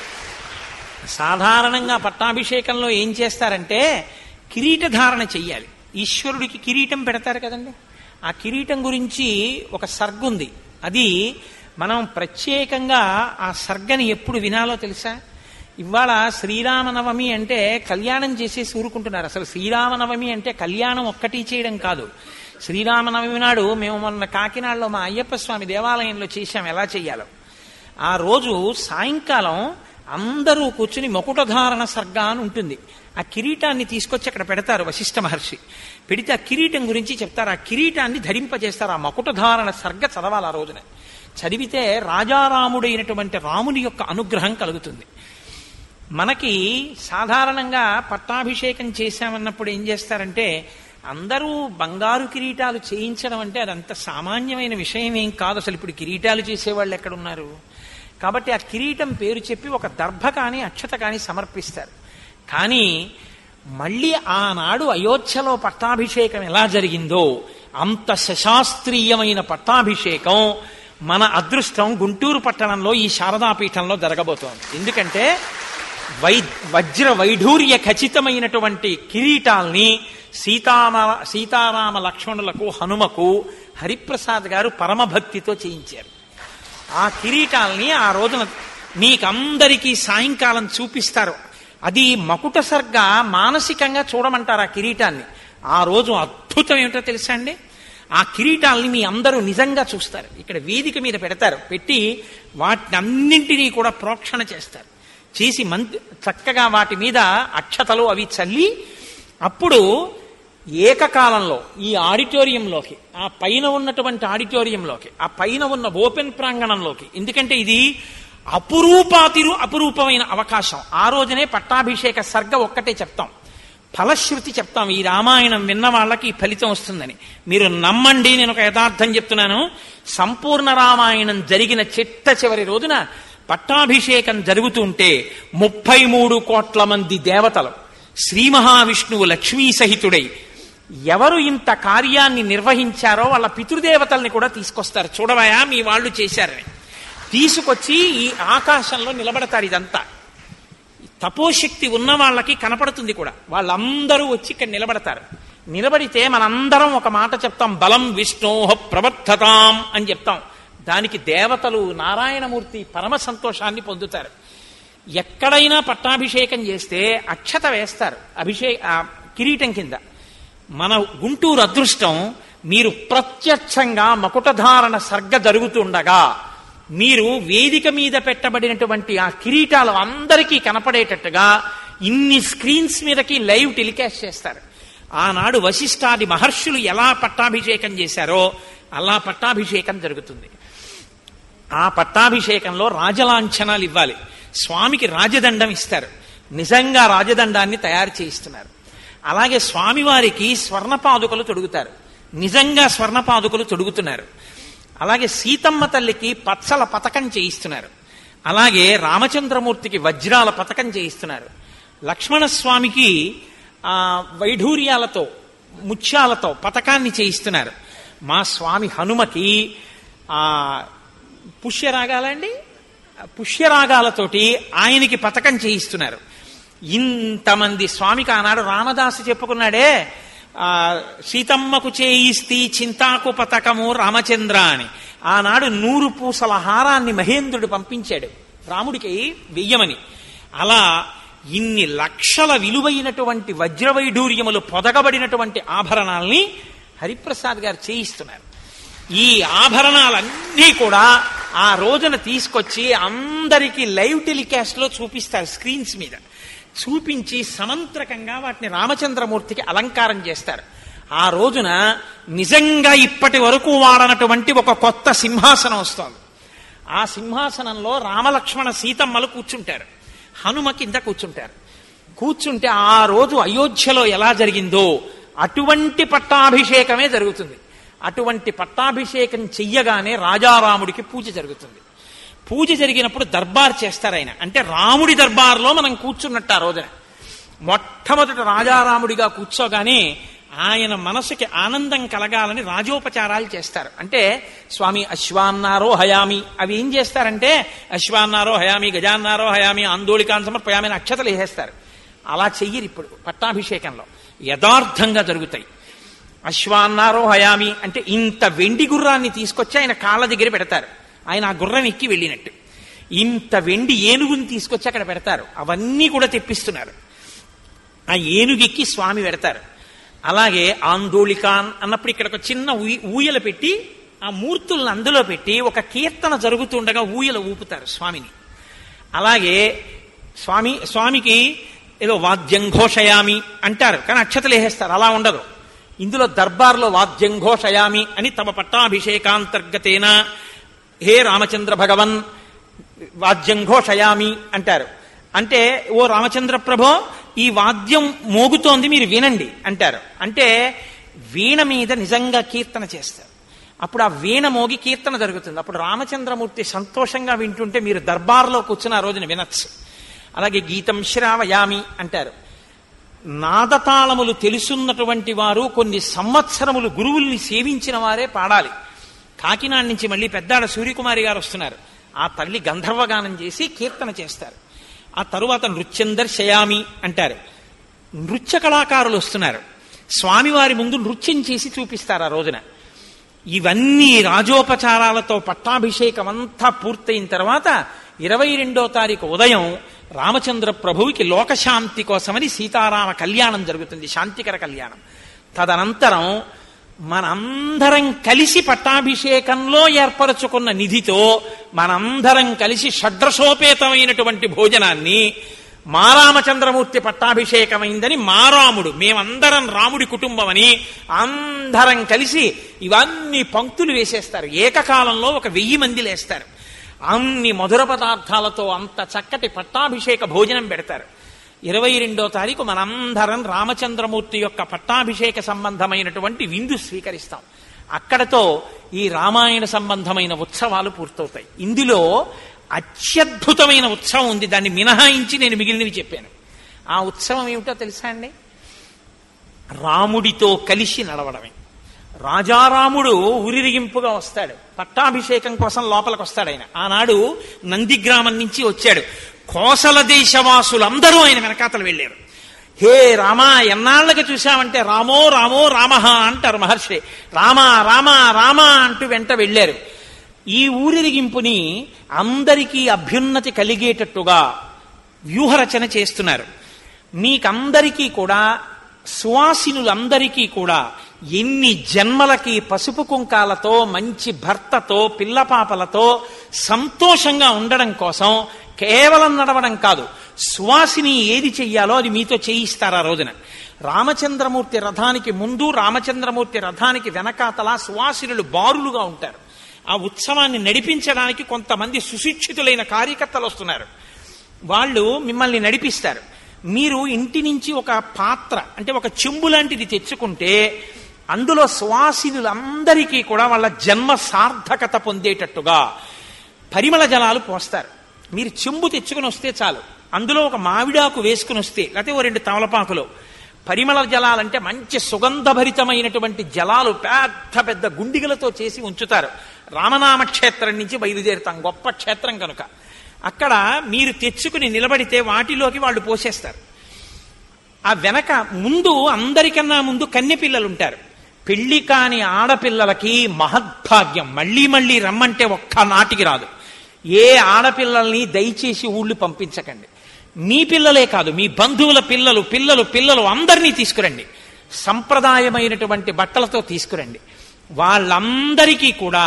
సాధారణంగా పట్టాభిషేకంలో ఏం చేస్తారంటే కిరీట ధారణ చెయ్యాలి ఈశ్వరుడికి కిరీటం పెడతారు కదండి ఆ కిరీటం గురించి ఒక సర్గ ఉంది అది మనం ప్రత్యేకంగా ఆ సర్గని ఎప్పుడు వినాలో తెలుసా ఇవాళ శ్రీరామనవమి అంటే కళ్యాణం చేసేసి ఊరుకుంటున్నారు అసలు శ్రీరామనవమి అంటే కళ్యాణం ఒక్కటి చేయడం కాదు శ్రీరామనవమి నాడు మేము మొన్న కాకినాడలో మా అయ్యప్ప స్వామి దేవాలయంలో చేశాం ఎలా చెయ్యాలో ఆ రోజు సాయంకాలం అందరూ కూర్చుని మకుటధారణ సర్గ అని ఉంటుంది ఆ కిరీటాన్ని తీసుకొచ్చి అక్కడ పెడతారు వశిష్ఠ మహర్షి పెడితే ఆ కిరీటం గురించి చెప్తారు ఆ కిరీటాన్ని ధరింపజేస్తారు ఆ మకుటధారణ సర్గ చదవాలి ఆ రోజున చదివితే రాజారాముడైనటువంటి రాముని యొక్క అనుగ్రహం కలుగుతుంది మనకి సాధారణంగా పట్టాభిషేకం చేశామన్నప్పుడు ఏం చేస్తారంటే అందరూ బంగారు కిరీటాలు చేయించడం అంటే అదంత సామాన్యమైన విషయం ఏం కాదు అసలు ఇప్పుడు కిరీటాలు చేసేవాళ్ళు ఎక్కడున్నారు కాబట్టి ఆ కిరీటం పేరు చెప్పి ఒక దర్భ కానీ అక్షత కానీ సమర్పిస్తారు కానీ మళ్ళీ ఆనాడు అయోధ్యలో పట్టాభిషేకం ఎలా జరిగిందో అంత శశాస్త్రీయమైన పట్టాభిషేకం మన అదృష్టం గుంటూరు పట్టణంలో ఈ శారదాపీఠంలో జరగబోతోంది ఎందుకంటే వై వజ్ర వైఢూర్య ఖచ్చితమైనటువంటి కిరీటాల్ని సీతామ సీతారామ లక్ష్మణులకు హనుమకు హరిప్రసాద్ గారు పరమభక్తితో చేయించారు ఆ కిరీటాల్ని ఆ రోజున మీకందరికీ సాయంకాలం చూపిస్తారు అది మకుట సర్గ మానసికంగా చూడమంటారు ఆ కిరీటాన్ని ఆ రోజు అద్భుతం ఏమిటో తెలుసా అండి ఆ కిరీటాల్ని మీ అందరూ నిజంగా చూస్తారు ఇక్కడ వేదిక మీద పెడతారు పెట్టి వాటిని అన్నింటినీ కూడా ప్రోక్షణ చేస్తారు చేసి మంత్ చక్కగా వాటి మీద అక్షతలు అవి చల్లి అప్పుడు ఏకకాలంలో ఈ ఆడిటోరియంలోకి ఆ పైన ఉన్నటువంటి ఆడిటోరియంలోకి ఆ పైన ఉన్న ఓపెన్ ప్రాంగణంలోకి ఎందుకంటే ఇది అపురూపాతిరు అపురూపమైన అవకాశం ఆ రోజునే పట్టాభిషేక సర్గ ఒక్కటే చెప్తాం ఫలశ్రుతి చెప్తాం ఈ రామాయణం విన్న వాళ్ళకి ఈ ఫలితం వస్తుందని మీరు నమ్మండి నేను ఒక యథార్థం చెప్తున్నాను సంపూర్ణ రామాయణం జరిగిన చిట్ట చివరి రోజున పట్టాభిషేకం జరుగుతుంటే ముప్పై మూడు కోట్ల మంది దేవతలు శ్రీ మహావిష్ణువు లక్ష్మీ సహితుడై ఎవరు ఇంత కార్యాన్ని నిర్వహించారో వాళ్ళ పితృదేవతల్ని కూడా తీసుకొస్తారు చూడవయా మీ వాళ్ళు చేశారని తీసుకొచ్చి ఈ ఆకాశంలో నిలబడతారు ఇదంతా తపోశక్తి ఉన్న వాళ్ళకి కనపడుతుంది కూడా వాళ్ళందరూ వచ్చి ఇక్కడ నిలబడతారు నిలబడితే మనందరం ఒక మాట చెప్తాం బలం విష్ణోహ ప్రవర్ధతాం అని చెప్తాం దానికి దేవతలు నారాయణమూర్తి పరమ సంతోషాన్ని పొందుతారు ఎక్కడైనా పట్టాభిషేకం చేస్తే అక్షత వేస్తారు అభిషేక ఆ కిరీటం కింద మన గుంటూరు అదృష్టం మీరు ప్రత్యక్షంగా మకుటధారణ సర్గ జరుగుతుండగా మీరు వేదిక మీద పెట్టబడినటువంటి ఆ కిరీటాలు అందరికీ కనపడేటట్టుగా ఇన్ని స్క్రీన్స్ మీదకి లైవ్ టెలికాస్ట్ చేస్తారు ఆనాడు వశిష్ఠాది మహర్షులు ఎలా పట్టాభిషేకం చేశారో అలా పట్టాభిషేకం జరుగుతుంది ఆ పట్టాభిషేకంలో రాజలాంఛనాలు ఇవ్వాలి స్వామికి రాజదండం ఇస్తారు నిజంగా రాజదండాన్ని తయారు చేయిస్తున్నారు అలాగే స్వామివారికి స్వర్ణ పాదుకలు తొడుగుతారు నిజంగా స్వర్ణ పాదుకలు తొడుగుతున్నారు అలాగే సీతమ్మ తల్లికి పచ్చల పథకం చేయిస్తున్నారు అలాగే రామచంద్రమూర్తికి వజ్రాల పథకం చేయిస్తున్నారు లక్ష్మణస్వామికి ఆ వైఢూర్యాలతో ముత్యాలతో పథకాన్ని చేయిస్తున్నారు మా స్వామి హనుమకి ఆ పుష్యరాగాలండి పుష్యరాగాలతోటి ఆయనకి పథకం చేయిస్తున్నారు ఇంతమంది స్వామికి ఆనాడు రామదాసు చెప్పుకున్నాడే ఆ సీతమ్మకు చేయిస్తీ చింతాకు పథకము రామచంద్ర అని ఆనాడు నూరు పూసల హారాన్ని మహేంద్రుడు పంపించాడు రాముడికి వెయ్యమని అలా ఇన్ని లక్షల విలువైనటువంటి వజ్రవైఢూర్యములు పొదగబడినటువంటి ఆభరణాల్ని హరిప్రసాద్ గారు చేయిస్తున్నారు ఈ ఆభరణాలన్నీ కూడా ఆ రోజున తీసుకొచ్చి అందరికీ లైవ్ టెలికాస్ట్ లో చూపిస్తారు స్క్రీన్స్ మీద చూపించి సమంత్రకంగా వాటిని రామచంద్రమూర్తికి అలంకారం చేస్తారు ఆ రోజున నిజంగా ఇప్పటి వరకు వాడనటువంటి ఒక కొత్త సింహాసనం వస్తుంది ఆ సింహాసనంలో రామలక్ష్మణ సీతమ్మలు కూర్చుంటారు హనుమ కింద కూర్చుంటారు కూర్చుంటే ఆ రోజు అయోధ్యలో ఎలా జరిగిందో అటువంటి పట్టాభిషేకమే జరుగుతుంది అటువంటి పట్టాభిషేకం చెయ్యగానే రాజారాముడికి పూజ జరుగుతుంది పూజ జరిగినప్పుడు దర్బార్ చేస్తారు ఆయన అంటే రాముడి దర్బార్లో మనం కూర్చున్నట్టు ఆ రోజున మొట్టమొదట రాజారాముడిగా కూర్చోగానే ఆయన మనసుకి ఆనందం కలగాలని రాజోపచారాలు చేస్తారు అంటే స్వామి అశ్వాన్నారో హయామి అవి ఏం చేస్తారంటే అశ్వాన్నారో హయామి గజాన్నారో హయామి ఆందోళికాన్ సమర్పయామి అని అక్షతలు వేసేస్తారు అలా చెయ్యరు ఇప్పుడు పట్టాభిషేకంలో యథార్థంగా జరుగుతాయి అశ్వాన్నారో హయామి అంటే ఇంత వెండి గుర్రాన్ని తీసుకొచ్చి ఆయన కాళ్ళ దగ్గర పెడతారు ఆయన ఆ గుర్రం ఎక్కి వెళ్ళినట్టు ఇంత వెండి ఏనుగుని తీసుకొచ్చి అక్కడ పెడతారు అవన్నీ కూడా తెప్పిస్తున్నారు ఆ ఏనుగెక్కి స్వామి పెడతారు అలాగే ఆందోళికాన్ అన్నప్పుడు ఇక్కడ ఒక చిన్న ఊయ- ఊయల పెట్టి ఆ మూర్తులను అందులో పెట్టి ఒక కీర్తన జరుగుతుండగా ఊయల ఊపుతారు స్వామిని అలాగే స్వామి స్వామికి ఏదో వాద్యం ఘోషయామి అంటారు కానీ అక్షతలు వేసేస్తారు అలా ఉండదు ఇందులో దర్బార్లో వాద్యం ఘోషయామి అని తమ పట్టాభిషేకాంతర్గతేన హే రామచంద్ర భగవన్ వాద్యం ఘోషయామి అంటారు అంటే ఓ రామచంద్ర ప్రభో ఈ వాద్యం మోగుతోంది మీరు వినండి అంటారు అంటే వీణ మీద నిజంగా కీర్తన చేస్తారు అప్పుడు ఆ వీణ మోగి కీర్తన జరుగుతుంది అప్పుడు రామచంద్రమూర్తి సంతోషంగా వింటుంటే మీరు దర్బార్లో కూర్చుని ఆ రోజున వినొచ్చు అలాగే గీతం శ్రావయామి అంటారు నాదతాళములు తెలుసున్నటువంటి వారు కొన్ని సంవత్సరములు గురువుల్ని సేవించిన వారే పాడాలి కాకినాడ నుంచి మళ్ళీ పెద్దాడ సూర్యకుమారి గారు వస్తున్నారు ఆ తల్లి గంధర్వగానం చేసి కీర్తన చేస్తారు ఆ తరువాత నృత్యం దర్శయామి అంటారు నృత్య కళాకారులు వస్తున్నారు స్వామివారి ముందు నృత్యం చేసి చూపిస్తారు ఆ రోజున ఇవన్నీ రాజోపచారాలతో పట్టాభిషేకం అంతా పూర్తయిన తర్వాత ఇరవై రెండో తారీఖు ఉదయం రామచంద్ర ప్రభువుకి లోకశాంతి కోసమని సీతారామ కళ్యాణం జరుగుతుంది శాంతికర కళ్యాణం తదనంతరం మనందరం కలిసి పట్టాభిషేకంలో ఏర్పరచుకున్న నిధితో మనందరం కలిసి షడ్రసోపేతమైనటువంటి భోజనాన్ని మా రామచంద్రమూర్తి పట్టాభిషేకమైందని మా రాముడు మేమందరం రాముడి కుటుంబమని అందరం కలిసి ఇవన్నీ పంక్తులు వేసేస్తారు ఏకకాలంలో ఒక వెయ్యి మంది లేస్తారు అన్ని మధుర పదార్థాలతో అంత చక్కటి పట్టాభిషేక భోజనం పెడతారు ఇరవై రెండో తారీఖు మనందరం రామచంద్రమూర్తి యొక్క పట్టాభిషేక సంబంధమైనటువంటి విందు స్వీకరిస్తాం అక్కడతో ఈ రామాయణ సంబంధమైన ఉత్సవాలు పూర్తవుతాయి ఇందులో అత్యద్భుతమైన ఉత్సవం ఉంది దాన్ని మినహాయించి నేను మిగిలినవి చెప్పాను ఆ ఉత్సవం ఏమిటో తెలుసా అండి రాముడితో కలిసి నడవడమే రాజారాముడు ఊరిరిగింపుగా వస్తాడు పట్టాభిషేకం కోసం లోపలికి వస్తాడు ఆయన ఆనాడు నందిగ్రామం నుంచి వచ్చాడు కోసల దేశవాసులందరూ ఆయన వెనకాతలు వెళ్ళారు హే రామా ఎన్నాళ్ళకి చూశామంటే రామో రామో రామహ అంటారు మహర్షి రామా రామా రామా అంటూ వెంట వెళ్ళారు ఈ ఊరిరిగింపుని అందరికీ అభ్యున్నతి కలిగేటట్టుగా వ్యూహరచన చేస్తున్నారు మీకందరికీ కూడా సువాసినులందరికీ కూడా ఎన్ని జన్మలకి పసుపు కుంకాలతో మంచి భర్తతో పిల్లపాపలతో సంతోషంగా ఉండడం కోసం కేవలం నడవడం కాదు సువాసిని ఏది చెయ్యాలో అది మీతో చేయిస్తారు ఆ రోజున రామచంద్రమూర్తి రథానికి ముందు రామచంద్రమూర్తి రథానికి వెనకాతల సువాసినులు బారులుగా ఉంటారు ఆ ఉత్సవాన్ని నడిపించడానికి కొంతమంది సుశిక్షితులైన కార్యకర్తలు వస్తున్నారు వాళ్ళు మిమ్మల్ని నడిపిస్తారు మీరు ఇంటి నుంచి ఒక పాత్ర అంటే ఒక చెంబు లాంటిది తెచ్చుకుంటే అందులో సువాసినులందరికీ కూడా వాళ్ళ జన్మ సార్థకత పొందేటట్టుగా పరిమళ జలాలు పోస్తారు మీరు చెంబు తెచ్చుకుని వస్తే చాలు అందులో ఒక మామిడాకు వేసుకుని వస్తే లేకపోతే ఓ రెండు తమలపాకులు పరిమళ జలాలంటే మంచి సుగంధభరితమైనటువంటి జలాలు పెద్ద పెద్ద గుండిగలతో చేసి ఉంచుతారు రామనామ క్షేత్రం నుంచి బయలుదేరుతాం గొప్ప క్షేత్రం కనుక అక్కడ మీరు తెచ్చుకుని నిలబడితే వాటిలోకి వాళ్ళు పోసేస్తారు ఆ వెనక ముందు అందరికన్నా ముందు కన్నె పిల్లలు ఉంటారు పెళ్లి కాని ఆడపిల్లలకి మహద్భాగ్యం మళ్ళీ మళ్ళీ రమ్మంటే ఒక్క నాటికి రాదు ఏ ఆడపిల్లల్ని దయచేసి ఊళ్ళు పంపించకండి మీ పిల్లలే కాదు మీ బంధువుల పిల్లలు పిల్లలు పిల్లలు అందరినీ తీసుకురండి సంప్రదాయమైనటువంటి బట్టలతో తీసుకురండి వాళ్ళందరికీ కూడా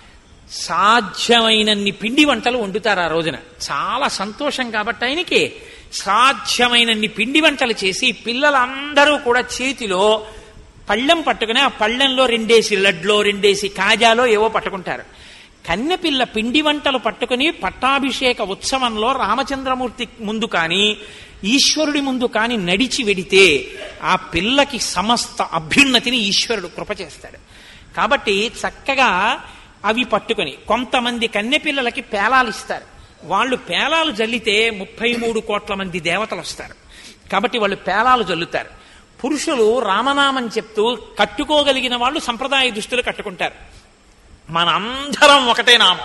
సాధ్యమైనన్ని పిండి వంటలు వండుతారు ఆ రోజున చాలా సంతోషం కాబట్టి ఆయనకి సాధ్యమైనన్ని పిండి వంటలు చేసి పిల్లలందరూ కూడా చేతిలో పళ్ళెం పట్టుకుని ఆ పళ్ళెంలో రెండేసి లడ్లో రెండేసి కాజాలో ఏవో పట్టుకుంటారు కన్నెపిల్ల పిండి వంటలు పట్టుకుని పట్టాభిషేక ఉత్సవంలో రామచంద్రమూర్తి ముందు కానీ ఈశ్వరుడి ముందు కానీ నడిచి వెడితే ఆ పిల్లకి సమస్త అభ్యున్నతిని ఈశ్వరుడు కృప చేస్తాడు కాబట్టి చక్కగా అవి పట్టుకొని కొంతమంది కన్నెపిల్లలకి పేలాలు ఇస్తారు వాళ్ళు పేలాలు జల్లితే ముప్పై మూడు కోట్ల మంది దేవతలు వస్తారు కాబట్టి వాళ్ళు పేలాలు జల్లుతారు పురుషులు రామనామం చెప్తూ కట్టుకోగలిగిన వాళ్ళు సంప్రదాయ దుస్తులు కట్టుకుంటారు మనందరం ఒకటే నామం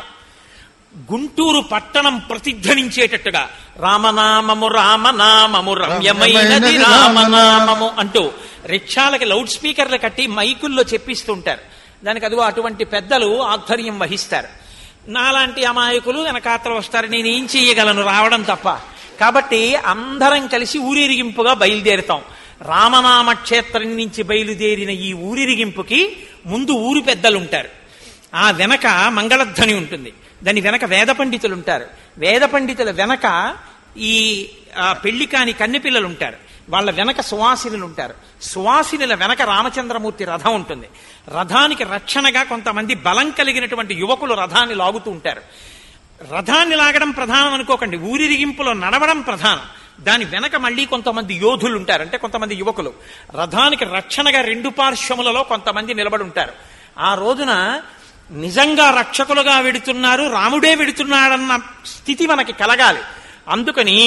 గుంటూరు పట్టణం ప్రతిధ్వనించేటట్టుగా రామనామము రామనామము రమ్యమైనది రామనామము అంటూ రిక్షాలకి లౌడ్ స్పీకర్లు కట్టి మైకుల్లో చెప్పిస్తుంటారు దానికి అదిగో అటువంటి పెద్దలు ఆధ్వర్యం వహిస్తారు నాలాంటి అమాయకులు వెనకాతలు వస్తారు నేను ఏం చేయగలను రావడం తప్ప కాబట్టి అందరం కలిసి ఊరిరిగింపుగా బయలుదేరుతాం రామనామ క్షేత్రం నుంచి బయలుదేరిన ఈ ఊరిరిగింపుకి ముందు ఊరు పెద్దలు ఉంటారు ఆ వెనక మంగళధ్వని ఉంటుంది దాని వెనక వేద పండితులు ఉంటారు వేద పండితుల వెనక ఈ ఆ, పెళ్లి కాని కన్నెపిల్లలు ఉంటారు వాళ్ళ వెనక సువాసినులు ఉంటారు సువాసినుల వెనక రామచంద్రమూర్తి రథం ఉంటుంది రథానికి రక్షణగా కొంతమంది బలం కలిగినటువంటి యువకులు రథాన్ని లాగుతూ ఉంటారు రథాన్ని లాగడం ప్రధానం అనుకోకండి ఊరిరిగింపులో నడవడం ప్రధానం దాని వెనక మళ్ళీ కొంతమంది యోధులు ఉంటారు అంటే కొంతమంది యువకులు రథానికి రక్షణగా రెండు పార్శ్వములలో కొంతమంది నిలబడి ఉంటారు ఆ రోజున నిజంగా రక్షకులుగా వెడుతున్నారు రాముడే వెడుతున్నాడన్న స్థితి మనకి కలగాలి అందుకని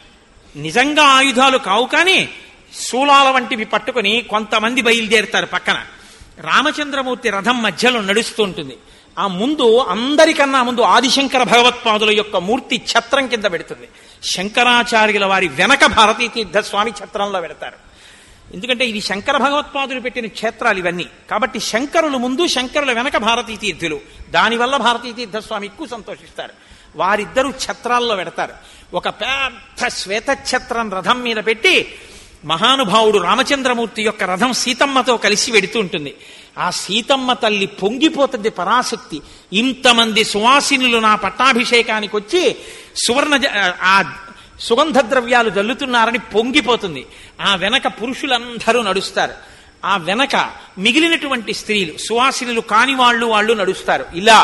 నిజంగా ఆయుధాలు కావు కానీ శూలాల వంటివి పట్టుకుని కొంతమంది బయలుదేరుతారు పక్కన రామచంద్రమూర్తి రథం మధ్యలో నడుస్తూ ఉంటుంది ఆ ముందు అందరికన్నా ముందు ఆదిశంకర భగవత్పాదుల యొక్క మూర్తి ఛత్రం కింద పెడుతుంది శంకరాచార్యుల వారి వెనక భారతీ తీర్థ స్వామి ఛత్రంలో పెడతారు ఎందుకంటే ఇది శంకర భగవత్పాదులు పెట్టిన క్షేత్రాలు ఇవన్నీ కాబట్టి శంకరులు ముందు శంకరుల వెనక భారతీ తీర్థులు దానివల్ల భారతీ తీర్థస్వామి ఎక్కువ సంతోషిస్తారు వారిద్దరూ ఛత్రాల్లో పెడతారు ఒక పెద్ద శ్వేత ఛత్రం రథం మీద పెట్టి మహానుభావుడు రామచంద్రమూర్తి యొక్క రథం సీతమ్మతో కలిసి వెడుతూ ఉంటుంది ఆ సీతమ్మ తల్లి పొంగిపోతుంది పరాశక్తి ఇంతమంది సువాసినులు నా పట్టాభిషేకానికి వచ్చి సువర్ణ జ- ఆ సుగంధ ద్రవ్యాలు జల్లుతున్నారని పొంగిపోతుంది ఆ వెనక పురుషులందరూ నడుస్తారు ఆ వెనక మిగిలినటువంటి స్త్రీలు సువాసినులు కాని వాళ్ళు వాళ్ళు నడుస్తారు ఇలా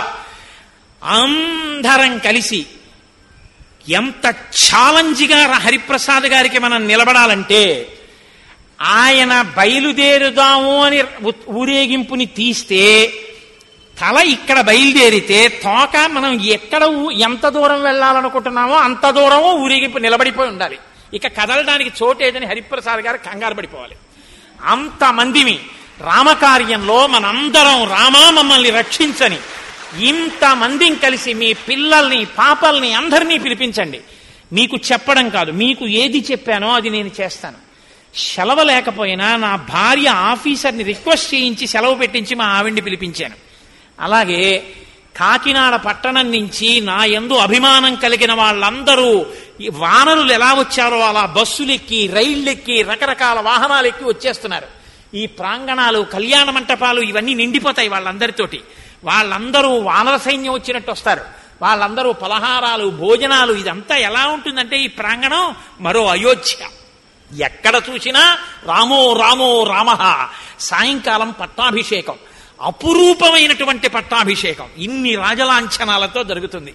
అందరం కలిసి ఎంత ఛాలెంజ్గా హరిప్రసాద్ గారికి మనం నిలబడాలంటే ఆయన బయలుదేరుదాము అని ఉ- ఊరేగింపుని తీస్తే తల ఇక్కడ బయలుదేరితే తోక మనం ఎక్కడ ఊ- ఎంత దూరం వెళ్ళాలనుకుంటున్నామో అంత దూరము ఊరేగింపు నిలబడిపోయి ఉండాలి ఇక కదలడానికి చోటేదని హరిప్రసాద్ గారు కంగారు పడిపోవాలి అంతమందిమి రామకార్యంలో మనందరం రామా మమ్మల్ని రక్షించని ఇంతమందిని కలిసి మీ పిల్లల్ని పాపల్ని అందరినీ పిలిపించండి మీకు చెప్పడం కాదు మీకు ఏది చెప్పానో అది నేను చేస్తాను సెలవు లేకపోయినా నా భార్య ఆఫీసర్ని రిక్వెస్ట్ చేయించి సెలవు పెట్టించి మా ఆవిడ్ని పిలిపించాను అలాగే కాకినాడ పట్టణం నుంచి నా ఎందు అభిమానం కలిగిన వాళ్ళందరూ ఈ వానరులు ఎలా వచ్చారో అలా బస్సులెక్కి రైళ్ళెక్కి రకరకాల వాహనాలు ఎక్కి వచ్చేస్తున్నారు ఈ ప్రాంగణాలు కళ్యాణ మంటపాలు ఇవన్నీ నిండిపోతాయి వాళ్ళందరితోటి వాళ్ళందరూ వానర సైన్యం వచ్చినట్టు వస్తారు వాళ్ళందరూ పలహారాలు భోజనాలు ఇదంతా ఎలా ఉంటుందంటే ఈ ప్రాంగణం మరో అయోధ్య ఎక్కడ చూసినా రామో రామో రామ సాయంకాలం పట్టాభిషేకం అపురూపమైనటువంటి పట్టాభిషేకం ఇన్ని రాజలాంఛనాలతో జరుగుతుంది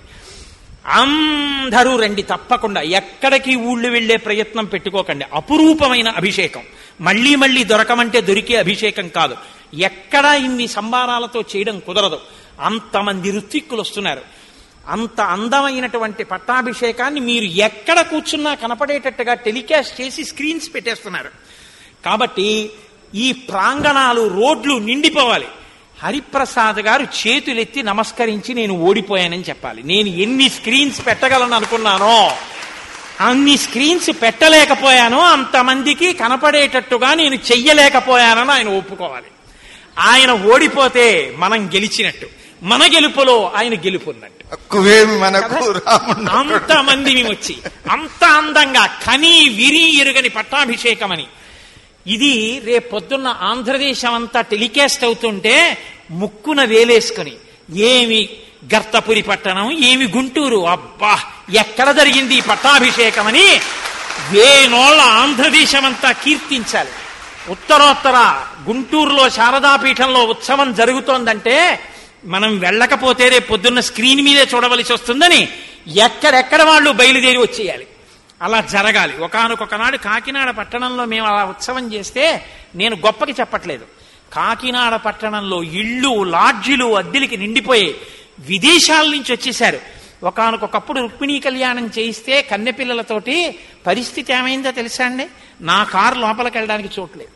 అందరూ రండి తప్పకుండా ఎక్కడికి ఊళ్ళు వెళ్లే ప్రయత్నం పెట్టుకోకండి అపురూపమైన అభిషేకం మళ్ళీ మళ్ళీ దొరకమంటే దొరికే అభిషేకం కాదు ఎక్కడా ఇన్ని సంబారాలతో చేయడం కుదరదు అంతమంది ఋత్విక్కులు వస్తున్నారు అంత అందమైనటువంటి పట్టాభిషేకాన్ని మీరు ఎక్కడ కూర్చున్నా కనపడేటట్టుగా టెలికాస్ట్ చేసి స్క్రీన్స్ పెట్టేస్తున్నారు కాబట్టి ఈ ప్రాంగణాలు రోడ్లు నిండిపోవాలి హరిప్రసాద్ గారు చేతులెత్తి నమస్కరించి నేను ఓడిపోయానని చెప్పాలి నేను ఎన్ని స్క్రీన్స్ పెట్టగలను అనుకున్నానో అన్ని స్క్రీన్స్ పెట్టలేకపోయానో అంతమందికి కనపడేటట్టుగా నేను చెయ్యలేకపోయానని ఆయన ఒప్పుకోవాలి ఆయన ఓడిపోతే మనం గెలిచినట్టు మన గెలుపులో ఆయన గెలుపున్నట్టు తక్కువేమి మనకు రాముడు అంతమంది మేము వచ్చి అంత అందంగా కని విరి ఎరుగని పట్టాభిషేకమని ఇది రేపొద్దున్న ఆంధ్రదేశం అంతా టెలికాస్ట్ అవుతుంటే ముక్కున వేలేసుకుని ఏమి గర్తపురి పట్టణం ఏమి గుంటూరు అబ్బా ఎక్కడ జరిగింది ఈ పట్టాభిషేకమని వేనోళ్ళ ఆంధ్రదేశం అంతా కీర్తించాలి ఉత్తరోత్తర గుంటూరులో శారదాపీఠంలో ఉత్సవం జరుగుతోందంటే మనం వెళ్ళకపోతే రేపు పొద్దున్న స్క్రీన్ మీదే చూడవలసి వస్తుందని ఎక్కడెక్కడ వాళ్ళు బయలుదేరి వచ్చేయాలి అలా జరగాలి ఒకనొక నాడు కాకినాడ పట్టణంలో మేము అలా ఉత్సవం చేస్తే నేను గొప్పకి చెప్పట్లేదు కాకినాడ పట్టణంలో ఇళ్ళు లాడ్జిలు అద్దెలకి నిండిపోయి విదేశాల నుంచి వచ్చేశారు ఒకనకొకప్పుడు రుక్మిణీ కళ్యాణం చేయిస్తే కన్నెపిల్లలతోటి పరిస్థితి ఏమైందో తెలుసా అండి నా కారు లోపలికి వెళ్ళడానికి చోట్లేదు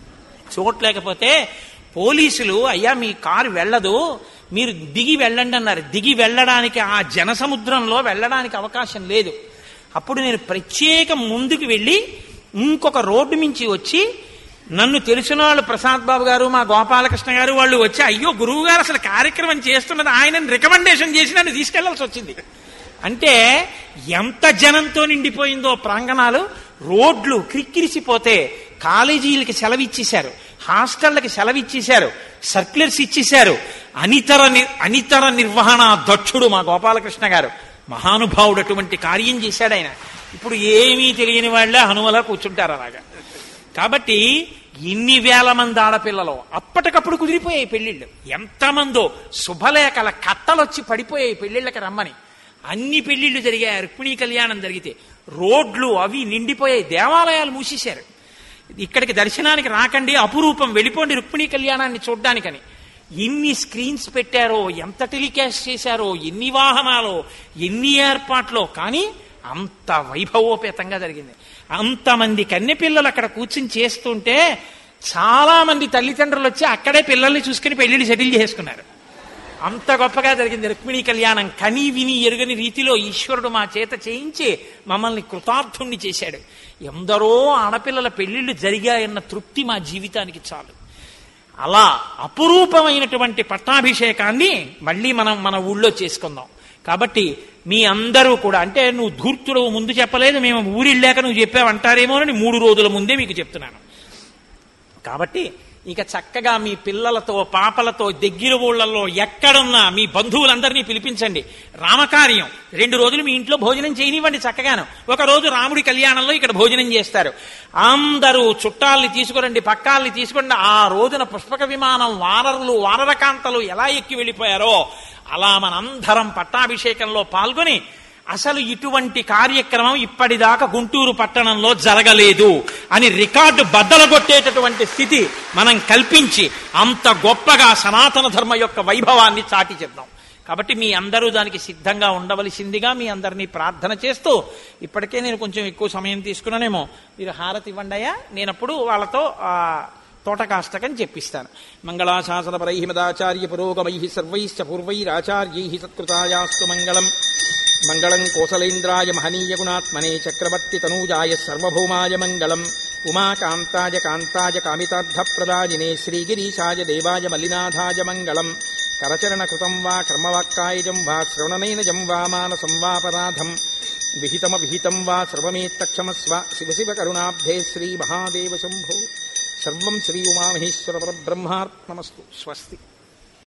చూడలేకపోతే పోలీసులు అయ్యా మీ కారు వెళ్ళదు మీరు దిగి వెళ్ళండి అన్నారు దిగి వెళ్ళడానికి ఆ జనసముద్రంలో వెళ్ళడానికి అవకాశం లేదు అప్పుడు నేను ప్రత్యేకం ముందుకు వెళ్ళి ఇంకొక రోడ్డు మించి వచ్చి నన్ను తెలిసిన వాళ్ళు ప్రసాద్ బాబు గారు మా గోపాలకృష్ణ గారు వాళ్ళు వచ్చి అయ్యో గురువు గారు అసలు కార్యక్రమం చేస్తున్నది ఆయనని రికమెండేషన్ చేసి నన్ను తీసుకెళ్లాల్సి వచ్చింది అంటే ఎంత జనంతో నిండిపోయిందో ప్రాంగణాలు రోడ్లు క్రిక్కిరిసిపోతే కాలేజీలకి సెలవిచ్చేశారు హాస్టళ్లకి సెలవిచ్చేశారు సర్క్యులర్స్ ఇచ్చేశారు అనితర ని- అనితర నిర్వహణ దక్షుడు మా గోపాలకృష్ణ గారు మహానుభావుడు అటువంటి కార్యం చేశాడు ఆయన ఇప్పుడు ఏమీ తెలియని వాళ్ళే హనుమలా కూర్చుంటారు అలాగా కాబట్టి ఇన్ని వేల మంది ఆడపిల్లలు అప్పటికప్పుడు కుదిరిపోయాయి పెళ్లిళ్ళు ఎంతమందో శుభలేఖల కట్టలొచ్చి పడిపోయాయి పెళ్లిళ్ళకి రమ్మని అన్ని పెళ్లిళ్ళు జరిగాయి రుక్మిణీ కళ్యాణం జరిగితే రోడ్లు అవి నిండిపోయాయి దేవాలయాలు మూసేశారు ఇక్కడికి దర్శనానికి రాకండి అపురూపం వెళ్ళిపోండి రుక్మిణీ కళ్యాణాన్ని చూడ్డానికని ఎన్ని స్క్రీన్స్ పెట్టారో ఎంత టెలికాస్ట్ చేశారో ఎన్ని వాహనాలు ఎన్ని ఏర్పాట్లో కానీ అంత వైభవోపేతంగా జరిగింది అంతమంది కన్నెపిల్లలు అక్కడ కూర్చుని చేస్తుంటే చాలా మంది తల్లిదండ్రులు వచ్చి అక్కడే పిల్లల్ని చూసుకుని పెళ్లిళ్ళు సెటిల్ చేసుకున్నారు అంత గొప్పగా జరిగింది రుక్మిణీ కళ్యాణం కని విని ఎరుగని రీతిలో ఈశ్వరుడు మా చేత చేయించి మమ్మల్ని కృతార్థుణ్ణి చేశాడు ఎందరో ఆడపిల్లల పెళ్లిళ్ళు జరిగాయన్న తృప్తి మా జీవితానికి చాలు అలా అపురూపమైనటువంటి పట్టాభిషేకాన్ని మళ్ళీ మనం మన ఊళ్ళో చేసుకుందాం కాబట్టి మీ అందరూ కూడా అంటే నువ్వు ధూర్తుడు ముందు చెప్పలేదు మేము ఊరిళ్ళాక నువ్వు చెప్పావంటారేమో అని మూడు రోజుల ముందే మీకు చెప్తున్నాను కాబట్టి ఇక చక్కగా మీ పిల్లలతో పాపలతో దగ్గర ఊళ్ళల్లో ఎక్కడున్నా మీ బంధువులందరినీ పిలిపించండి రామకార్యం రెండు రోజులు మీ ఇంట్లో భోజనం చేయనివ్వండి చక్కగాను ఒక రోజు రాముడి కళ్యాణంలో ఇక్కడ భోజనం చేస్తారు అందరూ చుట్టాల్ని తీసుకురండి పక్కాల్ని తీసుకురండి ఆ రోజున పుష్పక విమానం వానరులు వానరకాంతలు ఎలా ఎక్కి వెళ్ళిపోయారో అలా మనందరం పట్టాభిషేకంలో పాల్గొని అసలు ఇటువంటి కార్యక్రమం ఇప్పటిదాకా గుంటూరు పట్టణంలో జరగలేదు అని రికార్డు బద్దలగొట్టేటటువంటి స్థితి మనం కల్పించి అంత గొప్పగా సనాతన ధర్మ యొక్క వైభవాన్ని చాటి చెప్దాం కాబట్టి మీ అందరూ దానికి సిద్ధంగా ఉండవలసిందిగా మీ అందరినీ ప్రార్థన చేస్తూ ఇప్పటికే నేను కొంచెం ఎక్కువ సమయం తీసుకున్నానేమో మీరు హారతి ఇవ్వండియా నేనప్పుడు వాళ్ళతో ఆ, తోటకాష్టకం చెప్పిస్తాను మంగళాశాసనపరై మదాచార్య పురోగమై సర్వైశ్చ పూర్వైరాచార్యై సత్కృతాయాస్తు మంగళం మంగళం కోసలేంద్రాయ మహనీయ గుణాత్మనే చక్రవర్తి తనూజాయ సర్వభౌమాయ మంగళం ఉమాకాంతాయ కాంతాయ కామితార్థప్రదాయినే శ్రీగిరీశాయ దేవాయ మల్లినాథాయ మంగళం కరచరణ కృతం వా కర్మవాక్కాయజం వా శ్రవణనైనజం వా మానసం వాపరాధం విహితమ విహితం వా సర్వమేత్తక్షమస్వ శివ శివ కరుణాబ్ధే శ్రీ మహాదేవ శంభో సర్వం శ్రీ ఉమామహేశ్వర పరబ్రహ్మార్పణమస్తు స్వస్తి